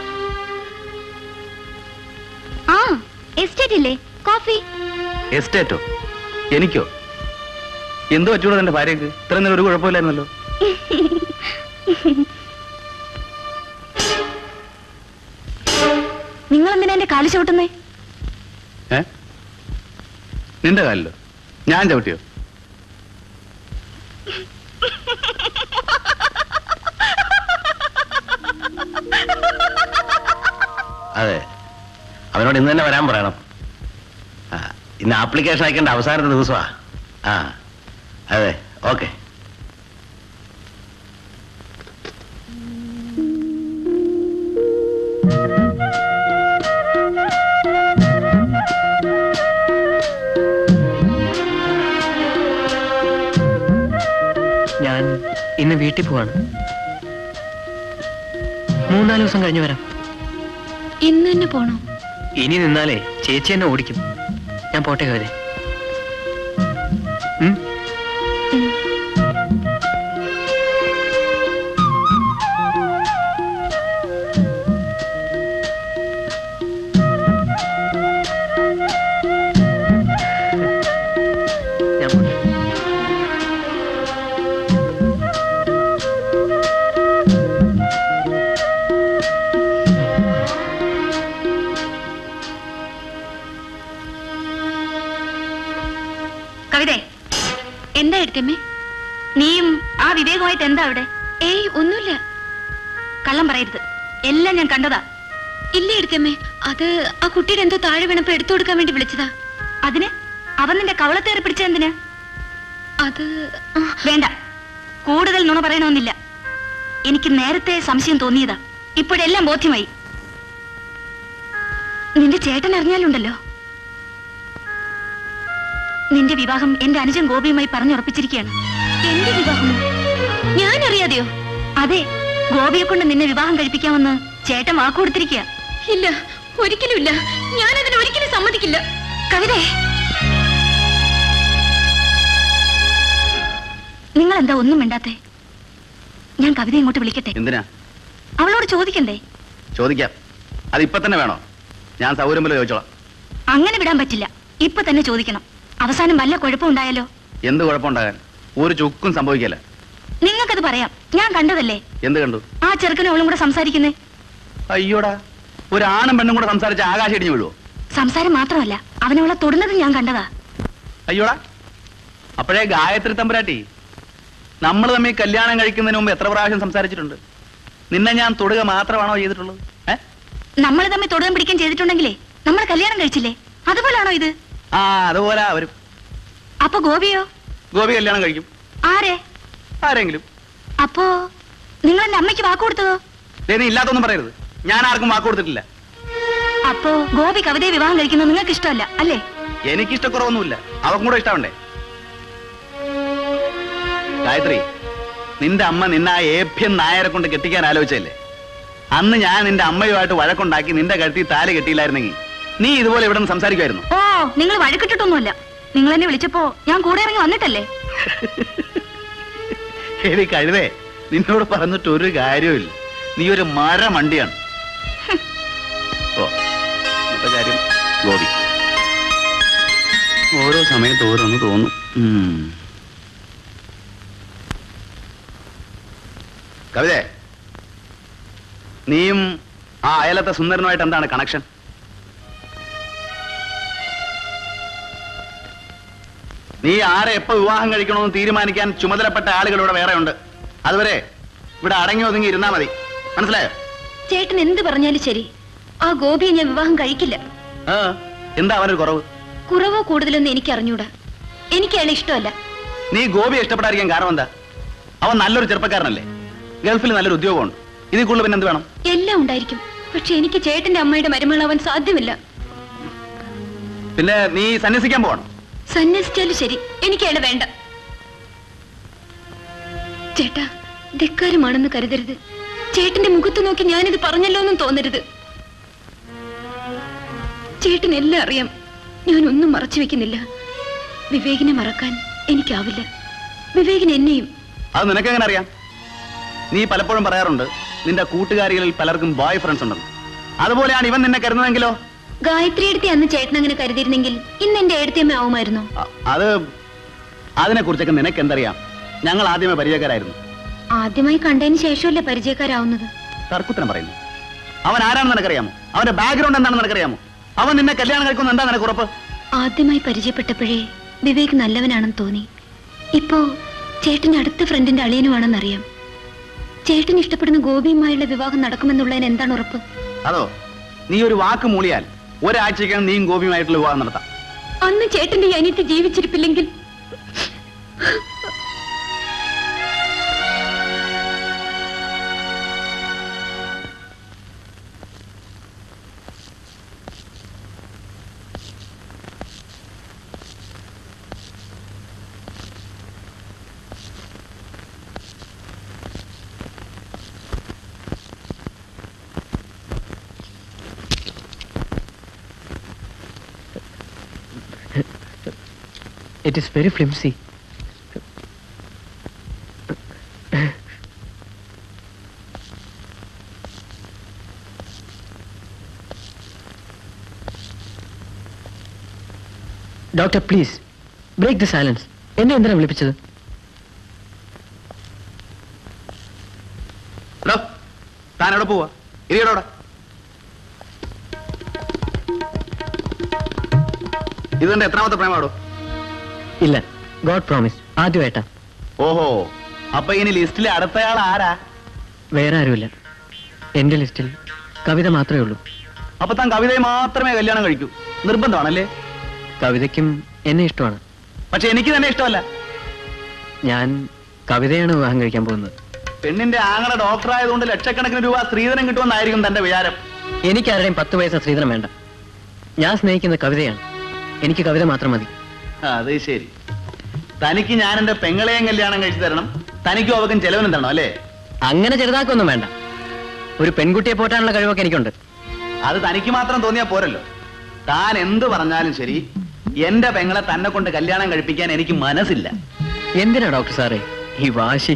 N: ആ എസ്റ്റേറ്റ് ഇല്ലേ കോഫി
J: എസ്റ്റേറ്റോ എനിക്കോ എന്ത് പറ്റൂടോ എന്റെ ഭാര്യക്ക് ഇത്രയും നേരം ഒരു കുഴപ്പമില്ലായിരുന്നല്ലോ
N: നിങ്ങൾ എന്തിനാ എന്റെ കാല് ചവിട്ടുന്നേ
J: ഏ നിന്റെ കാലിലോ ഞാൻ ചവിട്ടിയോ
B: അതെ അവനോട് ഇന്ന് തന്നെ വരാൻ പറയണം ആ, ഇന്ന് ആപ്ലിക്കേഷൻ അയക്കേണ്ട അവസാനത്തെ ദിവസമാ ആ അതെ ഓക്കെ
M: ഞാൻ ഇന്ന് വീട്ടിൽ പോവാണ് മൂന്നാല് ദിവസം കഴിഞ്ഞ് വരാം
N: ഇന്ന് തന്നെ പോണോ
M: ഇനി നിന്നാലേ ചേച്ചി എന്നെ ഓടിക്കും ഞാൻ പോട്ടെ കവരെ ഞാൻ പോട്ടെ
A: കവിതേ എന്താ എടുത്തമ്മേ നീയും ആ വിവേകമായിട്ട് എന്താ അവിടെ ഏയ് ഒന്നുമില്ല കള്ളം പറയരുത് എല്ലാം ഞാൻ കണ്ടതാ ഇല്ല എടുത്തമ്മേ അത് ആ കുട്ടിയുടെ എന്തോ താഴെ വീണപ്പോ എടുത്തു കൊടുക്കാൻ വേണ്ടി വിളിച്ചതാ അതിന് അവൻ നിന്റെ കവളത്തേറി പിടിച്ചെന്തിന് അത് വേണ്ട കൂടുതൽ നുണ പറയണമെന്നില്ല എനിക്ക് നേരത്തെ സംശയം തോന്നിയതാ ഇപ്പോഴെല്ലാം ബോധ്യമായി നിന്റെ ചേട്ടൻ അറിഞ്ഞാലുണ്ടല്ലോ നിന്റെ വിവാഹം എന്റെ അനുജൻ ഗോപിയുമായി പറഞ്ഞുറപ്പിച്ചിരിക്കുകയാണ് എന്റെ വിവാഹമോ ഞാൻ അറിയാതെയോ അതെ ഗോപിയെ കൊണ്ട് നിന്നെ വിവാഹം കഴിപ്പിക്കാമെന്ന് ചേട്ടൻ വാക്കു കൊടുത്തിരിക്കുക ഇല്ല ഒരിക്കലും ഇല്ല ഞാൻ അതിന് ഒരിക്കലും സമ്മതിക്കില്ല കവിതേ നിങ്ങൾ എന്താ ഒന്നും മിണ്ടാത്തെ ഞാൻ കവിത ഇങ്ങോട്ട് വിളിക്കട്ടെ
F: എന്തിനാ
A: അവളോട് ചോദിക്കണ്ടേ
F: ചോദിക്കാം അത് ഇപ്പൊ തന്നെ വേണോ ഞാൻ സൗകര്യം പോലെ ചോദിച്ചോളാം
A: അങ്ങനെ വിടാൻ പറ്റില്ല ഇപ്പൊ തന്നെ ചോദിക്കണം അവസാനം വല്ല കുഴപ്പമുണ്ടായാലോ
F: എന്ത് കുഴപ്പമുണ്ടാകാൻ ഒരു ചുക്കും സംഭവിക്കല്ല
A: നിങ്ങൾക്കത് പറയാം ഞാൻ കണ്ടതല്ലേ
F: എന്ത് കണ്ടു
A: ആ ചെറുക്കനും അവളും കൂടെ സംസാരിക്കുന്നേ
F: അയ്യോടാ ഒരു ആണും പെണ്ണും കൂടെ സംസാരിച്ച് ആകാശം ഇടിഞ്ഞു വീഴുവോ
A: സംസാരം മാത്രമല്ല അവനവളെ തൊടുന്നതും ഞാൻ കണ്ടതാ
F: അയ്യോടാ അപ്പോഴേ ഗായത്രി തമ്പുരാട്ടി നമ്മൾ തമ്മിൽ കല്യാണം കഴിക്കുന്നതിന് മുമ്പ് എത്ര പ്രാവശ്യം സംസാരിച്ചിട്ടുണ്ട് നിന്നെ ഞാൻ തൊടുക മാത്രമാണോ ചെയ്തിട്ടുള്ളത് ഏ
A: നമ്മൾ തമ്മിൽ തൊടുകയും പിടിക്കുകയും ചെയ്തിട്ടുണ്ടെങ്കിലേ നമ്മൾ കല്യാണം കഴിച്ചില്ലേ അതുപോലാണോ ഇത്
F: ആ അതുപോലെ വരും
A: അപ്പൊ ഗോപിയോ
F: ഗോപി കല്യാണം കഴിക്കും
A: ആരെ
F: ആരെങ്കിലും
A: അപ്പോ നിങ്ങൾ എന്റെ അമ്മയ്ക്ക് വാക്ക് കൊടുത്തതോ
F: ദേ, നീ ഇല്ലാത്തൊന്നും പറയരുത് ഞാൻ ആർക്കും വാക്ക് കൊടുത്തിട്ടില്ല
A: അപ്പോ ഗോപി കവിതയെ വിവാഹം കഴിക്കുന്നത് നിങ്ങൾക്ക് ഇഷ്ടമല്ല അല്ലേ
F: എനിക്കിഷ്ടക്കുറവൊന്നുമില്ല അവക്കും കൂടെ ഇഷ്ടമുണ്ടേ ഗായത്രി നിന്റെ അമ്മ നിന്നെ ആ ഏഭ്യൻ നായരെ കൊണ്ട് കെട്ടിക്കാൻ ആലോചിച്ചല്ലേ അന്ന് ഞാൻ നിന്റെ അമ്മയുമായിട്ട് വഴക്കുണ്ടാക്കി നിന്റെ കഴുത്തി താല് കെട്ടിയില്ലായിരുന്നെങ്കിൽ നീ ഇതുപോലെ ഇവിടെ നിന്ന് സംസാരിക്കുമായിരുന്നു
A: ഓ നിങ്ങൾ വഴക്കിട്ടിട്ടൊന്നുമല്ല നിങ്ങൾ എന്നെ വിളിച്ചപ്പോ ഞാൻ കൂടെ ഇറങ്ങി വന്നിട്ടല്ലേ
F: എടി കഴുതേ നിന്നോട് പറഞ്ഞിട്ട് ഒരു കാര്യവുമില്ല നീ ഒരു മരമണ്ടിയാണ് ഓ ഇപ്പൊ കാര്യം ഗോപി ഓരോ സമയത്ത് ഓരോന്ന് തോന്നും ഉം. കവിതേ നീയും ആ അയലത്തെ സുന്ദരനുമായിട്ട് എന്താണ് കണക്ഷൻ നീ ആരെ എപ്പോ വിവാഹം കഴിക്കണമെന്ന് തീരുമാനിക്കാൻ ചുമതലപ്പെട്ട ആളുകൾ ഇവിടെ വേറെ ഉണ്ട് അതുവരെ ഇവിടെ അടങ്ങി ഒതുങ്ങി ഇരുന്നാ മതി മനസ്സിലായോ
A: ചേട്ടൻ എന്ത് പറഞ്ഞാലും ശരി ആ ഗോപിയെ ഞാൻ വിവാഹം കഴിക്കില്ല
F: ആ എന്താ അവനൊരു കുറവ്
A: കുറവോ കൂടുതലൊന്നും എനിക്ക് അറിഞ്ഞൂടാ എനിക്ക് അയാളെ ഇഷ്ടമല്ല
F: നീ ഗോപിയെ ഇഷ്ടപ്പെടാതിരിക്കാൻ കാരണം എന്താ അവൻ നല്ലൊരു ചെറുപ്പക്കാരനല്ലേ ഗൾഫിൽ നല്ലൊരു ഉദ്യോഗമുണ്ട് ഇതിൽ കൂടുതൽ പിന്നെ എന്ത് വേണം
A: എല്ലാം ഉണ്ടായിരിക്കും പക്ഷെ എനിക്ക് ചേട്ടന്റെ അമ്മയുടെ മരുമകളാവാൻ സാധ്യമല്ല
F: പിന്നെ നീ സന്യസിക്കാൻ പോകണം
A: സന്യസിച്ചാലും ശരി എനിക്ക് അയാളെ വേണ്ട ചേട്ടാ ധിക്കാരമാണെന്ന് കരുതരുത് ചേട്ടന്റെ മുഖത്ത് നോക്കി ഞാനിത് പറഞ്ഞല്ലോ എന്നും തോന്നരുത് ചേട്ടൻ എല്ലാം അറിയാം ഞാൻ ഒന്നും മറച്ചു വെക്കുന്നില്ല വിവേകിനെ മറക്കാൻ എനിക്കാവില്ല വിവേകിന് എന്നെയും
F: അത് നിനക്കെങ്ങനെ അറിയാം നീ പലപ്പോഴും പറയാറുണ്ട് നിന്റെ കൂട്ടുകാരികളിൽ പലർക്കും ബോയ് ഫ്രണ്ട്സ് ഉണ്ടെന്ന് അതുപോലെയാണ് ഇവൻ നിന്നെ കരുതുന്നതെങ്കിലോ
A: ഗായത്രി എടുത്തി അന്ന് ചേട്ടൻ അങ്ങനെ കരുതിയിരുന്നെങ്കിൽ ഇന്ന് എന്റെ എടുത്തിയമ്മ ആവുമായിരുന്നോ
F: അ- അത് അതിനെ കുറിച്ചൊക്കെ നിനക്ക് എന്തറിയാം ഞങ്ങൾ ആദ്യമേ പരിചയക്കാരായിരുന്നു
A: ആദ്യമായി കണ്ടതിന് ശേഷമല്ലേ പരിചയക്കാരാവുന്നത്
F: തർക്കുത്തരം പറയുന്നു അവൻ ആരാണെന്ന് നിനക്കറിയാമോ അവന്റെ ബാക്ക്ഗ്രൗണ്ട് എന്താണെന്ന് നിനക്കറിയാമോ അവൻ നിന്നെ കല്യാണം കഴിക്കുന്ന എന്താ നിനക്ക് ഉറപ്പ്
A: ആദ്യമായി പരിചയപ്പെട്ടപ്പോഴേ വിവേക് നല്ലവനാണെന്ന് തോന്നി ഇപ്പോ ചേട്ടന്റെ അടുത്ത ഫ്രണ്ടിന്റെ അളിയനുമാണെന്നറിയാം ചേട്ടൻ ഇഷ്ടപ്പെടുന്ന ഗോപിയുമായുള്ള വിവാഹം നടക്കുമെന്നുള്ളതിന് എന്താണ് ഉറപ്പ്
F: അതോ നീ ഒരു വാക്ക് മൂളിയാൽ ഒരാഴ്ചയ്ക്കകം നീയും ഗോപിയുമായിട്ടുള്ള വിവാഹം നടത്താം
A: അന്ന് ചേട്ടന്റെ ഈ അനിയത്തി ജീവിച്ചിരിപ്പില്ലെങ്കിൽ
M: It is very flimsy. Doctor please break the silence എന്നെ എന്തിനാ വിളിപ്പിച്ചത്
F: എടോ താൻ എവിടെ പോവാ ഇരിയടോടെ ഇതെന്റെ എത്രാമത്തെ പ്രേമാടോ
M: ഇല്ല ഗോഡ് പ്രോമിസ് ആദ്യമായിട്ടാ
F: ഓഹോ അപ്പൊ ഇനി ലിസ്റ്റിലെ അടുത്തയാൾ ആരാ
M: വേറെ ആരുമില്ല എന്റെ ലിസ്റ്റിൽ കവിത മാത്രമേ ഉള്ളൂ
F: അപ്പൊ താൻ കവിതയെ മാത്രമേ കല്യാണം കഴിക്കൂ നിർബന്ധമാണല്ലേ
M: കവിതയ്ക്കും എന്നെ ഇഷ്ടമാണ്
F: പക്ഷെ എനിക്ക് തന്നെ ഇഷ്ടമല്ല
M: ഞാൻ കവിതയാണ് വിവാഹം കഴിക്കാൻ പോകുന്നത്
F: പെണ്ണിന്റെ ആങ്ങളെ ഡോക്ടർ ആയതുകൊണ്ട് ലക്ഷക്കണക്കിന് രൂപ സ്ത്രീധനം കിട്ടുമെന്നായിരിക്കും തന്റെ വിചാരം
M: എനിക്കാരുടെയും പത്ത് പൈസ സ്ത്രീധനം വേണ്ട ഞാൻ സ്നേഹിക്കുന്ന കവിതയാണ് എനിക്ക് കവിത മാത്രം മതി
F: ആ, അത് ശരി തനിക്ക് ഞാൻ എന്റെ പെങ്ങളെയും കല്യാണം കഴിച്ചു തരണം തനിക്കും അവക്കും ചെലവിനും തരണം അല്ലേ
M: അങ്ങനെ ചെറുതാക്കൊന്നും വേണ്ട ഒരു പെൺകുട്ടിയെ പോറ്റാനുള്ള കഴിവൊക്കെ എനിക്കുണ്ട്
F: അത് തനിക്ക് മാത്രം തോന്നിയാ പോരല്ലോ താൻ എന്ത് പറഞ്ഞാലും ശരി എന്റെ പെങ്ങളെ തന്നെ കൊണ്ട് കല്യാണം കഴിപ്പിക്കാൻ എനിക്ക് മനസ്സില്ല
M: എന്തിനാ ഡോക്ടർ സാറേ ഈ വാശി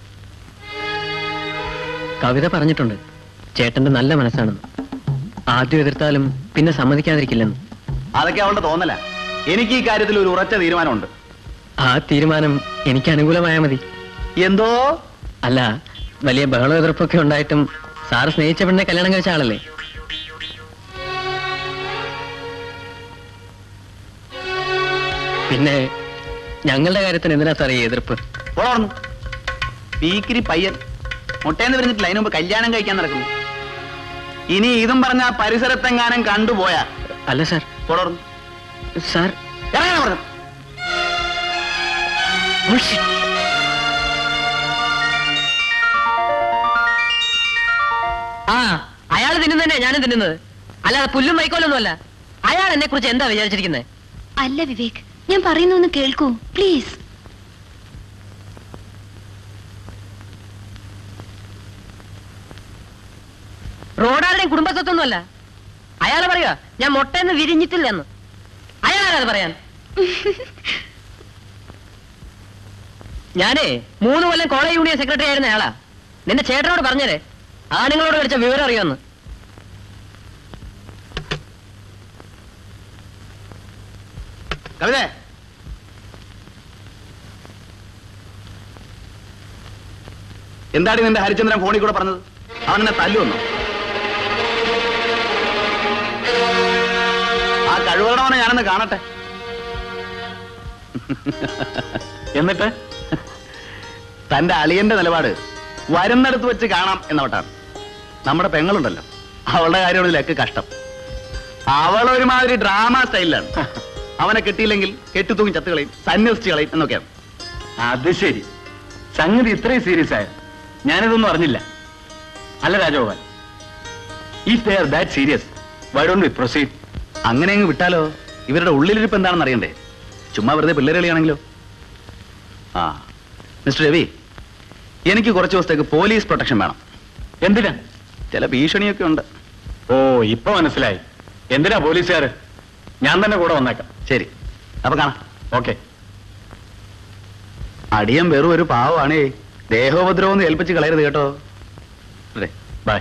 M: കവിത പറഞ്ഞിട്ടുണ്ട് ചേട്ടന്റെ നല്ല മനസ്സാണെന്ന് ആദ്യം എതിർത്താലും പിന്നെ സമ്മതിക്കാതിരിക്കില്ലെന്ന്
F: അതൊക്കെ അവളുടെ തോന്നല എനിക്ക് ഈ കാര്യത്തിൽ ഒരു ഉറച്ച തീരുമാനമുണ്ട്
M: ആ തീരുമാനം എനിക്ക് അനുകൂലമായാൽ മതി
F: എന്തോ
M: അല്ല വലിയ ബഹളം എതിർപ്പൊക്കെ ഉണ്ടായിട്ടും സാറ് സ്നേഹിച്ച പെണ്ണെ കല്യാണം കഴിച്ച ആളല്ലേ പിന്നെ ഞങ്ങളുടെ കാര്യത്തിന് എന്തിനാ സാറേ ഈ എതിർപ്പ്
F: വളർന്നു പീക്കിരി പയ്യൻ മുട്ടേന്ന് പറഞ്ഞിട്ടില്ല അതിന് മുമ്പ് കല്യാണം കഴിക്കാൻ നടക്കുന്നു ഇനി ഇതും പറഞ്ഞ ആ പരിസരത്തെങ്ങാനും കണ്ടുപോയാ
M: അല്ല സാർ
F: വളർന്നു
M: സാർ
F: ഇറങ്ങാൻ പറഞ്ഞു
M: ആ അയാൾ തിന്നുന്നതന്നെ ഞാനും തിന്നുന്നത് അല്ലാതെ പുല്ലും വൈക്കോലൊന്നും അല്ല അയാൾ എന്നെ കുറിച്ച് എന്താ വിചാരിച്ചിരിക്കുന്നത്
N: അല്ല വിവേക് ഞാൻ പറയുന്നൊന്ന് കേൾക്കൂ പ്ലീസ്
M: റോഡാരുടെയും കുടുംബസ്വത്തൊന്നും അല്ല അയാൾ പറയുക ഞാൻ മുട്ടയെന്ന് വിരിഞ്ഞിട്ടില്ലെന്ന് അയാളാരത് പറയാൻ ഞാനേ മൂന്ന് കൊല്ലം കോളേജ് യൂണിയൻ സെക്രട്ടറി ആയിരുന്ന ആളാ നിന്റെ ചേട്ടനോട് പറഞ്ഞേരെ ആണുങ്ങളോട് കളിച്ച വിവരം അറിയാമെന്ന്
F: കവിതേ എന്താണ് നിന്റെ ഹരിചന്ദ്രൻ ഫോണിൽ കൂടെ പറഞ്ഞത് അവൻ എന്നെ തല്ലുവന്നു ആ കഴിവുകളവനെ ഞാനൊന്ന് കാണട്ടെ എന്നിട്ട് തന്റെ അളിയന്റെ നിലപാട് വരുന്നിടത്ത് വെച്ച് കാണാം എന്നവട്ടാണ് നമ്മുടെ പെങ്ങളുണ്ടല്ലോ അവളുടെ കാര്യമാണ് ഇതിലൊക്കെ കഷ്ടം അവളൊരുമാതിരി ഡ്രാമ സ്റ്റൈലിലാണ് അവനെ കിട്ടിയില്ലെങ്കിൽ കെട്ടിത്തൂങ്ങി ചത്തുകളയും സന്യസിച്ച് കളയും എന്നൊക്കെയാണ്
J: അത് ശരി സംഗതി ഇത്രയും സീരിയസ് ആയ ഞാനിതൊന്നും അറിഞ്ഞില്ല അല്ല Rajagopal if they are that serious why don't we proceed
F: അങ്ങനെ അങ്ങ് വിട്ടാലോ ഇവരുടെ ഉള്ളിലിരിപ്പ് എന്താണെന്ന് അറിയണ്ടേ ചുമ്മാ വെറുതെ പിള്ളേരെ കളിയാണെങ്കിലോ ആ മിസ്റ്റർ രവി എനിക്ക് കുറച്ച് ദിവസത്തേക്ക് പോലീസ് പ്രൊട്ടക്ഷൻ വേണം
J: എന്തിനാ
F: ചില ഭീഷണിയൊക്കെ ഉണ്ട്
J: ഓ ഇപ്പൊ മനസ്സിലായി എന്തിനാ പോലീസുകാര് ഞാൻ തന്നെ കൂടെ വന്നേക്കാം
F: ശരി അപ്പൊ കാണാം
J: ഓക്കെ
F: അടിയൻ വെറും ഒരു പാവമാണേ ദേഹോപദ്രവം ഒന്നും ഏൽപ്പിച്ച് കളയരുത് കേട്ടോ അതെ
J: ബൈ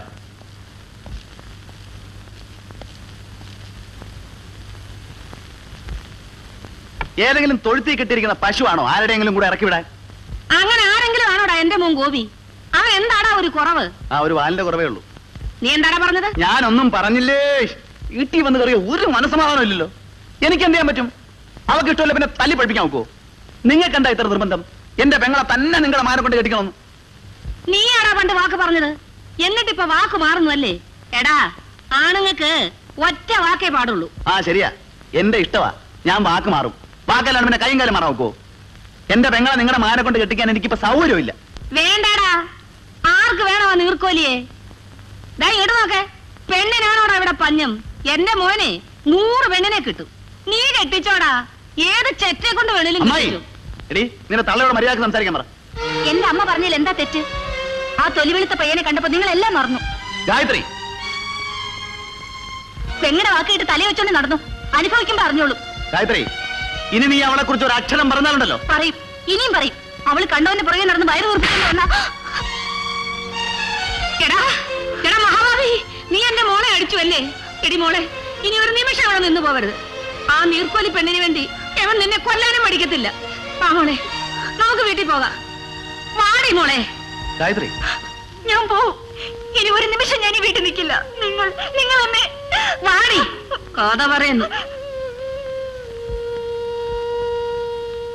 F: ഏതെങ്കിലും തൊഴുത്തി കെട്ടിയിരിക്കുന്ന പശുവാണോ ആരുടെയെങ്കിലും കൂടെ ഇറക്കി വിടാൻ
A: അങ്ങനെ ആരെങ്കിലും ആണോടാ എന്റെ മോൻ ഗോപി അവൻ എന്താടാ ഒരു കുറവ്
F: ആ ഒരു വാലിന്റെ കുറവേ ഉള്ളൂ
A: നീ എന്താടാ പറഞ്ഞത്
F: ഞാനൊന്നും പറഞ്ഞില്ലേ വീട്ടിൽ വന്ന് കറിയോ ഒരു മനസ്സമാധാനം ഇല്ലല്ലോ എനിക്ക് എന്ത് ചെയ്യാൻ പറ്റും അവർക്ക് ഇഷ്ടമല്ല പിന്നെ തല്ലി പഠിപ്പിക്കാൻ നോക്കോ നിങ്ങൾക്ക് എന്താ ഇത്ര നിർബന്ധം എന്റെ പെങ്ങളെ തന്നെ നിങ്ങളുടെ മാനെ കൊണ്ട് കെട്ടിക്കണം
A: നീ ആടാ പണ്ട് വാക്ക് പറഞ്ഞത് എന്നിട്ടിപ്പൊ വാക്ക് മാറുന്നു അല്ലേ എടാ ആണുങ്ങൾക്ക് ഒറ്റ വാക്കേ പാടുള്ളൂ
F: ആ ശരിയാ എന്റെ ഇഷ്ടമാ ഞാൻ വാക്ക് മാറും വാക്കല്ലാണ്ട് പിന്നെ കൈയും കാലം മാറാൻ നോക്കോ എന്റെ പെങ്ങളെ നിങ്ങളുടെ മാനെ കൊണ്ട് കെട്ടിക്കാൻ എനിക്കിപ്പോ സൗകര്യമില്ല
A: വേണ്ടാടാ ആർക്ക് വേണോ ആ നീർക്കോലിയെ ദാ ഇങ്ങോട്ട് നോക്കെ പെണ്ണിനാണോടാ ഇവിടെ പഞ്ഞം എന്റെ മോനെ നൂറ് പെണ്ണിനെ കിട്ടും നീ കെട്ടിച്ചോടാ ഏത് ചെറ്റെ കൊണ്ട് വേണേലും
F: അമ്മായി
A: കെട്ടിച്ചു
F: എടി നിന്റെ തള്ളയോട് മര്യാദക്ക് സംസാരിക്കാൻ പറ
A: എന്റെ അമ്മ പറഞ്ഞതിൽ എന്താ തെറ്റ് ആ തൊലിവെളുത്ത പയ്യനെ കണ്ടപ്പോ നിങ്ങൾ എല്ലാം മറന്നു
F: ഗായത്രി
A: പെങ്ങളുടെ വാക്കിയിട്ട് തലയെ വെച്ചോണ്ട് നടന്നു അനുഭവിക്കുമ്പോ അറിഞ്ഞോളൂ
F: ഗായത്രി ഇനി നീ അവളെ കുറിച്ച് ഒരു അക്ഷരം പറഞ്ഞാലുണ്ടല്ലോ
A: പറയും ഇനിയും പറയും അവള് കണ്ടവന്റെ പുറകെ നടന്ന് വയറ് ഉറപ്പിക്കുന്നു വന്നാ എടാ എടാ മഹാഭാവി നീ എന്റെ മോളെ അടിച്ചു അല്ലേ എടി മോളെ ഇനി ഒരു നിമിഷം അവിടെ നിന്ന് പോകരുത് ആ നീർക്കോലി പെണ്ണിന് വേണ്ടി എവൻ നിന്നെ കൊല്ലാനും മടിക്കത്തില്ല ആ മോളെ നമുക്ക് വീട്ടിൽ പോകാം വാടി മോളെ
F: ഗായത്രി
A: ഞാൻ പോവും ഇനി ഒരു നിമിഷം ഞാൻ ഈ വീട്ടിൽ നിൽക്കില്ല നിങ്ങൾ നിങ്ങൾ എന്നെ വാടി കഥ പറയുന്നു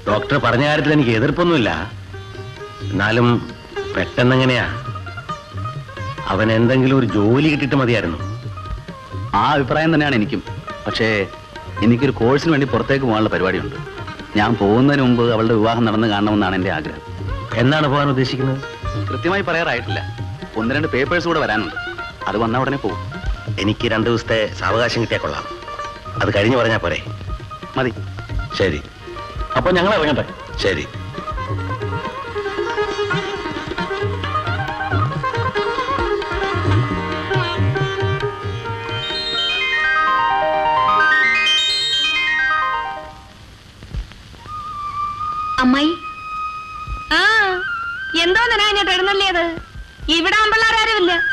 B: ഡോക്ടർ പറഞ്ഞ കാര്യത്തിൽ എനിക്ക് എതിർപ്പൊന്നുമില്ല എന്നാലും പെട്ടെന്നെങ്ങനെയാ അവൻ എന്തെങ്കിലും ഒരു ജോലി കിട്ടിയിട്ട് മതിയായിരുന്നു
F: ആ അഭിപ്രായം തന്നെയാണ് എനിക്കും പക്ഷേ എനിക്കൊരു കോഴ്സിന് വേണ്ടി പുറത്തേക്ക് പോകാനുള്ള പരിപാടിയുണ്ട് ഞാൻ പോകുന്നതിന് മുമ്പ് അവളുടെ വിവാഹം നടന്ന് കാണണമെന്നാണ് എൻ്റെ ആഗ്രഹം
B: എന്നാണ് പോകാൻ ഉദ്ദേശിക്കുന്നത്
F: കൃത്യമായി പറയാറായിട്ടില്ല ഒന്ന് രണ്ട് പേപ്പേഴ്സ് കൂടെ വരാനുണ്ട് അത് വന്ന ഉടനെ പോകും
B: എനിക്ക് രണ്ടു ദിവസത്തെ സാവകാശം കിട്ടിയാൽ കൊള്ളാം അത് കഴിഞ്ഞു പറഞ്ഞാൽ പോരെ
F: മതി
B: ശരി
J: അപ്പൊ ഞങ്ങൾ ഇറങ്ങട്ടെ
B: ശരി
N: അമ്മായി
A: ആ എന്തോന്നിനാ ഇങ്ങോട്ട് എഴുന്നള്ളിയത് ഇവിടെ ആമ്പിള്ളാരും ഇല്ല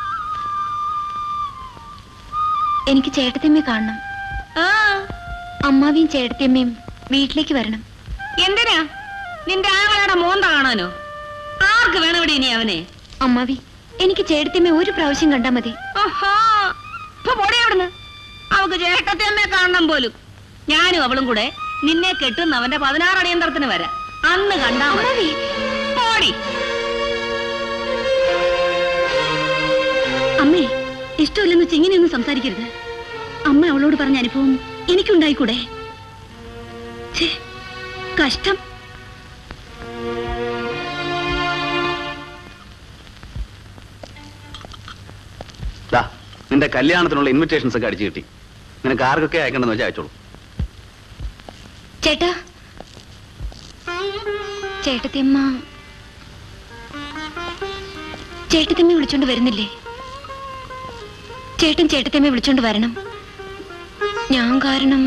N: എനിക്ക് ചേട്ടത്തിയമ്മയെ കാണണം
A: ആ
N: അമ്മാവിയും ചേട്ടത്തിയമ്മയും വീട്ടിലേക്ക് വരണം
A: എന്തിനാ നിന്റെ ആങ്ങളുടെ മോന്ത കാണാനോ ആർക്ക് വേണം ഇവിടെ ഇനി അവനെ
N: അമ്മാവി എനിക്ക് ചേട്ടത്തിയമ്മയെ ഒരു പ്രാവശ്യം കണ്ടാ മതി
A: ആഹാ. ഇപ്പൊ പോടി അവിടുന്ന് അവക്ക് ചേട്ടത്തെ അമ്മയെ കാണണം പോലും ഞാനും അവളും കൂടെ നിന്നെ കെട്ടുന്ന അവന്റെ പതിനാറ് അടിയന്തരത്തിന് വരാം അന്ന് കണ്ടാ മതി പോടി
N: അമ്മേ ഇഷ്ടമില്ലെന്ന് വെച്ച് ഇങ്ങനെയൊന്നും സംസാരിക്കരുത് അമ്മ അവളോട് പറഞ്ഞ അനുഭവം എനിക്കുണ്ടായിക്കൂടെ ഛേ, കഷ്ടം
F: ദാ നിന്റെ കല്യാണത്തിനുള്ള ഇൻവിറ്റേഷൻസ് ഒക്കെ അടിച്ചു കിട്ടി നിനക്ക് ആർക്കൊക്കെ അയക്കണ്ടെന്ന് വെച്ചാൽ അയച്ചോളൂ
N: ചേട്ടാ ചേട്ടത്തിയമ്മ ചേട്ടത്തിയമ്മ വിളിച്ചോണ്ട് വരുന്നില്ലേ ചേട്ടൻ ചേട്ടത്തിയമ്മ വിളിച്ചോണ്ട് വരണം ഞാൻ കാരണം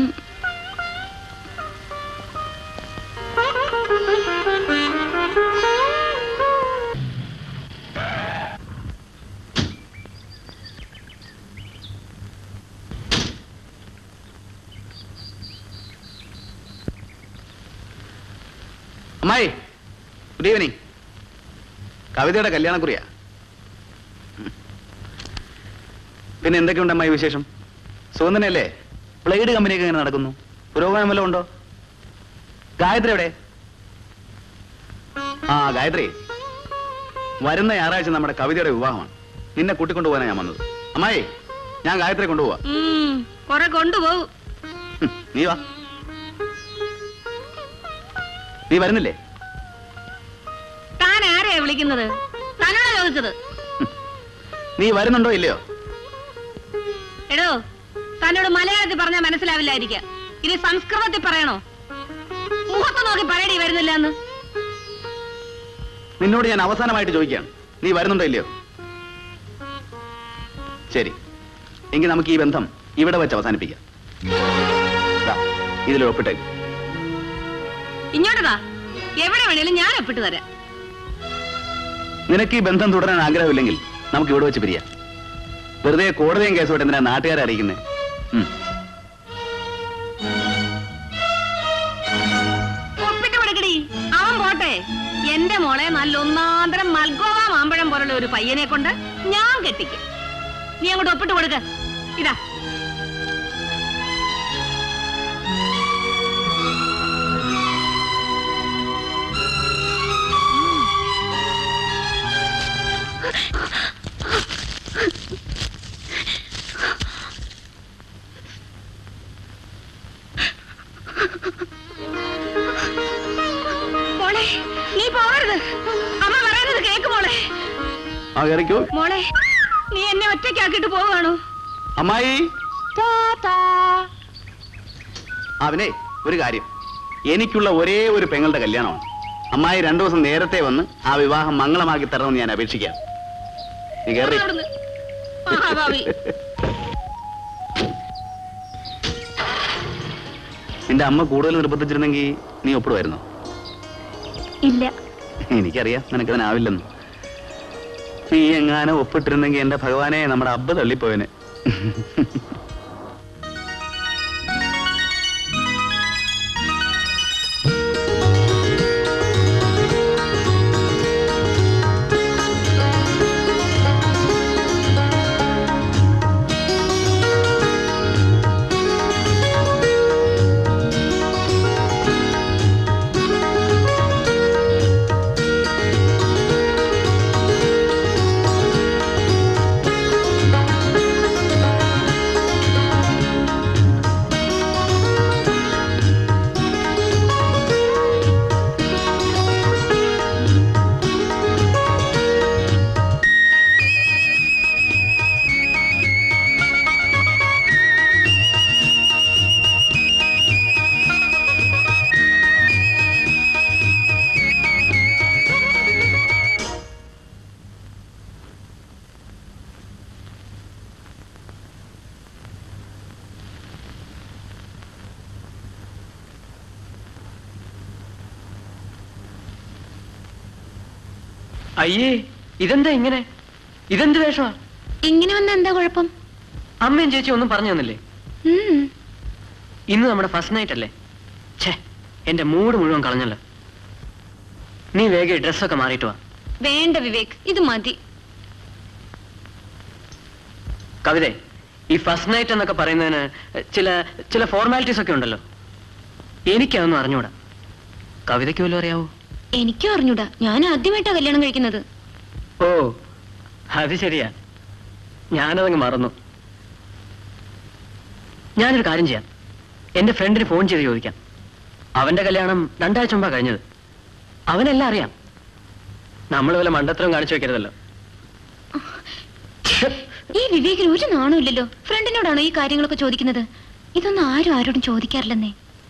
F: അമ്മായി ഗുഡ് ഈവനിങ് കവിതയുടെ കല്യാണക്കുറിയാ ഉം. പിന്നെ എന്തൊക്കെയുണ്ട് അമ്മായി വിശേഷം സുഖം തന്നെയല്ലേ പ്ലേഡ് കമ്പനിയൊക്കെ എങ്ങനെ നടക്കുന്നു പുരോഗമനം വല്ലതും ഉണ്ടോ ഗായത്രി എവിടെ ആ ഗായത്രി വരുന്ന ഞായറാഴ്ച നമ്മുടെ കവിതയുടെ വിവാഹമാണ് നിന്നെ കൂട്ടിക്കൊണ്ടു പോകാനാണ് ഞാൻ വന്നത് അമ്മായി ഞാൻ ഗായത്രിയെ കൊണ്ടുപോവാ
A: ഉം, കൊറേ കൊണ്ടുപോകും
F: ഹും, നീ വാ നീ വരുന്നില്ലേ
A: താൻ ആരെയാ വിളിക്കുന്നത് തന്നോടാ ചോദിച്ചത്
F: നീ വരുന്നുണ്ടോ ഇല്ലയോ
A: എടോ തന്നോട് മലയാളത്തിൽ പറഞ്ഞാൽ മനസ്സിലാവില്ലായിരിക്കാം ഇനി സംസ്കൃതത്തിൽ പറയണോ മുഖത്ത് നോക്കി പറയടി വരുന്നില്ല എന്ന്
F: നിന്നോട് ഞാൻ അവസാനമായിട്ട് ചോദിക്കുകയാണ് നീ വരുന്നുണ്ടോ ഇല്ലയോ ശരി എങ്കിൽ നമുക്ക് ഈ ബന്ധം ഇവിടെ വെച്ച് അവസാനിപ്പിക്കാം ദാ, ഇതിൽ ഒപ്പിട്ടേക്ക്
A: ഇങ്ങോട്ടതാ എവിടെ വേണേലും ഞാൻ ഒപ്പിട്ട് തരാം
F: നിനക്ക് ഈ ബന്ധം തുടരാൻ ആഗ്രഹമില്ലെങ്കിൽ നമുക്ക് ഇവിടെ വെച്ച് പിരിയാം വെറുതെ കോടതിയും കേസുമായിട്ട് എന്തിനാ നാട്ടുകാരെ അറിയിക്കുന്നത്
A: ഒപ്പിട്ട് കൊടുക്കടി അവൻ പോട്ടെ എന്റെ മോളെ നല്ല ഒന്നാന്തരം മൽഗോവ മാമ്പഴം പോലുള്ള ഒരു പയ്യനെ കൊണ്ട് ഞാൻ കെട്ടിക്കും നീ അങ്ങോട്ട് ഒപ്പിട്ട് കൊടുക്ക ഇതാ മോളെ നീ പോകരുത് അമ്മ പറയുന്നത് കേക്ക് മോളെ
F: ആ കയറിക്കോ
A: മോളെ നീ എന്നെ ഒറ്റയ്ക്കാക്കിട്ട് പോവാണോ
F: അമ്മായി അവനെ ഒരു കാര്യം എനിക്കുള്ള ഒരേ ഒരു പെങ്ങളുടെ കല്യാണമാണ് അമ്മായി രണ്ടു ദിവസം നേരത്തെ വന്ന് ആ വിവാഹം മംഗളമാക്കി തരണമെന്ന് ഞാൻ അപേക്ഷിക്കാം നീ കയറി
A: അവിടുന്ന്. മഹാഭാവി
F: നിന്റെ അമ്മ കൂടുതൽ നിർബന്ധിച്ചിരുന്നെങ്കിൽ നീ ഒപ്പിടുമായിരുന്നോ
N: ഇല്ല
F: എനിക്കറിയാം നിനക്കതിനാവില്ലെന്ന് നീ എങ്ങാനും ഒപ്പിട്ടിരുന്നെങ്കിൽ എന്റെ ഭഗവാനെ നമ്മുടെ അബ്ബ തള്ളിപ്പോയനെ
C: അയ്യേ ഇതെന്താ ഇങ്ങനെ ഇതെന്ത് വേഷമാ
O: ഇങ്ങനെ വന്ന എന്താ കുഴപ്പം
C: അമ്മയും ചേച്ചി ഒന്നും പറഞ്ഞു തന്നില്ലേ
O: ഉം.
C: ഇന്ന് നമ്മുടെ ഫസ്റ്റ് നൈറ്റ് അല്ലേ ഛേ എന്റെ മൂഡ് മുഴുവൻ കളഞ്ഞല്ലോ നീ വേഗം ഡ്രസ്സൊക്കെ മാറിയിട്ട് വാ
O: വേണ്ട വിവേക് ഇത് മതി
C: കവിതേ ഈ ഫസ്റ്റ് നൈറ്റ് എന്നൊക്കെ പറയുന്നതിന് ചില ചില ഫോർമാലിറ്റീസ് ഒക്കെ ഉണ്ടല്ലോ എനിക്കതൊന്നും അറിഞ്ഞൂടാ കവിതയ്ക്ക് വല്ലതും അറിയാവോ
O: എനിക്കും അറിഞ്ഞൂടാ ഞാൻ ആദ്യമായിട്ടാ കല്യാണം കഴിക്കുന്നത്
C: ഓ അത് ശരിയാ ഞാനതങ്ങ് മറന്നു ഞാനൊരു കാര്യം ചെയ്യാം എന്റെ ഫ്രണ്ടിന് ഫോൺ ചെയ്ത് ചോദിക്കാം അവന്റെ കല്യാണം രണ്ടാഴ്ച മുമ്പാ കഴിഞ്ഞത് അവനെല്ലാം അറിയാം നമ്മൾ വല്ല മണ്ടത്തരം കാണിച്ചു വെക്കരുതല്ലോ
O: ഈ വിവേകിന് ഒരു നാണമില്ലല്ലോ ഫ്രണ്ടിനോടാണോ ഈ കാര്യങ്ങളൊക്കെ ചോദിക്കുന്നത് ഇതൊന്നും ആരും ആരോടും ചോദിക്കാറില്ലെന്നേ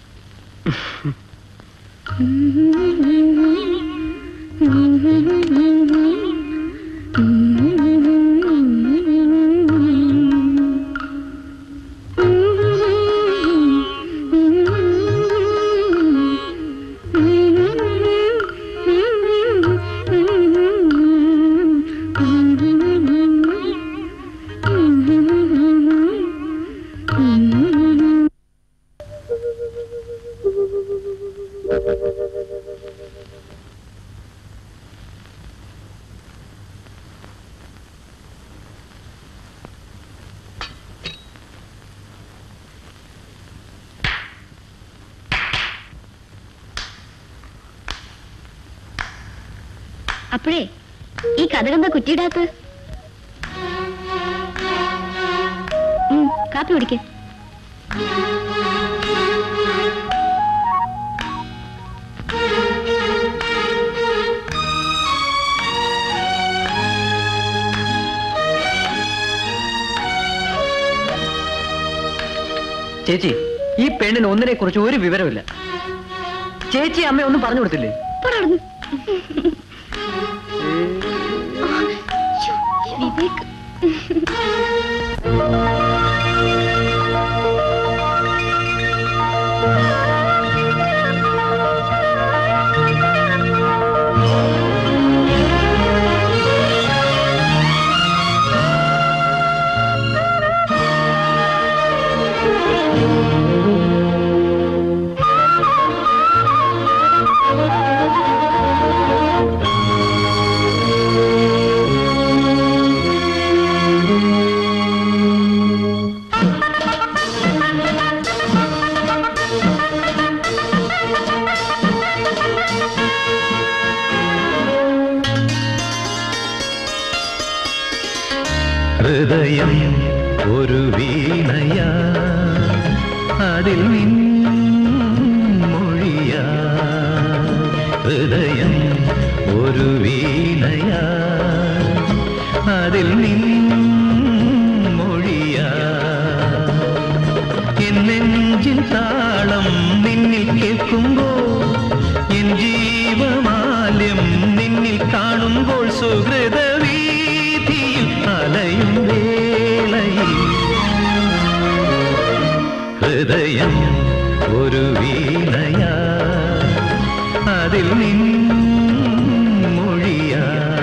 N: അപ്പോഴേ ഈ കഥകെന്താ കുറ്റിയിടാത്ത കാപ്പി കുടിക്ക്
C: ചേച്ചി ഈ പെണ്ണിന് ഒന്നിനെ കുറിച്ച് ഒരു വിവരമില്ല ചേച്ചി അമ്മ ഒന്നും പറഞ്ഞു കൊടുത്തില്ലേ
N: വിവേക്
K: ഹൃദയം ഒരു വീണയ അതിൽ മൊഴിയ ഹൃദയം ഒരു വീണയ അതിൽ മൊഴിയ എൻ നെഞ്ചിൻ താളം നിന്നിൽ കേൾക്കുമ്പോൾ എൻ ജീവമാല്യം നിന്നിൽ കാണുമ്പോൾ സുഹൃത വീതിയിൽ അലയും വേളയിൽ ഹൃദയം ഒരു വീണയ അതിൽ മൊഴിയ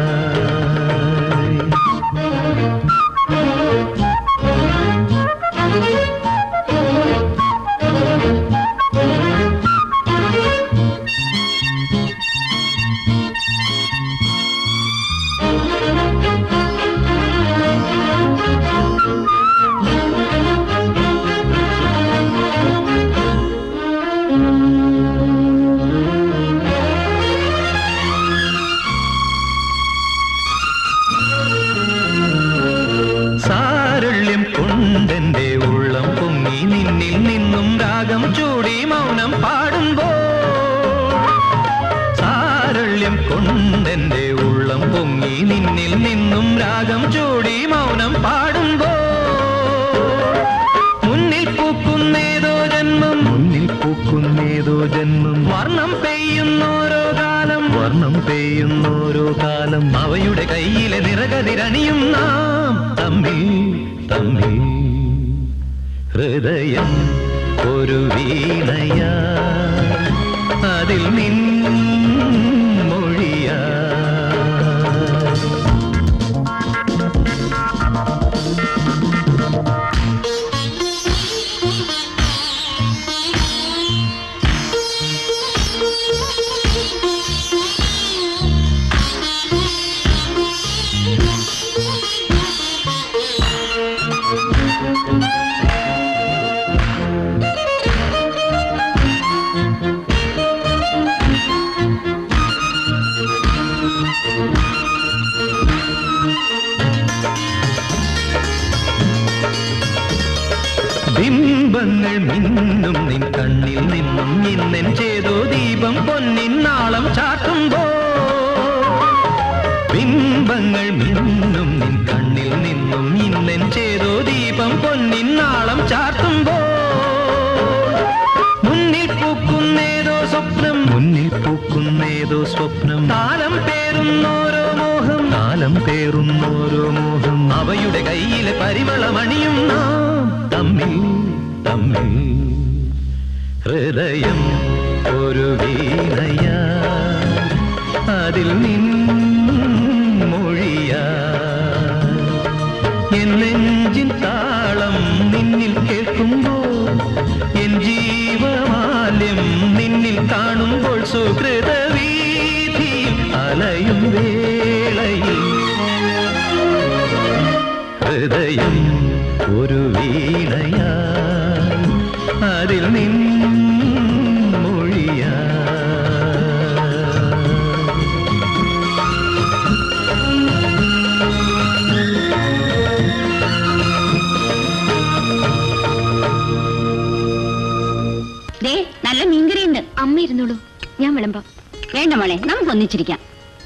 K: സാരള്യം കൊണ്ടെന്റെ ഉള്ളം പൊങ്ങി നിന്നിൽ നിന്നും രാഗം ചൂടി മൗനം പാടുമ്പോ സാരള്യം കൊണ്ടെന്റെ ഉള്ളം പൊങ്ങി നിന്നിൽ നിന്നും രാഗം ചൂടി മൗനം പാടുമ്പോ മുന്നിൽ പൂക്കുന്നേതോ ജന്മം മുന്നിൽ പൂക്കുന്നേതോ ജന്മം വർണ്ണം പെയ്യുന്നോരോ കാലം വർണ്ണം പെയ്യുന്നോരോ കാലം അവയുടെ കയ്യിലെ നിറകതിരണിയും നാം തമ്മിൽ തമ്മിൽ ഹൃദയം ഒരു വീണയ അതിൽ നിൻ മൊഴിയ ബിംബങ്ങൾ മിന്നും നിൻ കണ്ണിൽ നിന്നും ഇന്നെൻ ചേതോ ദീപം പൊന്നിൻ നാളം ചാട്ടുമ്പോ ബിംബങ്ങൾ മിന്നും നിൻ കണ്ണിൽ നിന്നും ഇന്നെൻ ചേതോ ദീപം പൊന്നിൻ നാളം ചാർത്തുമ്പോ മുന്നിൽ പൂക്കുന്നേതോ സ്വപ്നം മുന്നിൽ പൂക്കുന്നേതോ സ്വപ്നം താലം പേറുന്നോരോ മോഹം താലം പേറുന്നോരോ മോഹം അവയുടെ കയ്യിലെ പരിമളമണിയും നാം തമ്മിൽ തമ്മിൽ ഹൃദയം ഒരു വീണയ അതിൽ നിന്നൊഴിയ എൻ നെഞ്ചിൻ താളം നിന്നിൽ കേൾക്കുമ്പോൾ എൻ ജീവമാല്യം നിന്നിൽ കാണുമ്പോൾ സുഹൃത വീതിയിൽ അലയും വേളയിൽ ഹൃദയം ഒരു വീണയാ അതിൽ നിന്നൊഴിയാ
A: ദേ നല്ല മീൻകറി ഉണ്ട്
O: അമ്മ ഇരുന്നോളൂ ഞാൻ വിളമ്പാം
A: വേണ്ട മോളെ നമുക്ക് ഒന്നിച്ചിരിക്കാം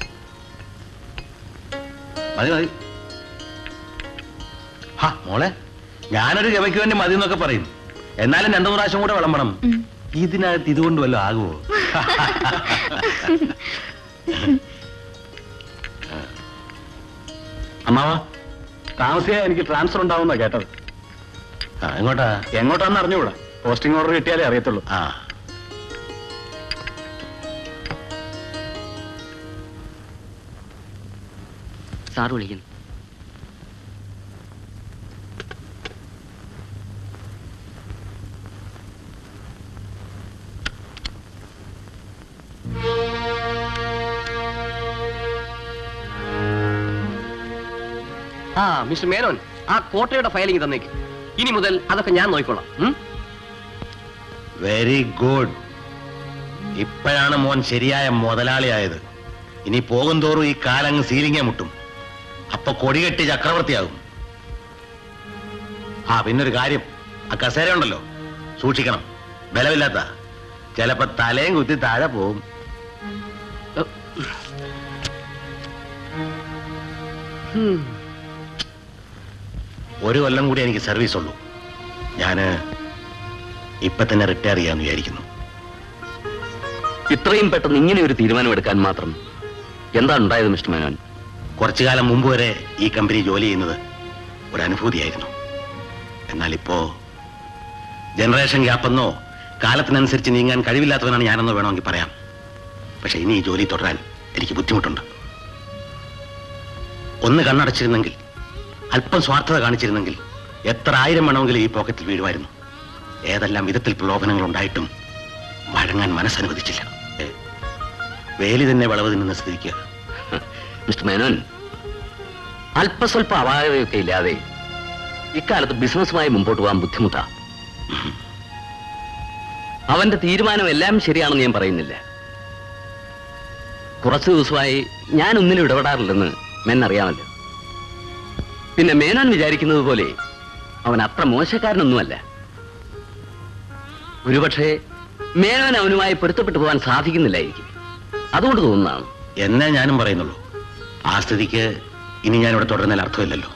B: മതി മതി ഹാ മോളെ ഞാനൊരു ഗമയ്ക്ക് വേണ്ടി മതി എന്നൊക്കെ പറയും എന്നാലും രണ്ടു മൂന്ന് പ്രാവശ്യം കൂടെ വിളമ്പണം ഇതിനകത്ത് ഇതുകൊണ്ട് വല്ലതും ആകുമോ
J: അമ്മാവ താമസിയാ എനിക്ക് ട്രാൻസ്ഫർ ഉണ്ടാവുന്ന കേട്ടത്
B: എങ്ങോട്ടാ
J: എങ്ങോട്ടാന്ന് അറിഞ്ഞുകൂടാ പോസ്റ്റിംഗ് ഓർഡർ കിട്ടിയാലേ അറിയത്തുള്ളൂ
B: ആ
C: സാർ വിളിക്കുന്നു
E: ആ മിസ്റ്റർ മേനോൻ ആ കോട്ടയുടെ ഫയലിംഗ് തന്നേക്ക് ഇനി മുതൽ അതൊക്കെ ഞാൻ നോക്കിക്കോളാം ഉം?
B: വെരി ഗുഡ് ഇപ്പോഴാണ് മോൻ ശരിയായ മുതലാളിയായത് ഇനി പോകും തോറും ഈ കാലങ്ങ് സീലിങ്ങെ മുട്ടും അപ്പൊ കൊടികെട്ടി ചക്രവർത്തിയാകും ആ പിന്നൊരു കാര്യം ആ കസേര ഉണ്ടല്ലോ സൂക്ഷിക്കണം ബലമില്ലാത്ത ചിലപ്പോ തലയും കുത്തി താഴെ പോവും
E: ഉം.
B: ഒരു കൊല്ലം കൂടി എനിക്ക് സർവീസ് ഉള്ളൂ ഞാന് ഇപ്പൊ തന്നെ റിട്ടയർ ചെയ്യാന്ന് വിചാരിക്കുന്നു
H: ഇത്രയും പെട്ടെന്ന് ഇങ്ങനെ ഒരു തീരുമാനം എടുക്കാൻ മാത്രം എന്താണ് ഉണ്ടായത് മിസ്റ്റർ മേനോൻ
B: കുറച്ചു കാലം മുമ്പ് വരെ ഈ കമ്പനി ജോലി ചെയ്യുന്നത് ഒരു അനുഭൂതിയായിരുന്നു എന്നാൽ ഇപ്പോ ജനറേഷൻ ഗ്യാപ്പെന്നോ കാലത്തിനനുസരിച്ച് നീങ്ങാൻ കഴിവില്ലാത്തവനാണ് ഞാനെന്നോ വേണമെങ്കിൽ പറയാം പക്ഷെ ഇനി ഈ ജോലി തുടരാൻ എനിക്ക് ബുദ്ധിമുട്ടുണ്ട് ഒന്ന് കണ്ണടച്ചിരുന്നെങ്കിൽ അല്പം സ്വാർത്ഥത കാണിച്ചിരുന്നെങ്കിൽ എത്ര ആയിരം വേണമെങ്കിലും ഈ പോക്കറ്റിൽ വീഴുമായിരുന്നു ഏതെല്ലാം വിധത്തിൽ പ്രലോഭനങ്ങൾ ഉണ്ടായിട്ടും വഴങ്ങാൻ മനസ്സനുവദിച്ചില്ല ഏ, വേലി തന്നെ വളവ് തിന്നുന്ന സ്ഥിതിക്ക്
H: മിസ്റ്റർ മേനോൻ അല്പസ്വല്പ അപാകതയൊക്കെ ഇല്ലാതെ ഇക്കാലത്ത് ബിസിനസ്സുമായി മുമ്പോട്ട് പോകാൻ ബുദ്ധിമുട്ടാ അവന്റെ തീരുമാനം എല്ലാം ശരിയാണെന്ന് ഞാൻ പറയുന്നില്ല കുറച്ചു ദിവസമായി ഞാൻ ഒന്നിനും ഇടപെടാറില്ലെന്ന് മെൻ അറിയാമല്ലോ പിന്നെ മേനോൻ വിചാരിക്കുന്നത് പോലെ അവൻ അത്ര മോശക്കാരനൊന്നുമല്ല ഒരുപക്ഷെ മേനോൻ അവനുമായി പൊരുത്തപ്പെട്ടു പോകാൻ സാധിക്കുന്നില്ലായിരിക്കും അതുകൊണ്ട് തോന്നുന്നതാണ്
B: എന്നേ ഞാനും പറയുന്നുള്ളൂ ആ സ്ഥിതിക്ക് ഇനി ഞാൻ ഇവിടെ തുടരുന്നതിൽ അർത്ഥമില്ലല്ലോ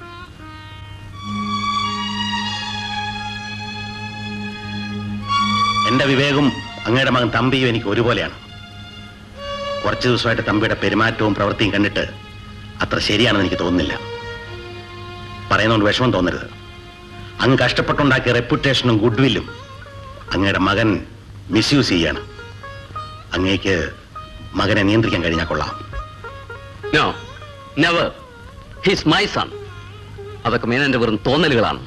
B: എന്റെ വിവേകും അങ്ങയുടെ മകൻ തമ്പിയും എനിക്ക് ഒരുപോലെയാണ് കുറച്ച് ദിവസമായിട്ട് തമ്പിയുടെ പെരുമാറ്റവും പ്രവൃത്തിയും കണ്ടിട്ട് അത്ര ശരിയാണെന്ന് എനിക്ക് തോന്നുന്നില്ല പറയുന്നതുകൊണ്ട് വിഷമം തോന്നരുത് അങ്ങ് കഷ്ടപ്പെട്ടുണ്ടാക്കിയ റെപ്യൂട്ടേഷനും ഗുഡ്വില്ലും അങ്ങയുടെ മകൻ മിസ്യൂസ് ചെയ്യാണ് അങ്ങേക്ക് മകനെ നിയന്ത്രിക്കാൻ കഴിഞ്ഞാൽ കൊള്ളാം
H: no never his my son അതൊക്കെ മേനന്റെ വെറും തോന്നലുകളാണ്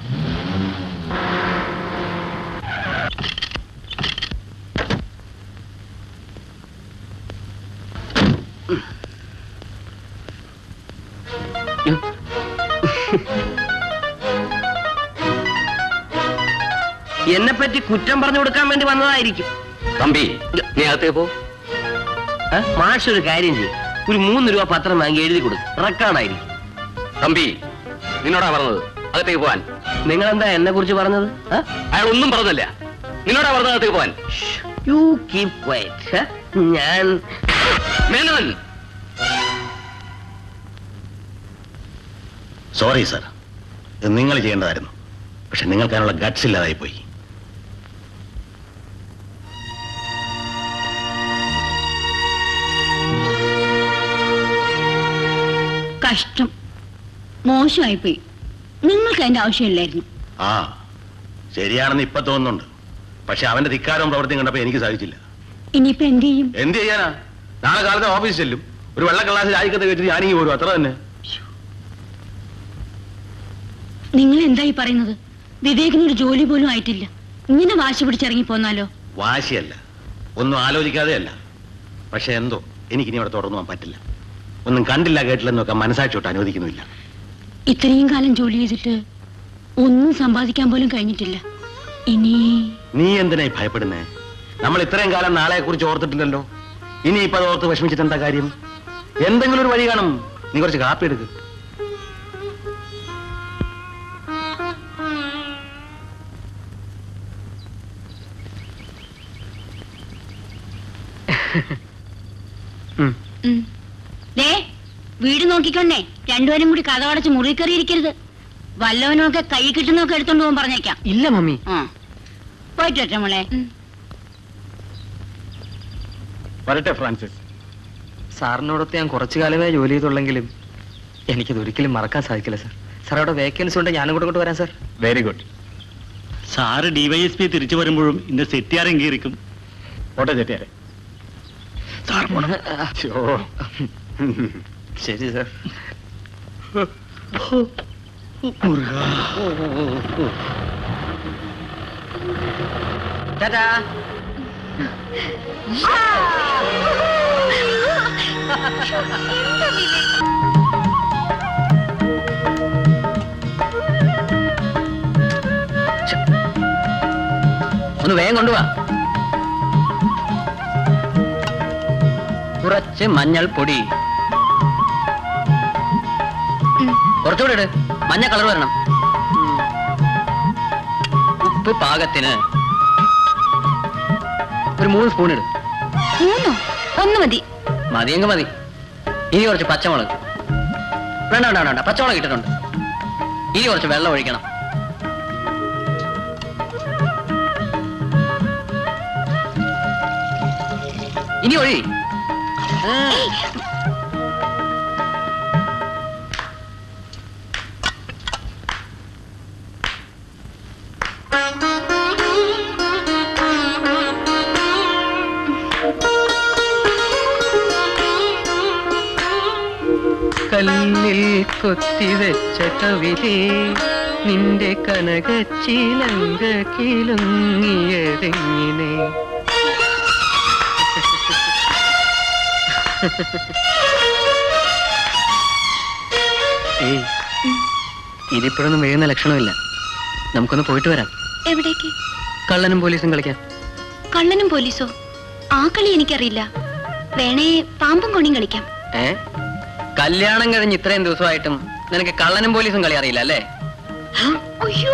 E: എന്നെ പറ്റി കുറ്റം പറഞ്ഞു കൊടുക്കാൻ വേണ്ടി വന്നതായിരിക്കും
H: തമ്പി നീ അകത്തേ പോ
E: ഏ? മാഷ് ഒരു കാര്യം ചെയ്യും ഒരു മൂന്ന് രൂപ പത്രം വാങ്ങി എഴുതി കൊടുക്കും റെക്കോർഡായിരിക്കും
H: തമ്പി നിന്നോടാ പറഞ്ഞത് അകത്തേക്ക് പോവാൻ
C: നിങ്ങൾ എന്താ എന്നെ കുറിച്ച് പറഞ്ഞത്
H: അയാൾ ഒന്നും പറഞ്ഞില്ല നിന്നോടാ പറഞ്ഞകത്തേക്ക് പോവാൻ
C: യു കീപ് ക്വൈറ്റ് ഞാൻ
H: മേനോൻ
B: സോറി സാർ ഇത് നിങ്ങൾ ചെയ്യേണ്ടതായിരുന്നു പക്ഷെ നിങ്ങൾക്ക് അതിനുള്ള ഗട്ട്സ് ഇല്ലാതായി പോയി
A: കഷ്ടം മോശമായിപ്പോയി നിങ്ങൾക്ക് അതിന്റെ ആവശ്യമില്ലായിരുന്നു
B: ആ ശരിയാണെന്ന് ഇപ്പൊ തോന്നുന്നുണ്ട് പക്ഷെ അവന്റെ ധിക്കാരവും പ്രവൃത്തിയും കണ്ടപ്പോ എനിക്ക് സാധിച്ചില്ല
A: ഇനിയിപ്പോ എന്ത് ചെയ്യും
B: എന്ത് ചെയ്യാനാ നാളെ കാലത്ത് ഓഫീസിൽ ചെല്ലും ഒരു വെള്ള ക്ലാസ് രാജിക്കത്ത് വെച്ചിട്ട് ഞാനിങ്ങി പോരും അത്ര തന്നെ
A: നിങ്ങൾ എന്തായി പറയുന്നത് വിവേകിന് ഒരു ജോലി പോലും ആയിട്ടില്ല ഇങ്ങനെ വാശി പിടിച്ചിറങ്ങി പോന്നാലോ
B: വാശിയല്ല ഒന്നും ആലോചിക്കാതെ അല്ല പക്ഷെ എന്തോ എനിക്കിനി അവിടെ തുടർന്നു പോകാൻ പറ്റില്ല ഒന്നും കണ്ടില്ല കേട്ടില്ലെന്നൊക്കെ മനസ്സാക്ഷോട്ട് അനുവദിക്കുന്നില്ല
A: ഇത്രയും കാലം ജോലി ചെയ്തിട്ട് ഒന്നും സമ്പാദിക്കാൻ പോലും കഴിഞ്ഞിട്ടില്ല ഇനി
B: നീ എന്തിനായി ഭയപ്പെടുന്നേ നമ്മൾ ഇത്രയും കാലം നാളെ കുറിച്ച് ഓർത്തിട്ടില്ലല്ലോ ഇനി ഇപ്പൊ അത് ഓർത്ത് വിഷമിച്ചിട്ട് എന്താ കാര്യം എന്തെങ്കിലും ഒരു വഴി കാണും നീ കുറച്ച് കാപ്പി എടുക്ക്
A: ദേ വീട് നോക്കിക്കൊണ്ടേ രണ്ടുപേരും കൂടി കഥ അടച്ച് മുറി കയറിയിരിക്കരുത് വല്ലവനൊക്കെ കൈ കിട്ടുന്നൊക്കെ എടുത്തോണ്ട് പോകാൻ പറഞ്ഞേക്കാം
C: ഇല്ല മമ്മി
A: ആ പോയിട്ട് വരട്ടെ മോളെ
J: വരട്ടെ ഫ്രാൻസിസ്
C: സാറിനോടൊത്ത് ഞാൻ കുറച്ചു കാലമേ ജോലി ചെയ്തുള്ളെങ്കിലും എനിക്കത് ഒരിക്കലും മറക്കാൻ സാധിക്കില്ല സാർ സാർ അവിടെ വേക്കൻസി ഉണ്ട് ഞാനും കൂടെ കൊണ്ട് വരാം sir
J: very good
L: sir DYSP തിരിച്ചു വരുമ്പോഴും ഇന്ന് സെറ്റിയാരം കീറിക്കും
J: ഓട്ടെ ചെട്ടിയാരെ
L: സാർ പോണം
C: ശരി സാർ ടാറ്റാ ഒന്ന് വേഗം കൊണ്ടുപോവാ കുറച്ച് മഞ്ഞൾ പൊടി കുറച്ചുകൂടെ ഇട് മഞ്ഞ കളർ വരണം ഉപ്പ് പാകത്തിന് ഒരു മൂന്ന് സ്പൂൺ ഇട്
O: മൂന്നോ ഒന്ന് മതി
C: മതിയെങ്കിൽ മതി ഇനി കുറച്ച് പച്ചമുളക് വേണ്ട വേണ്ട വേണ്ട പച്ചമുളക് ഇട്ടിട്ടുണ്ട് ഇനി കുറച്ച് വെള്ളം ഒഴിക്കണം ഇനി ഒഴി ആ. കല്ലിൽ കൊത്തിവെച്ച കവിതേ നിന്റെ കനകച്ചിലങ്ക കിലുങ്ങിയതെങ്ങിനെ ഏയ് ഇതിപ്പോഴൊന്നും വീഴുന്ന ലക്ഷണമില്ല നമുക്കൊന്ന് പോയിട്ട് വരാം
O: എവിടേക്ക്
C: കള്ളനും പോലീസും കളിക്കാൻ
O: കള്ളനും പോലീസോ ആ കളി എനിക്കറിയില്ല വേണേ പാമ്പും കൊണിയും കളിക്കാം
C: ഏ കല്യാണം കഴിഞ്ഞ് ഇത്രയും ദിവസമായിട്ടും നിനക്ക് കള്ളനും പോലീസും കളി അറിയില്ല അല്ലേ
O: അയ്യോ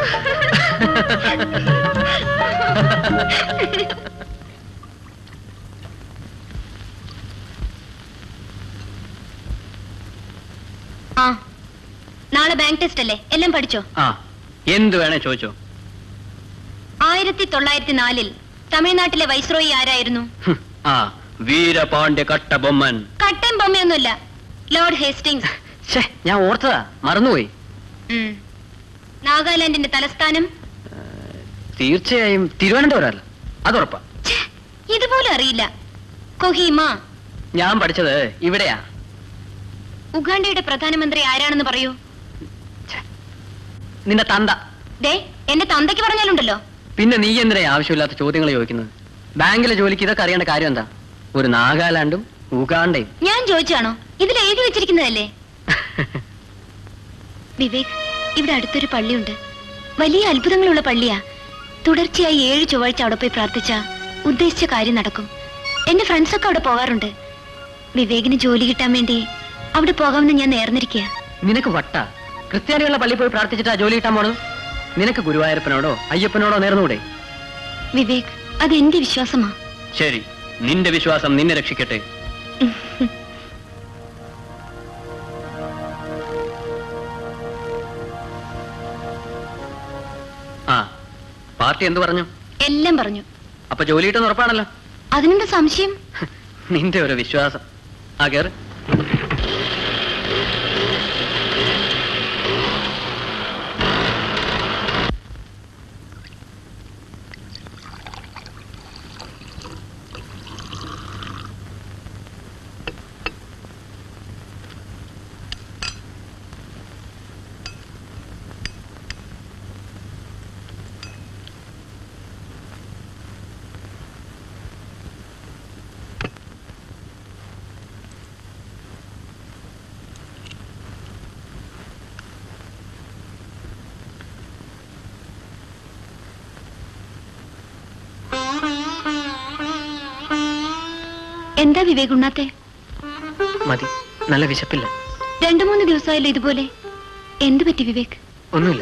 O: ആ നാളെ ബാങ്ക് ടെസ്റ്റ് അല്ലേ എല്ലാം പഠിച്ചോ
C: ആ എന്ത് വേണേ ചോദിച്ചോ
O: ആയിരത്തി തൊള്ളായിരത്തി നാലിൽ തമിഴ്നാട്ടിലെ വൈസ്രോയി ആരായിരുന്നു
C: ഹും, ആ വീരപാണ്ഡ്യ കട്ടബൊമ്മൻ
O: കട്ടയും ബൊമ്മയൊന്നുമില്ല ലോർഡ് ഹേസ്റ്റിങ്സ്
C: ഛേ ഞാൻ ഓർത്തതാ മറന്നുപോയി
O: ഉം. നാഗാലാൻഡിന്റെ തലസ്ഥാനം
C: തീർച്ചയായും തിരുവനന്തപുരം അല്ല അതുറപ്പാ
O: ഇതുപോലും അറിയില്ല കൊഹീമ
C: ഞാൻ പഠിച്ചത് ഇവിടെയാ
O: ഉഗാണ്ടയുടെ പ്രധാനമന്ത്രി ആരാണെന്ന് പറയൂ
C: നിന്റെ തന്ത
O: ദേ എന്റെ തന്തയ്ക്ക് പറഞ്ഞാലുണ്ടല്ലോ
C: പിന്നെ നീ എന്തിനാ ആവശ്യമില്ലാത്ത ചോദ്യങ്ങൾ ചോദിക്കുന്നത് ബാങ്കിലെ ജോലിക്ക് ഇതൊക്കെ അറിയേണ്ട കാര്യം എന്താ ഒരു നാഗാലാൻഡും ഉഗാണ്ടയും
O: ഞാൻ ചോദിച്ചാണോ ഇതിൽ എഴുതി വെച്ചിരിക്കുന്നതല്ലേ വിവേക് ഇവിടെ അടുത്തൊരു പള്ളിയുണ്ട് വലിയ അത്ഭുതങ്ങളുള്ള പള്ളിയാ തുടർച്ചയായി ഏഴ് ചൊവ്വാഴ്ച അവിടെ പോയി പ്രാർത്ഥിച്ച ഉദ്ദേശിച്ച കാര്യം നടക്കും എന്റെ ഫ്രണ്ട്സൊക്കെ അവിടെ പോകാറുണ്ട് വിവേകിന് ജോലി കിട്ടാൻ വേണ്ടി അവിടെ പോകാമെന്ന് ഞാൻ നേർന്നിരിക്കുക
C: നിനക്ക് വട്ട
M: ക്രിസ്ത്യാനികളുടെ പള്ളിയിൽ പോയി പ്രാർത്ഥിച്ചിട്ടാ ജോലി കിട്ടാൻ പോണത് നിനക്ക് ഗുരുവായൂരപ്പനോടോ അയ്യപ്പനോടോ നേർന്നുകൂടെ
O: വിവേക് അത് എന്റെ വിശ്വാസമാ
M: ശരി നിന്റെ വിശ്വാസം നിന്നെ രക്ഷിക്കട്ടെ ആ പാർട്ടി എന്ത് പറഞ്ഞു
O: എല്ലാം പറഞ്ഞു
M: അപ്പൊ ജോലി കിട്ടുന്ന ഉറപ്പാണല്ലോ
O: അതിനെന്താ സംശയം
M: നിന്റെ ഒരു വിശ്വാസം ആ കേറ്
O: എന്താ വിവേക് ഉണ്ണാത്തെ
M: മതി നല്ല വിശപ്പില്ല
O: രണ്ടു മൂന്ന് ദിവസമായല്ലോ ഇതുപോലെ എന്ത് പറ്റി വിവേക്
M: ഒന്നുമില്ല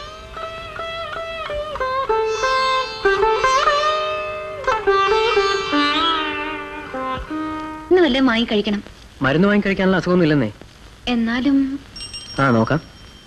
O: ഇന്ന് വല്ലതും വാങ്ങി കഴിക്കണം
M: മരുന്ന് വാങ്ങി കഴിക്കാനുള്ള അസുഖമൊന്നും ഇല്ലെന്നേ
O: എന്നാലും
M: ആ നോക്കാം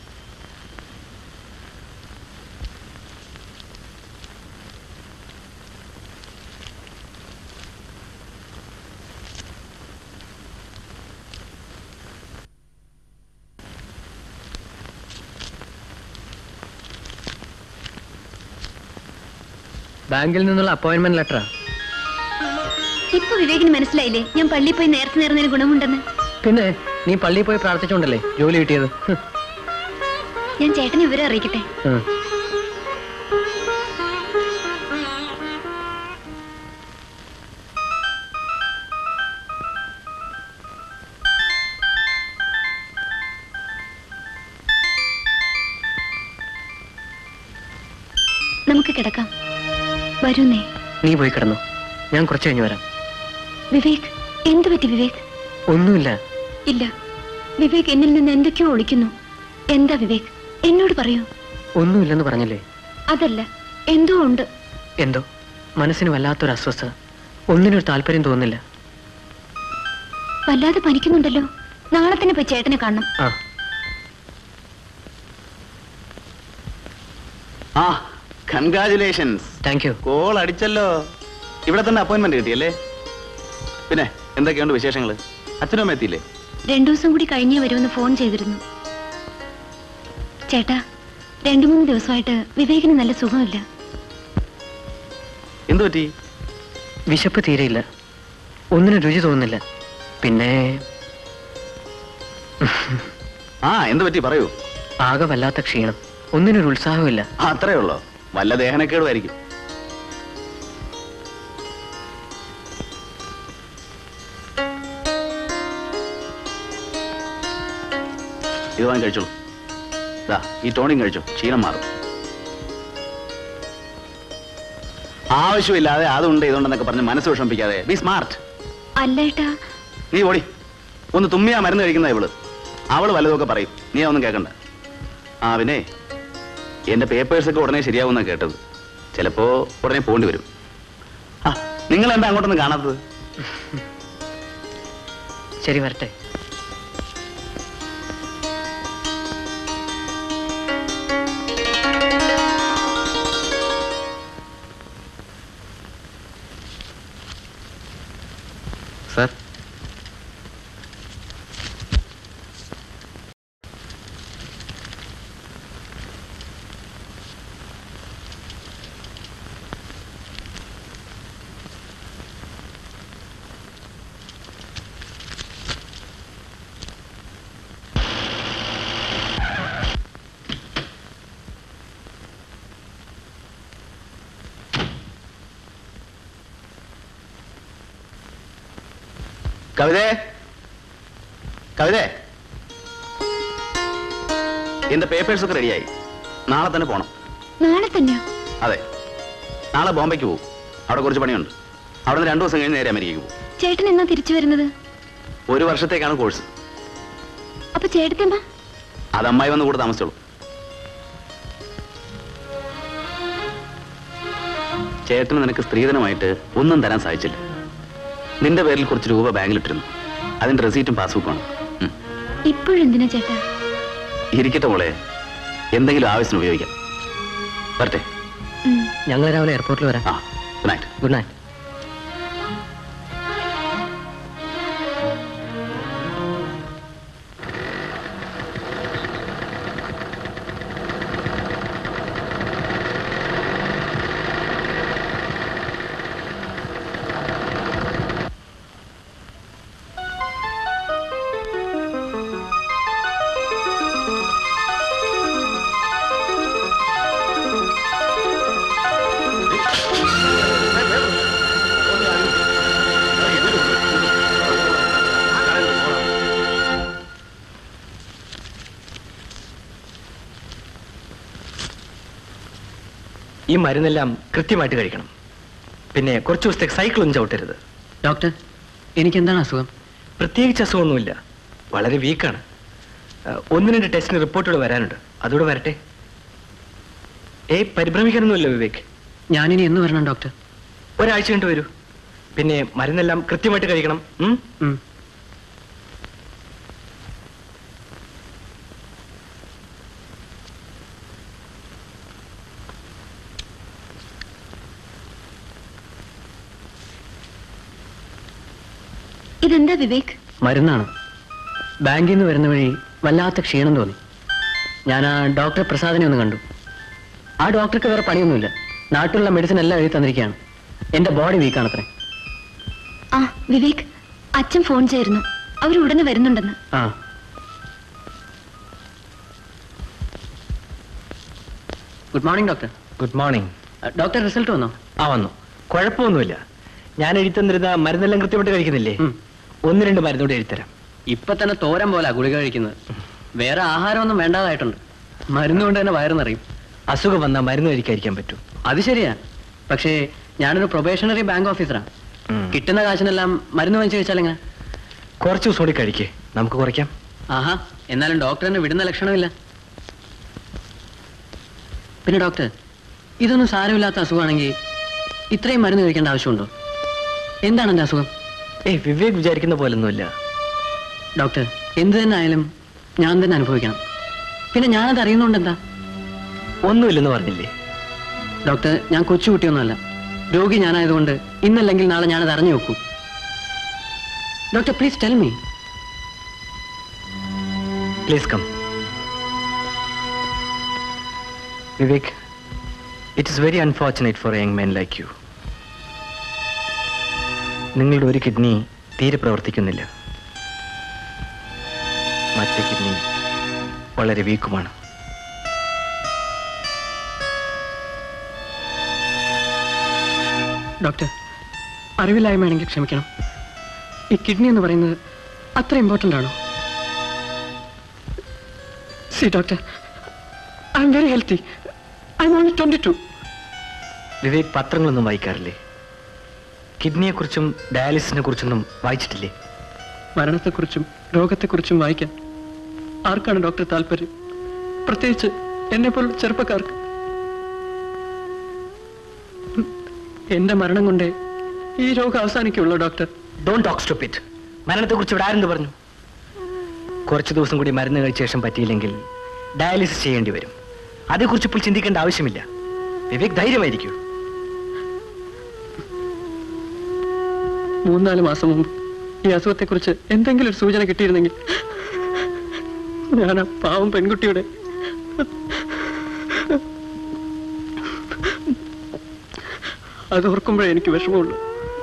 M: ബാങ്കിൽ നിന്നുള്ള അപ്പോയിന്റ്മെന്റ് ലെറ്ററാ
O: ഇപ്പൊ വിവേകിന് മനസ്സിലായില്ലേ ഞാൻ പള്ളിയിൽ പോയി നേരത്തെ നേർന്നതിന് ഗുണമുണ്ടെന്ന്
M: പിന്നെ നീ പള്ളിയിൽ പോയി പ്രാർത്ഥിച്ചോണ്ടല്ലേ ജോലി കിട്ടിയത് ഹ്.
O: ഞാൻ ചേട്ടനെ വിവരം അറിയിക്കട്ടെ
M: ഉം.
O: നമുക്ക് കിടക്കാം വരുന്നേ
M: നീ പോയി കിടന്നു ഞാൻ കുറച്ച് കഴിഞ്ഞ് വരാം
O: വിവേക് എന്ത് പറ്റി വിവേക്
M: ഒന്നുമില്ല
O: ഇല്ല വിവേക് എന്നിൽ നിന്ന് എന്തൊക്കെയോ ഒളിക്കുന്നു എന്താ വിവേക് എന്നോട് പറയൂ
M: ഒന്നുമില്ലെന്ന് പറഞ്ഞില്ലേ
O: അതല്ല എന്തോ ഉണ്ട്
M: എന്തോ മനസ്സിന് വല്ലാത്തൊരു അസ്വസ്ഥത ഒന്നിനൊരു താല്പര്യം തോന്നുന്നില്ല
O: വല്ലാതെ പനിക്കുന്നുണ്ടല്ലോ നാളെ തന്നെ പോയി ചേട്ടനെ കാണണം
M: ആ
F: ആ കൺഗ്രാചുലേഷൻസ്
M: താങ്ക് യു
F: കോൾ അടിച്ചല്ലോ ഇവിടെ തന്നെ അപ്പോയിന്റ്മെന്റ് കിട്ടിയല്ലേ പിന്നെ എന്തൊക്കെയുണ്ട് വിശേഷങ്ങൾ അച്ഛനും അമ്മ എത്തിയില്ലേ
O: രണ്ടു ദിവസം കൂടി കഴിഞ്ഞേ വരുമെന്ന് ഫോൺ ചെയ്തിരുന്നു ചേട്ടാ രണ്ടു മൂന്ന് ദിവസമായിട്ട് വിവേകിന് നല്ല സുഖമില്ല
F: എന്തു പറ്റി
M: വിശപ്പ് തീരെയില്ല ഒന്നിനും രുചി തോന്നുന്നില്ല പിന്നെ
F: ആ എന്തു പറ്റി പറയൂ
M: ആകെ വല്ലാത്ത ക്ഷീണം ഒന്നിനൊരു ഉത്സാഹമില്ല
F: ആ, അത്രേ ഉള്ളോ വല്ല ദേഹനക്കേടുമായിരിക്കും ഇത് വാങ്ങി കഴിച്ചോളൂ ദാ ഈ ടോണിയും കഴിച്ചോ ക്ഷീണം മാറും ആവശ്യമില്ലാതെ അതുണ്ട് ഇതുണ്ടെന്നൊക്കെ പറഞ്ഞ് മനസ്സ് വിഷമിപ്പിക്കാതെ ബി സ്മാർട്ട്
O: അല്ല ഏട്ടാ
F: നീ ഓടി ഒന്ന് തുമ്മിയാ മരുന്ന് കഴിക്കുന്ന ഇവള് അവള് വല്ലതൊക്കെ പറയും നീ ഒന്നും കേൾക്കണ്ട ആ പിന്നെ എന്റെ പേപ്പേഴ്സ് ഒക്കെ ഉടനെ ശരിയാവുന്ന കേട്ടത് ചിലപ്പോ ഉടനെ പോണ്ടി വരും ആ നിങ്ങൾ എന്താ അങ്ങോട്ടൊന്നും കാണാത്തത്
M: ശരി വരട്ടെ
E: സാർ
F: കവിതേ കവിതേ എന്റെ പേപ്പേഴ്സ് ഒക്കെ റെഡിയായി നാളെ തന്നെ പോണം
O: നാളെ തന്നെയോ
F: അതെ നാളെ ബോംബെക്ക് പോകും അവിടെ കുറച്ച് പണിയുണ്ട് അവിടെ നിന്ന് രണ്ടു ദിവസം കഴിഞ്ഞ് നേരെ അമേരിക്കക്ക് പോകും
O: ചേട്ടൻ എന്നാ തിരിച്ചു വരുന്നത്
F: ഒരു വർഷത്തേക്കാണ് കോഴ്സ്
O: അപ്പൊ ചേട്ടത്തിയമ്മ
F: അത് അമ്മായി വന്ന് കൂടെ താമസിച്ചോളൂ ചേട്ടന് നിനക്ക് സ്ത്രീധനമായിട്ട് ഒന്നും തരാൻ സാധിച്ചില്ല നിന്റെ പേരിൽ കുറച്ച് രൂപ ബാങ്കിലിട്ടിരുന്നു അതിന്റെ റെസീറ്റും പാസ്ബുക്കും ആണ്
O: ഇപ്പോഴെന്തിനാ ചേട്ടാ
F: ഇരിക്കട്ടെ മോളെ എന്തെങ്കിലും ആവശ്യത്തിന് ഉപയോഗിക്കാം വരട്ടെ
M: ഞങ്ങൾ രാവിലെ എയർപോർട്ടിൽ വരാം
F: ആ ഗുഡ് നൈറ്റ്
M: ഗുഡ് നൈറ്റ്
E: ഈ മരുന്നെല്ലാം കൃത്യമായിട്ട് കഴിക്കണം പിന്നെ കുറച്ച് ദിവസത്തേക്ക് സൈക്കിളൊന്നും ചവിട്ടരുത്
M: ഡോക്ടർ എനിക്ക് എന്താണ് അസുഖം
E: പ്രത്യേകിച്ച് അസുഖമൊന്നുമില്ല വളരെ വീക്കാണ് ഒന്ന് രണ്ട് ടെസ്റ്റിന് റിപ്പോർട്ടുകൾ വരാനുണ്ട് അതുകൂടെ വരട്ടെ ഏയ് പരിഭ്രമിക്കാനൊന്നുമില്ല വിവേക്
M: ഞാനിനി എന്ന് വരണം ഡോക്ടർ
E: ഒരാഴ്ച കഴിഞ്ഞിട്ട് വരൂ പിന്നെ മരുന്നെല്ലാം കൃത്യമായിട്ട് കഴിക്കണം ഉം?
M: ഉം.
O: ഇതെന്താ വിവേക്
M: മരുന്നാണ് ബാങ്കിൽ നിന്ന് വരുന്ന വഴി വല്ലാത്ത ക്ഷീണം തോന്നി ഞാൻ ആ ഡോക്ടർ പ്രസാദിനെ ഒന്ന് കണ്ടു ആ ഡോക്ടർക്ക് വേറെ പണിയൊന്നുമില്ല നാട്ടിലുള്ള മെഡിസിൻ എല്ലാം എഴുതി തന്നിരിക്കുകയാണ് എന്റെ ബോഡി വീക്കാണത്രേ
O: ആ വിവേക് അച്ഛൻ ഫോൺ ചെയ്യായിരുന്നു അവർ ഉടനെ വരുന്നുണ്ടെന്ന്
M: ആ good morning doctor
E: good morning
M: doctor result വന്നോ
E: ആ വന്നു കുഴപ്പമൊന്നുമില്ല ഞാൻ എഴുതി തന്നിരുന്ന മരുന്നെല്ലാം കൃത്യമായിട്ട് കഴിക്കുന്നില്ലേ ഒന്ന് രണ്ട് മരുന്നോട് എഴുതിത്തരാം
M: ഇപ്പൊ തന്നെ തോരൻ പോലെ ഗുളിക കഴിക്കുന്നത് വേറെ ആഹാരമൊന്നും വേണ്ടാതായിട്ടുണ്ട് മരുന്ന് കൊണ്ട് തന്നെ വയറ് നിറയും
E: അസുഖം വന്നാൽ മരുന്ന് കഴിക്കാതിരിക്കാൻ പറ്റും
M: അത് ശരിയാ പക്ഷേ ഞാനൊരു പ്രൊബേഷണറി ബാങ്ക് ഓഫീസറാണ് കിട്ടുന്ന കാശിനെല്ലാം മരുന്ന് വാങ്ങിച്ചു കഴിച്ചാൽ എങ്ങനെ
E: കുറച്ച് ദിവസം കൂടി കഴിക്കേ നമുക്ക് കുറയ്ക്കാം
M: ആഹാ എന്നാലും ഡോക്ടറിന് വിടുന്ന ലക്ഷണമില്ല പിന്നെ ഡോക്ടർ ഇതൊന്നും സാരമില്ലാത്ത അസുഖമാണെങ്കിൽ ഇത്രയും മരുന്ന് കഴിക്കേണ്ട ആവശ്യമുണ്ടോ എന്താണ് എൻ്റെ അസുഖം
E: ഏയ് വിവേക് വിചാരിക്കുന്ന പോലൊന്നുമില്ല
M: ഡോക്ടർ എന്ത് തന്നെ ആയാലും ഞാൻ തന്നെ അനുഭവിക്കണം പിന്നെ ഞാനത് അറിയുന്നോണ്ട് എന്താ
E: ഒന്നുമില്ലെന്ന് പറഞ്ഞില്ലേ
M: ഡോക്ടർ ഞാൻ കൊച്ചുകുട്ടിയൊന്നുമല്ല രോഗി ഞാനായതുകൊണ്ട് ഇന്നല്ലെങ്കിൽ നാളെ ഞാനത് അറിഞ്ഞു വെക്കൂ doctor please tell me
E: please come Vivek it is very unfortunate for a young men like you നിങ്ങളുടെ ഒരു കിഡ്നി തീരെ പ്രവർത്തിക്കുന്നില്ല മറ്റേ കിഡ്നി വളരെ വീക്കുമാണ്
M: ഡോക്ടർ അറിവില്ലായ്മയാണെങ്കിൽ ക്ഷമിക്കണം ഈ കിഡ്നി എന്ന് പറയുന്നത് അത്ര ഇമ്പോർട്ടൻ്റ് ആണോ see doctor I am very healthy I am only twenty two
E: Vivek പത്രങ്ങളൊന്നും വായിക്കാറില്ലേ കിഡ്നിയെക്കുറിച്ചും ഡയാലിസിസിനെ കുറിച്ചൊന്നും വായിച്ചിട്ടില്ലേ
M: മരണത്തെക്കുറിച്ചും രോഗത്തെക്കുറിച്ചും വായിക്കാൻ ആർക്കാണ് ഡോക്ടർ താല്പര്യം പ്രത്യേകിച്ച് എന്നെ പോലുള്ള ചെറുപ്പക്കാർക്ക് ഉം, എന്റെ മരണം കൊണ്ടേ ഈ രോഗം അവസാനിക്കുള്ളൂ ഡോക്ടർ
E: ഡോണ്ട് ടോക്ക് സ്റ്റോപ്പ് മരണത്തെക്കുറിച്ച് ഇവിടെ ആരെന്ത് പറഞ്ഞു കുറച്ച് ദിവസം കൂടി മരുന്ന് കഴിച്ച ശേഷം പറ്റിയില്ലെങ്കിൽ ഡയാലിസിസ് ചെയ്യേണ്ടി വരും അതേക്കുറിച്ച് ഇപ്പോൾ ചിന്തിക്കേണ്ട ആവശ്യമില്ല വിവേക് ധൈര്യമായിരിക്കൂ
M: മൂന്നാല് മാസം മുമ്പ് ഈ അസുഖത്തെക്കുറിച്ച് എന്തെങ്കിലും ഒരു സൂചന കിട്ടിയിരുന്നെങ്കിൽ ഞാൻ ആ പാവം പെൺകുട്ടിയുടെ അത് ഓർക്കുമ്പോഴേ എനിക്ക് വിഷമമുള്ളൂ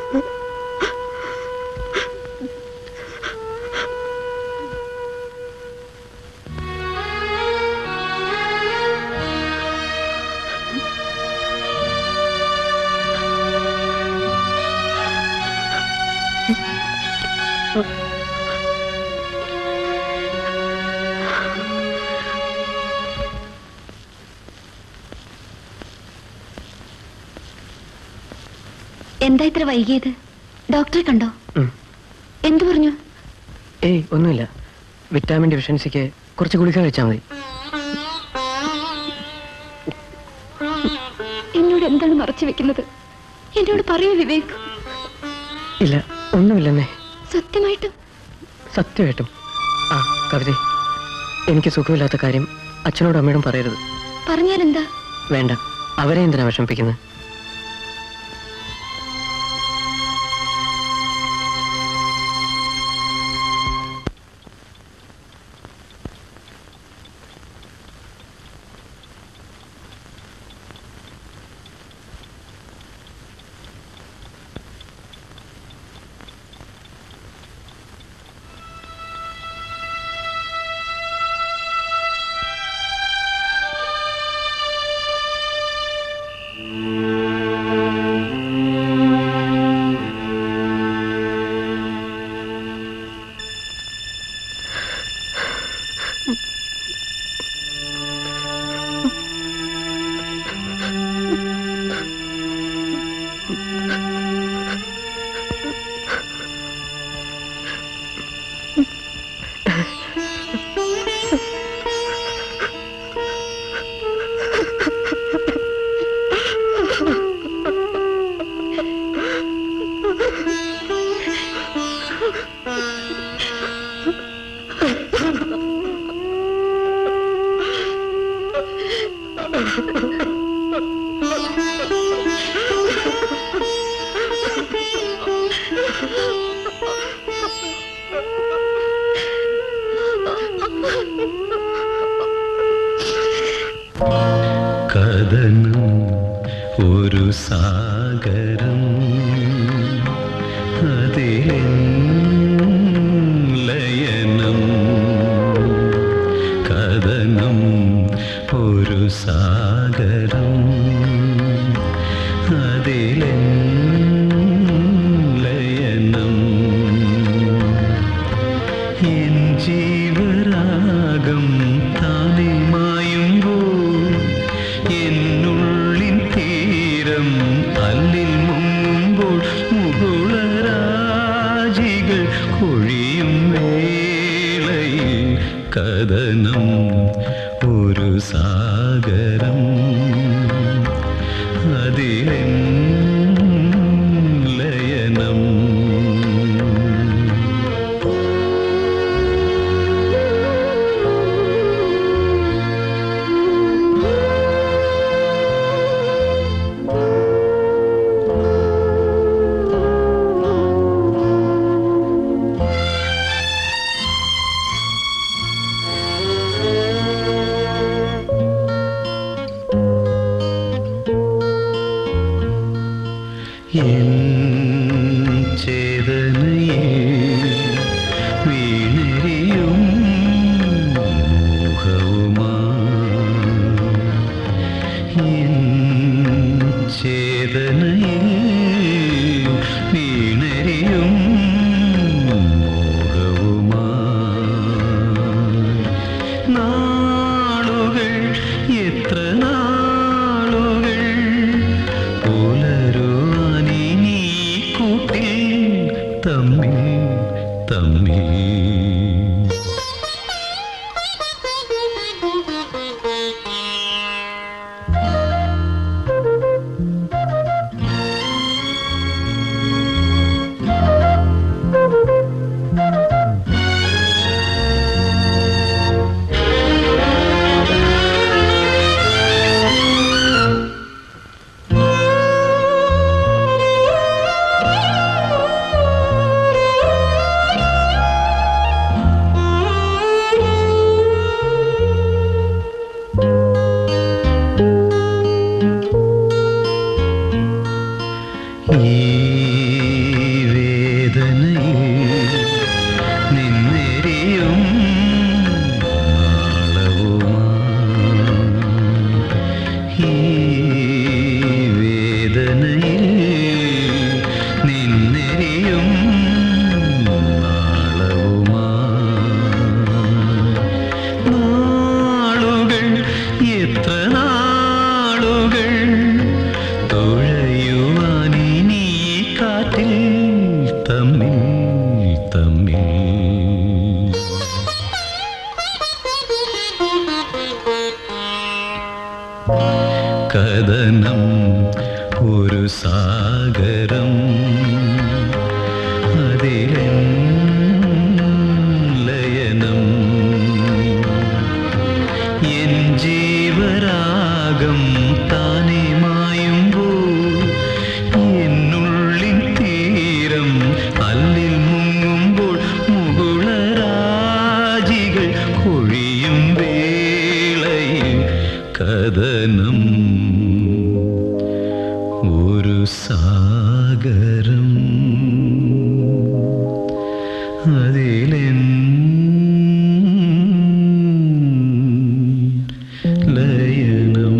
O: എന്താ ഇത്ര വൈകിയത് ഡോക്ടറെ കണ്ടോ
M: ഉം.
O: എന്തു പറഞ്ഞു
M: ഏയ് ഒന്നുമില്ല വിറ്റാമിൻ ഡെഫിഷ്യൻസിക്ക് കുറച്ച് ഗുളിക കഴിച്ചാൽ മതി
O: എന്നോട് എന്താണ് മറച്ചു വെക്കുന്നത് എന്നോട് പറയൂ വിവേക്
M: ഇല്ല ഒന്നുമില്ലെന്നേ
O: സത്യമായിട്ടും
M: സത്യമായിട്ടും ആ കവിത എനിക്ക് സുഖമില്ലാത്ത കാര്യം അച്ഛനോടും അമ്മയോടും പറയരുത്
O: പറഞ്ഞാൽ എന്താ
M: വേണ്ട അവരെ എന്തിനാ വിഷമിപ്പിക്കുന്നത്
K: കഥനം ഒരു സാഗരം അതിലെൻ ലയനം കഥനം ഒരു സാഗരം അതിലെൻ ലയനം എൻ ജീവരാഗം താനെ മായുമ്പോൾ എന്നുള്ളിൻ തീരം അല്ലിൽ മുങ്ങുമ്പോൾ മുകുളരാജികൾ കൊഴിയും വേളയിൽ കഥനം ഒരു സാഗരം അതിലെൻ ലയനം എൻ ചേതനയെ വീണരിയും മോഹവുമാ എൻ ചേതനയെ വീണരിയും മോഹവുമാ നാളുകൾ എത്ര നാളുകൾ പുലരുവാനി നീ കൂട്ടിൽ തമ്മിൽ തമ്മിൽ ഈ വേദനയിൽ നിന്നെരിയും നാളവുമാ ഈ വേദനയിൽ നിന്നെരിയും നാളവുമാ നാളുകൾ എത്ര നാളുകൾ തുഴയുവാനിനി കാറ്റിൽ തമ്മിൽ തമ്മിൽ സാഗരം അതിലെൻ ലയനം എൻ ജീവരാഗം താനെ മായുമ്പോൾ എന്നുള്ളിൻ തീരം അല്ലിൽ മുങ്ങുമ്പോൾ മുകുളരാജികൾ കൊഴിയും വേളയിൽ കഥനം ഒരു സാഗരം അതിലെൻ ലയനം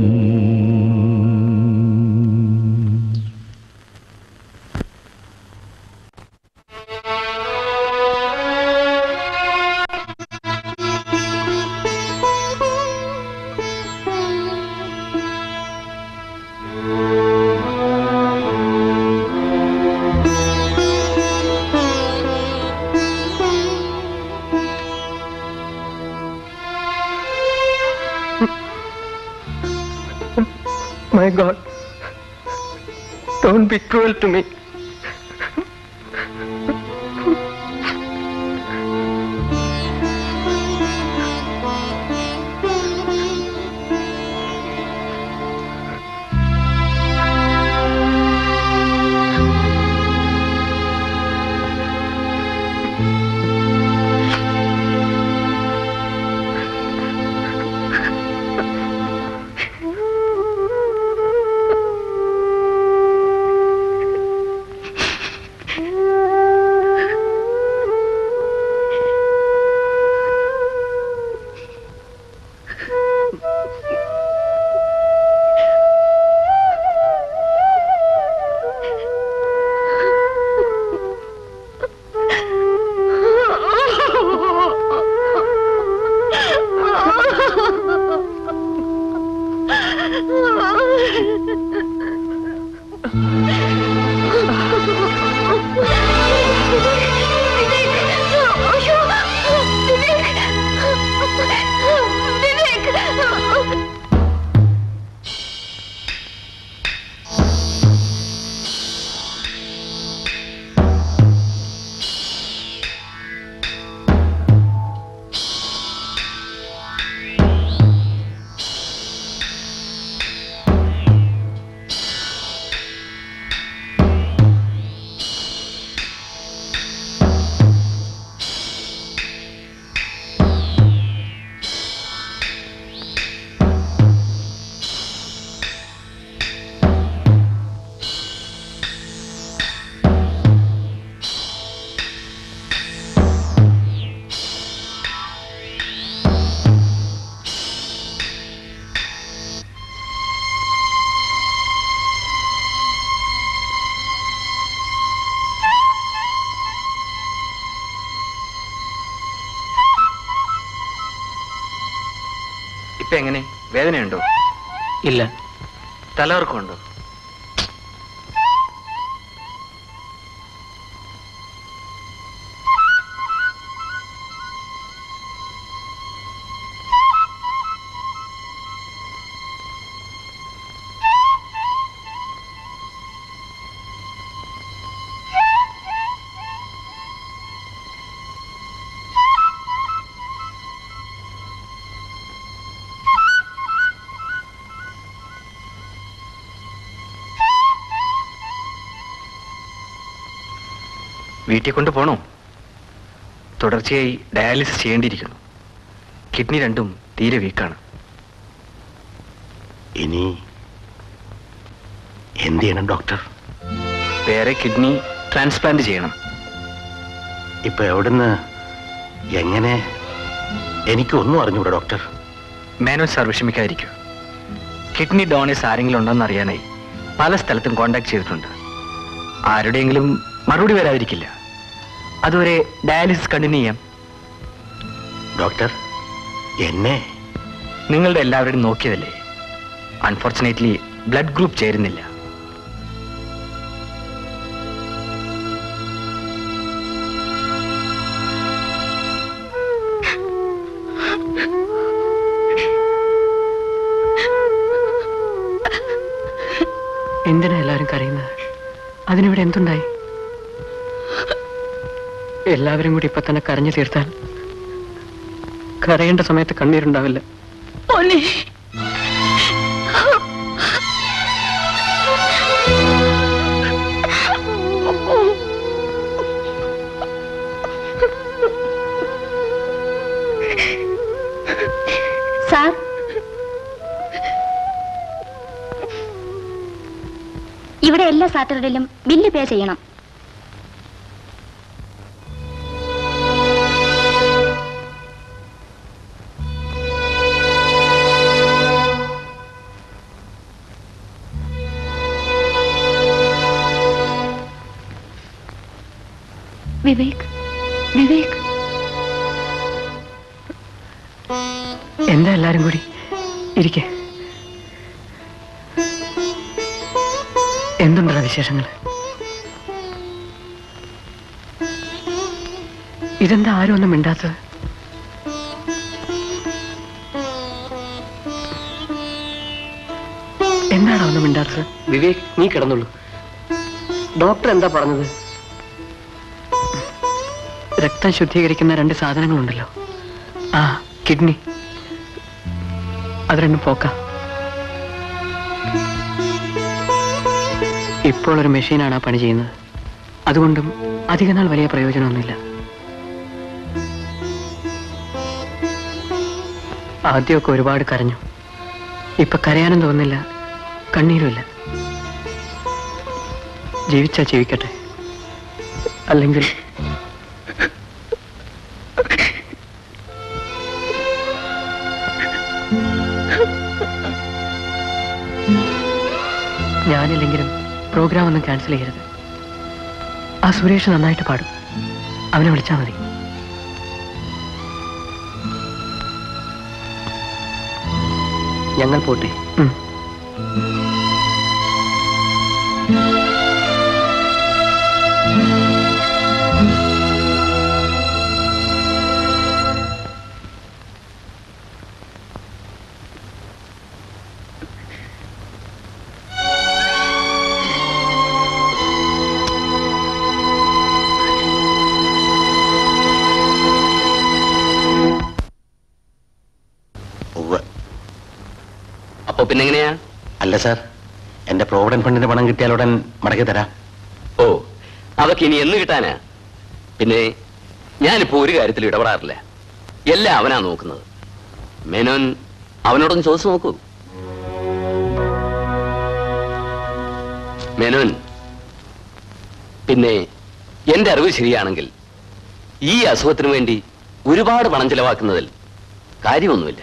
P: My God, don't be cruel to me.
E: ഇപ്പൊ എങ്ങനെ വേദനയുണ്ടോ
M: ഇല്ല
E: തലകർക്കമുണ്ടോ വീട്ടിൽ കൊണ്ട് പോണോ തുടർച്ചയായി ഡയാലിസിസ് ചെയ്യേണ്ടിയിരിക്കുന്നു കിഡ്നി രണ്ടും തീരെ വീക്കാണ്
B: ഇനി എന്ത് ചെയ്യണം ഡോക്ടർ
E: വേറെ കിഡ്നി ട്രാൻസ്പ്ലാന്റ് ചെയ്യണം
B: ഇപ്പൊ എവിടുന്ന് എങ്ങനെ എനിക്കൊന്നും അറിഞ്ഞൂടാ ഡോക്ടർ
E: മേനോൻ സാർ വിഷമിക്കാതിരിക്കും കിഡ്നി ഡോണേഴ്സ് ആരെങ്കിലും ഉണ്ടോന്ന് അറിയാനായി പല സ്ഥലത്തും കോണ്ടാക്ട് ചെയ്തിട്ടുണ്ട് ആരുടെയെങ്കിലും മറുപടി വരാതിരിക്കില്ല അതുവരെ ഡയാലിസിസ് കണ്ടിന്യൂ ചെയ്യാം
B: ഡോക്ടർ എന്നെ
E: നിങ്ങളുടെ എല്ലാവരുടെയും നോക്കിയതല്ലേ അൺഫോർച്ചുനേറ്റ്ലി ബ്ലഡ് ഗ്രൂപ്പ് ചേരുന്നില്ല
M: എന്തിനാ എല്ലാവരും കരയുന്നത് അതിനിവിടെ എന്തുണ്ടായി എല്ലാവരും കൂടി ഇപ്പൊ തന്നെ കരഞ്ഞു തീർത്താൽ കരയേണ്ട സമയത്ത് കണ്ണീരുണ്ടാവില്ല
I: മോനെ
O: സാർ ഇവിടെ എല്ലാ സാറ്റർഡേയിലും ബില്ല് പേ ചെയ്യണം വിവേക് വിവേക്
M: എന്താ എല്ലാരും കൂടി ഇരിക്കെ എന്തുണ്ടടാ വിശേഷങ്ങൾ ഇതെന്താ ആരും ഒന്നും മിണ്ടാത്തത് എന്താണോ ഒന്നും മിണ്ടാത്തത്
C: വിവേക് നീ കിടന്നുള്ളൂ ഡോക്ടർ എന്താ പറഞ്ഞത്
M: രക്തം ശുദ്ധീകരിക്കുന്ന രണ്ട് സാധനങ്ങളുണ്ടല്ലോ ആ കിഡ്നി അത് രണ്ടും പോക്കാം ഇപ്പോൾ ഒരു മെഷീനാണ് ആ പണി ചെയ്യുന്നത് അതുകൊണ്ടും അധികനാൾ വലിയ പ്രയോജനമൊന്നുമില്ല ആദ്യമൊക്കെ ഒരുപാട് കരഞ്ഞു ഇപ്പൊ കരയാനും തോന്നുന്നില്ല കണ്ണീരുമില്ല ജീവിച്ചാ ജീവിക്കട്ടെ അല്ലെങ്കിൽ ഞാനില്ലെങ്കിലും പ്രോഗ്രാം ഒന്നും ക്യാൻസൽ ചെയ്യരുത് ആ സുരേഷ് നന്നായിട്ട് പാടും അവനെ വിളിച്ചാൽ മതി ഞങ്ങൾ പോട്ടെ ഉം.
H: അപ്പൊ പിന്നെ എങ്ങനെയാ
B: അല്ല സാർ എന്റെ പ്രോവിഡന്റ് ഫണ്ടിന്റെ പണം കിട്ടിയാലുടൻ മടക്കി തരാം
H: ഓ അതൊക്കെ ഇനി എന്ന് കിട്ടാനാ പിന്നെ ഞാനിപ്പോ ഒരു കാര്യത്തിൽ ഇടപെടാറില്ല എല്ലാം അവനാ നോക്കുന്നത് മേനോൻ അവനോടൊന്ന് ചോദിച്ചു നോക്കൂ മേനോൻ പിന്നെ എന്റെ അറിവ് ശരിയാണെങ്കിൽ ഈ അസുഖത്തിന് വേണ്ടി ഒരുപാട് പണം ചെലവാക്കുന്നതിൽ കാര്യമൊന്നുമില്ല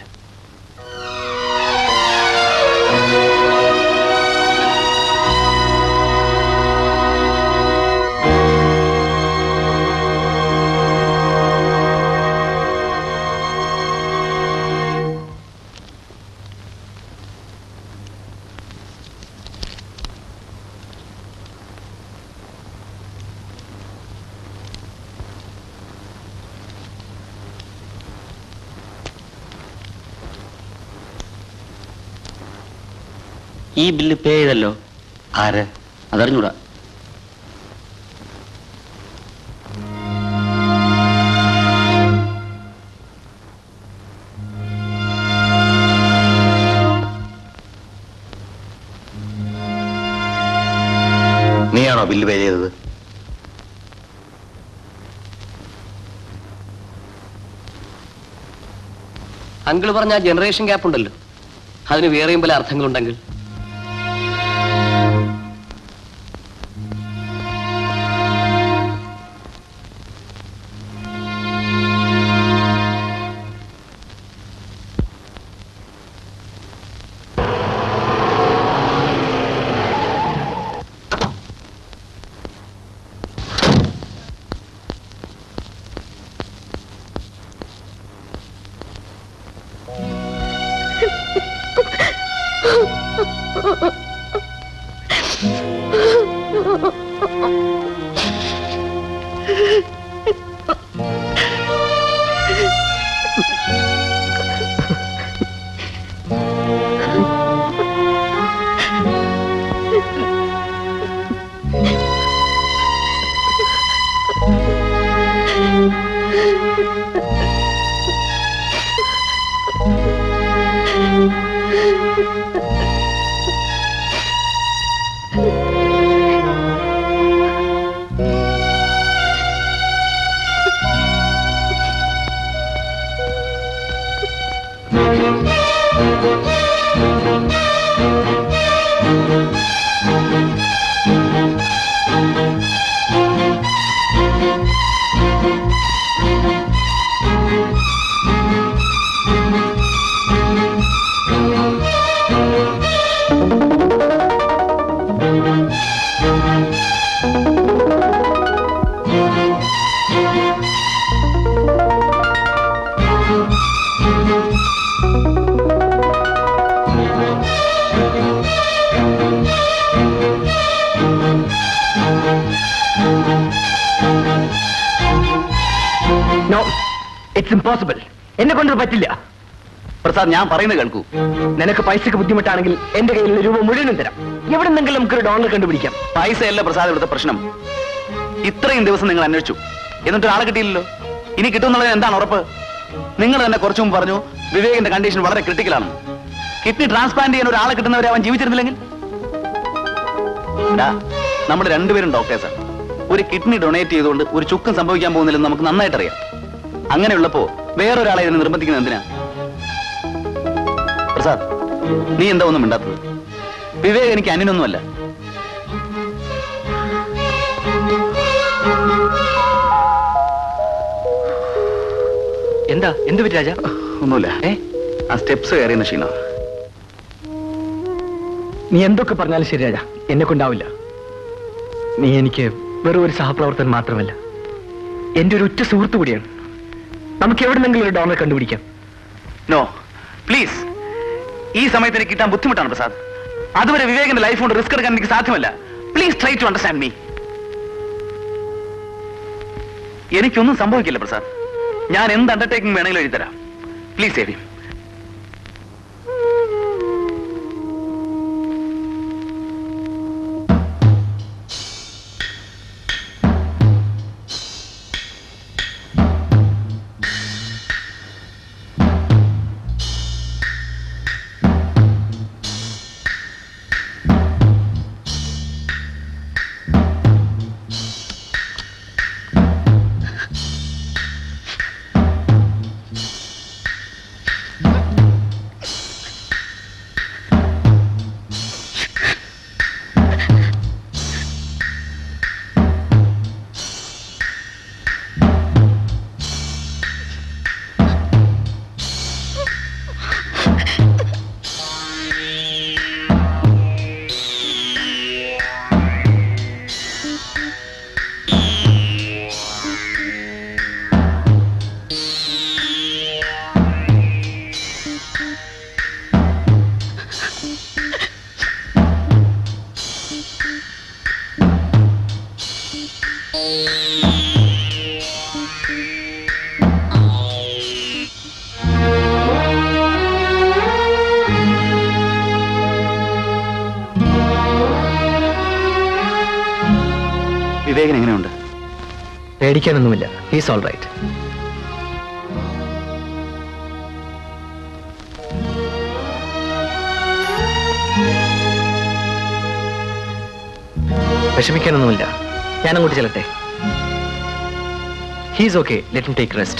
C: ഈ ബില്ല് പേ ചെയ്തല്ലോ
B: ആര്
C: അതറിഞ്ഞൂടാ
B: നീയാണോ ബില്ല് പേ ചെയ്തത്
C: അങ്കിൾ പറഞ്ഞ ആ ജനറേഷൻ ഗ്യാപ്പ് ഉണ്ടല്ലോ അതിന് വേറെയും പല അർത്ഥങ്ങളുണ്ടെങ്കിൽ
M: നോ ഇറ്റ്സ് ഇമ്പോസിബിൾ എന്നെ കൊണ്ട് പറ്റില്ല
F: പ്രസാദ് ഞാൻ പറയുന്നത് കേൾക്കൂ
M: നിനക്ക് പൈസക്ക് ബുദ്ധിമുട്ടാണെങ്കിൽ എന്റെ കയ്യിലുള്ള രൂപ മുഴുവനും തരാം എവിടെ നിന്നെങ്കിലും നമുക്കൊരു ഡോളർ കണ്ടുപിടിക്കാം
F: പൈസയല്ല പ്രസാദ് ഇവിടുത്തെ പ്രശ്നം ഇത്രയും ദിവസം നിങ്ങൾ അന്വേഷിച്ചു എന്നിട്ട് ആളെ കിട്ടിയില്ലല്ലോ ഇനി കിട്ടുമെന്നുള്ളത് എന്താണ് ഉറപ്പ് നിങ്ങൾ തന്നെ കുറച്ചു മുമ്പ് പറഞ്ഞു വിവേകിന്റെ കണ്ടീഷൻ വളരെ ക്രിട്ടിക്കലാണ് കിഡ്നി ട്രാൻസ്പ്ലാന്റ് ചെയ്യാൻ ഒരാളെ കിട്ടുന്നവരെ അവൻ ജീവിച്ചിരുന്നില്ലെങ്കിൽ നമ്മൾ രണ്ടുപേരും ഡോക്ടേഴ്സാണ് ഒരു കിഡ്നി ഡൊണേറ്റ് ചെയ്തുകൊണ്ട് ഒരു ചുക്കും സംഭവിക്കാൻ പോകുന്നില്ലെന്ന് നമുക്ക് നന്നായിട്ട് അറിയാം അങ്ങനെയുള്ളപ്പോ വേറൊരാളെ ഇതിനെ നിർബന്ധിക്കുന്നത് എന്തിനാ പ്രസാദ് നീ എന്താ ഒന്നും മിണ്ടാത്തത് വിവേക് എനിക്ക് അന്യനൊന്നുമല്ല
E: എന്താ എന്ത് പറ്റി രാജ
F: ഒന്നുമില്ല ഏ ആ സ്റ്റെപ്സ് കയറിയുന്ന ക്ഷീണം
M: നീ എന്തൊക്കെ പറഞ്ഞാലും ശരി രാജ എന്നെ കൊണ്ടാവില്ല നീ എനിക്ക് വെറും ഒരു സഹപ്രവർത്തകൻ മാത്രമല്ല എന്റെ ഒരു ഉറ്റ സുഹൃത്തു കൂടിയാണ് നമുക്ക് എവിടെന്നെങ്കിലും ഒരു ഡോണർ കണ്ടുപിടിക്കാം
F: നോ പ്ലീസ് ഈ സമയത്ത് എനിക്ക് കിട്ടാൻ ബുദ്ധിമുട്ടാണ് പ്രസാദ് അതുവരെ വിവേകിന്റെ ലൈഫ് കൊണ്ട് റിസ്ക് എടുക്കാൻ എനിക്ക് സാധ്യമല്ല please try to understand me എനിക്കൊന്നും സംഭവിക്കില്ല പ്രസാദ് ഞാൻ എന്ത് അണ്ടർടേക്കിംഗ് വേണമെങ്കിലും എഴുതരാം പ്ലീസ് സേവ് ഹിം വിവേകൻ എങ്ങനെയുണ്ട്
M: പേടിക്കാനൊന്നുമില്ല ഹീസ് ഓൾ റൈറ്റ് വിഷമിക്കാനൊന്നുമില്ല ഞാൻ അങ്ങോട്ട് ചെല്ലട്ടെ he's okay let take rest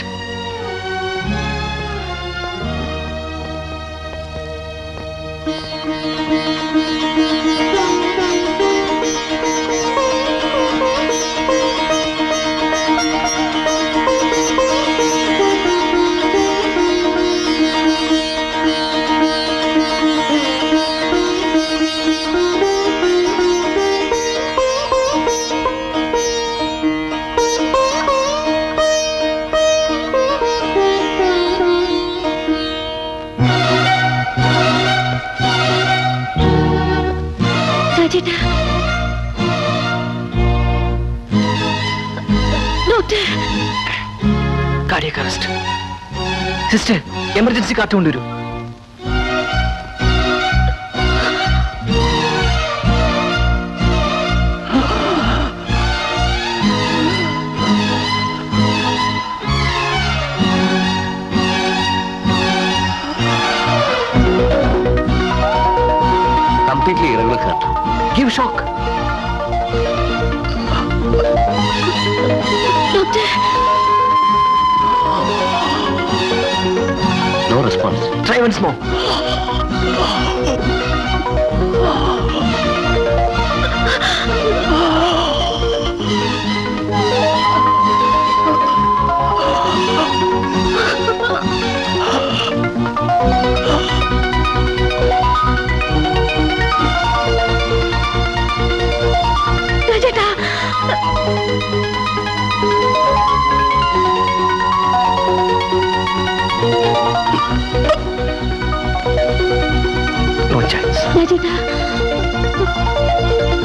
O: രാജേട്ടാ doctor
M: cardiac arrest sister emergency cart കൊണ്ടുവരൂ
H: കംപ്ലീറ്റ്ലി ഇറങ്ങുന്ന കേട്ടു
M: give shock
O: doctor
H: no response
M: try once more
O: രാജേട്ടാ
M: നോ ചാൻസ്
O: രാജേട്ടാ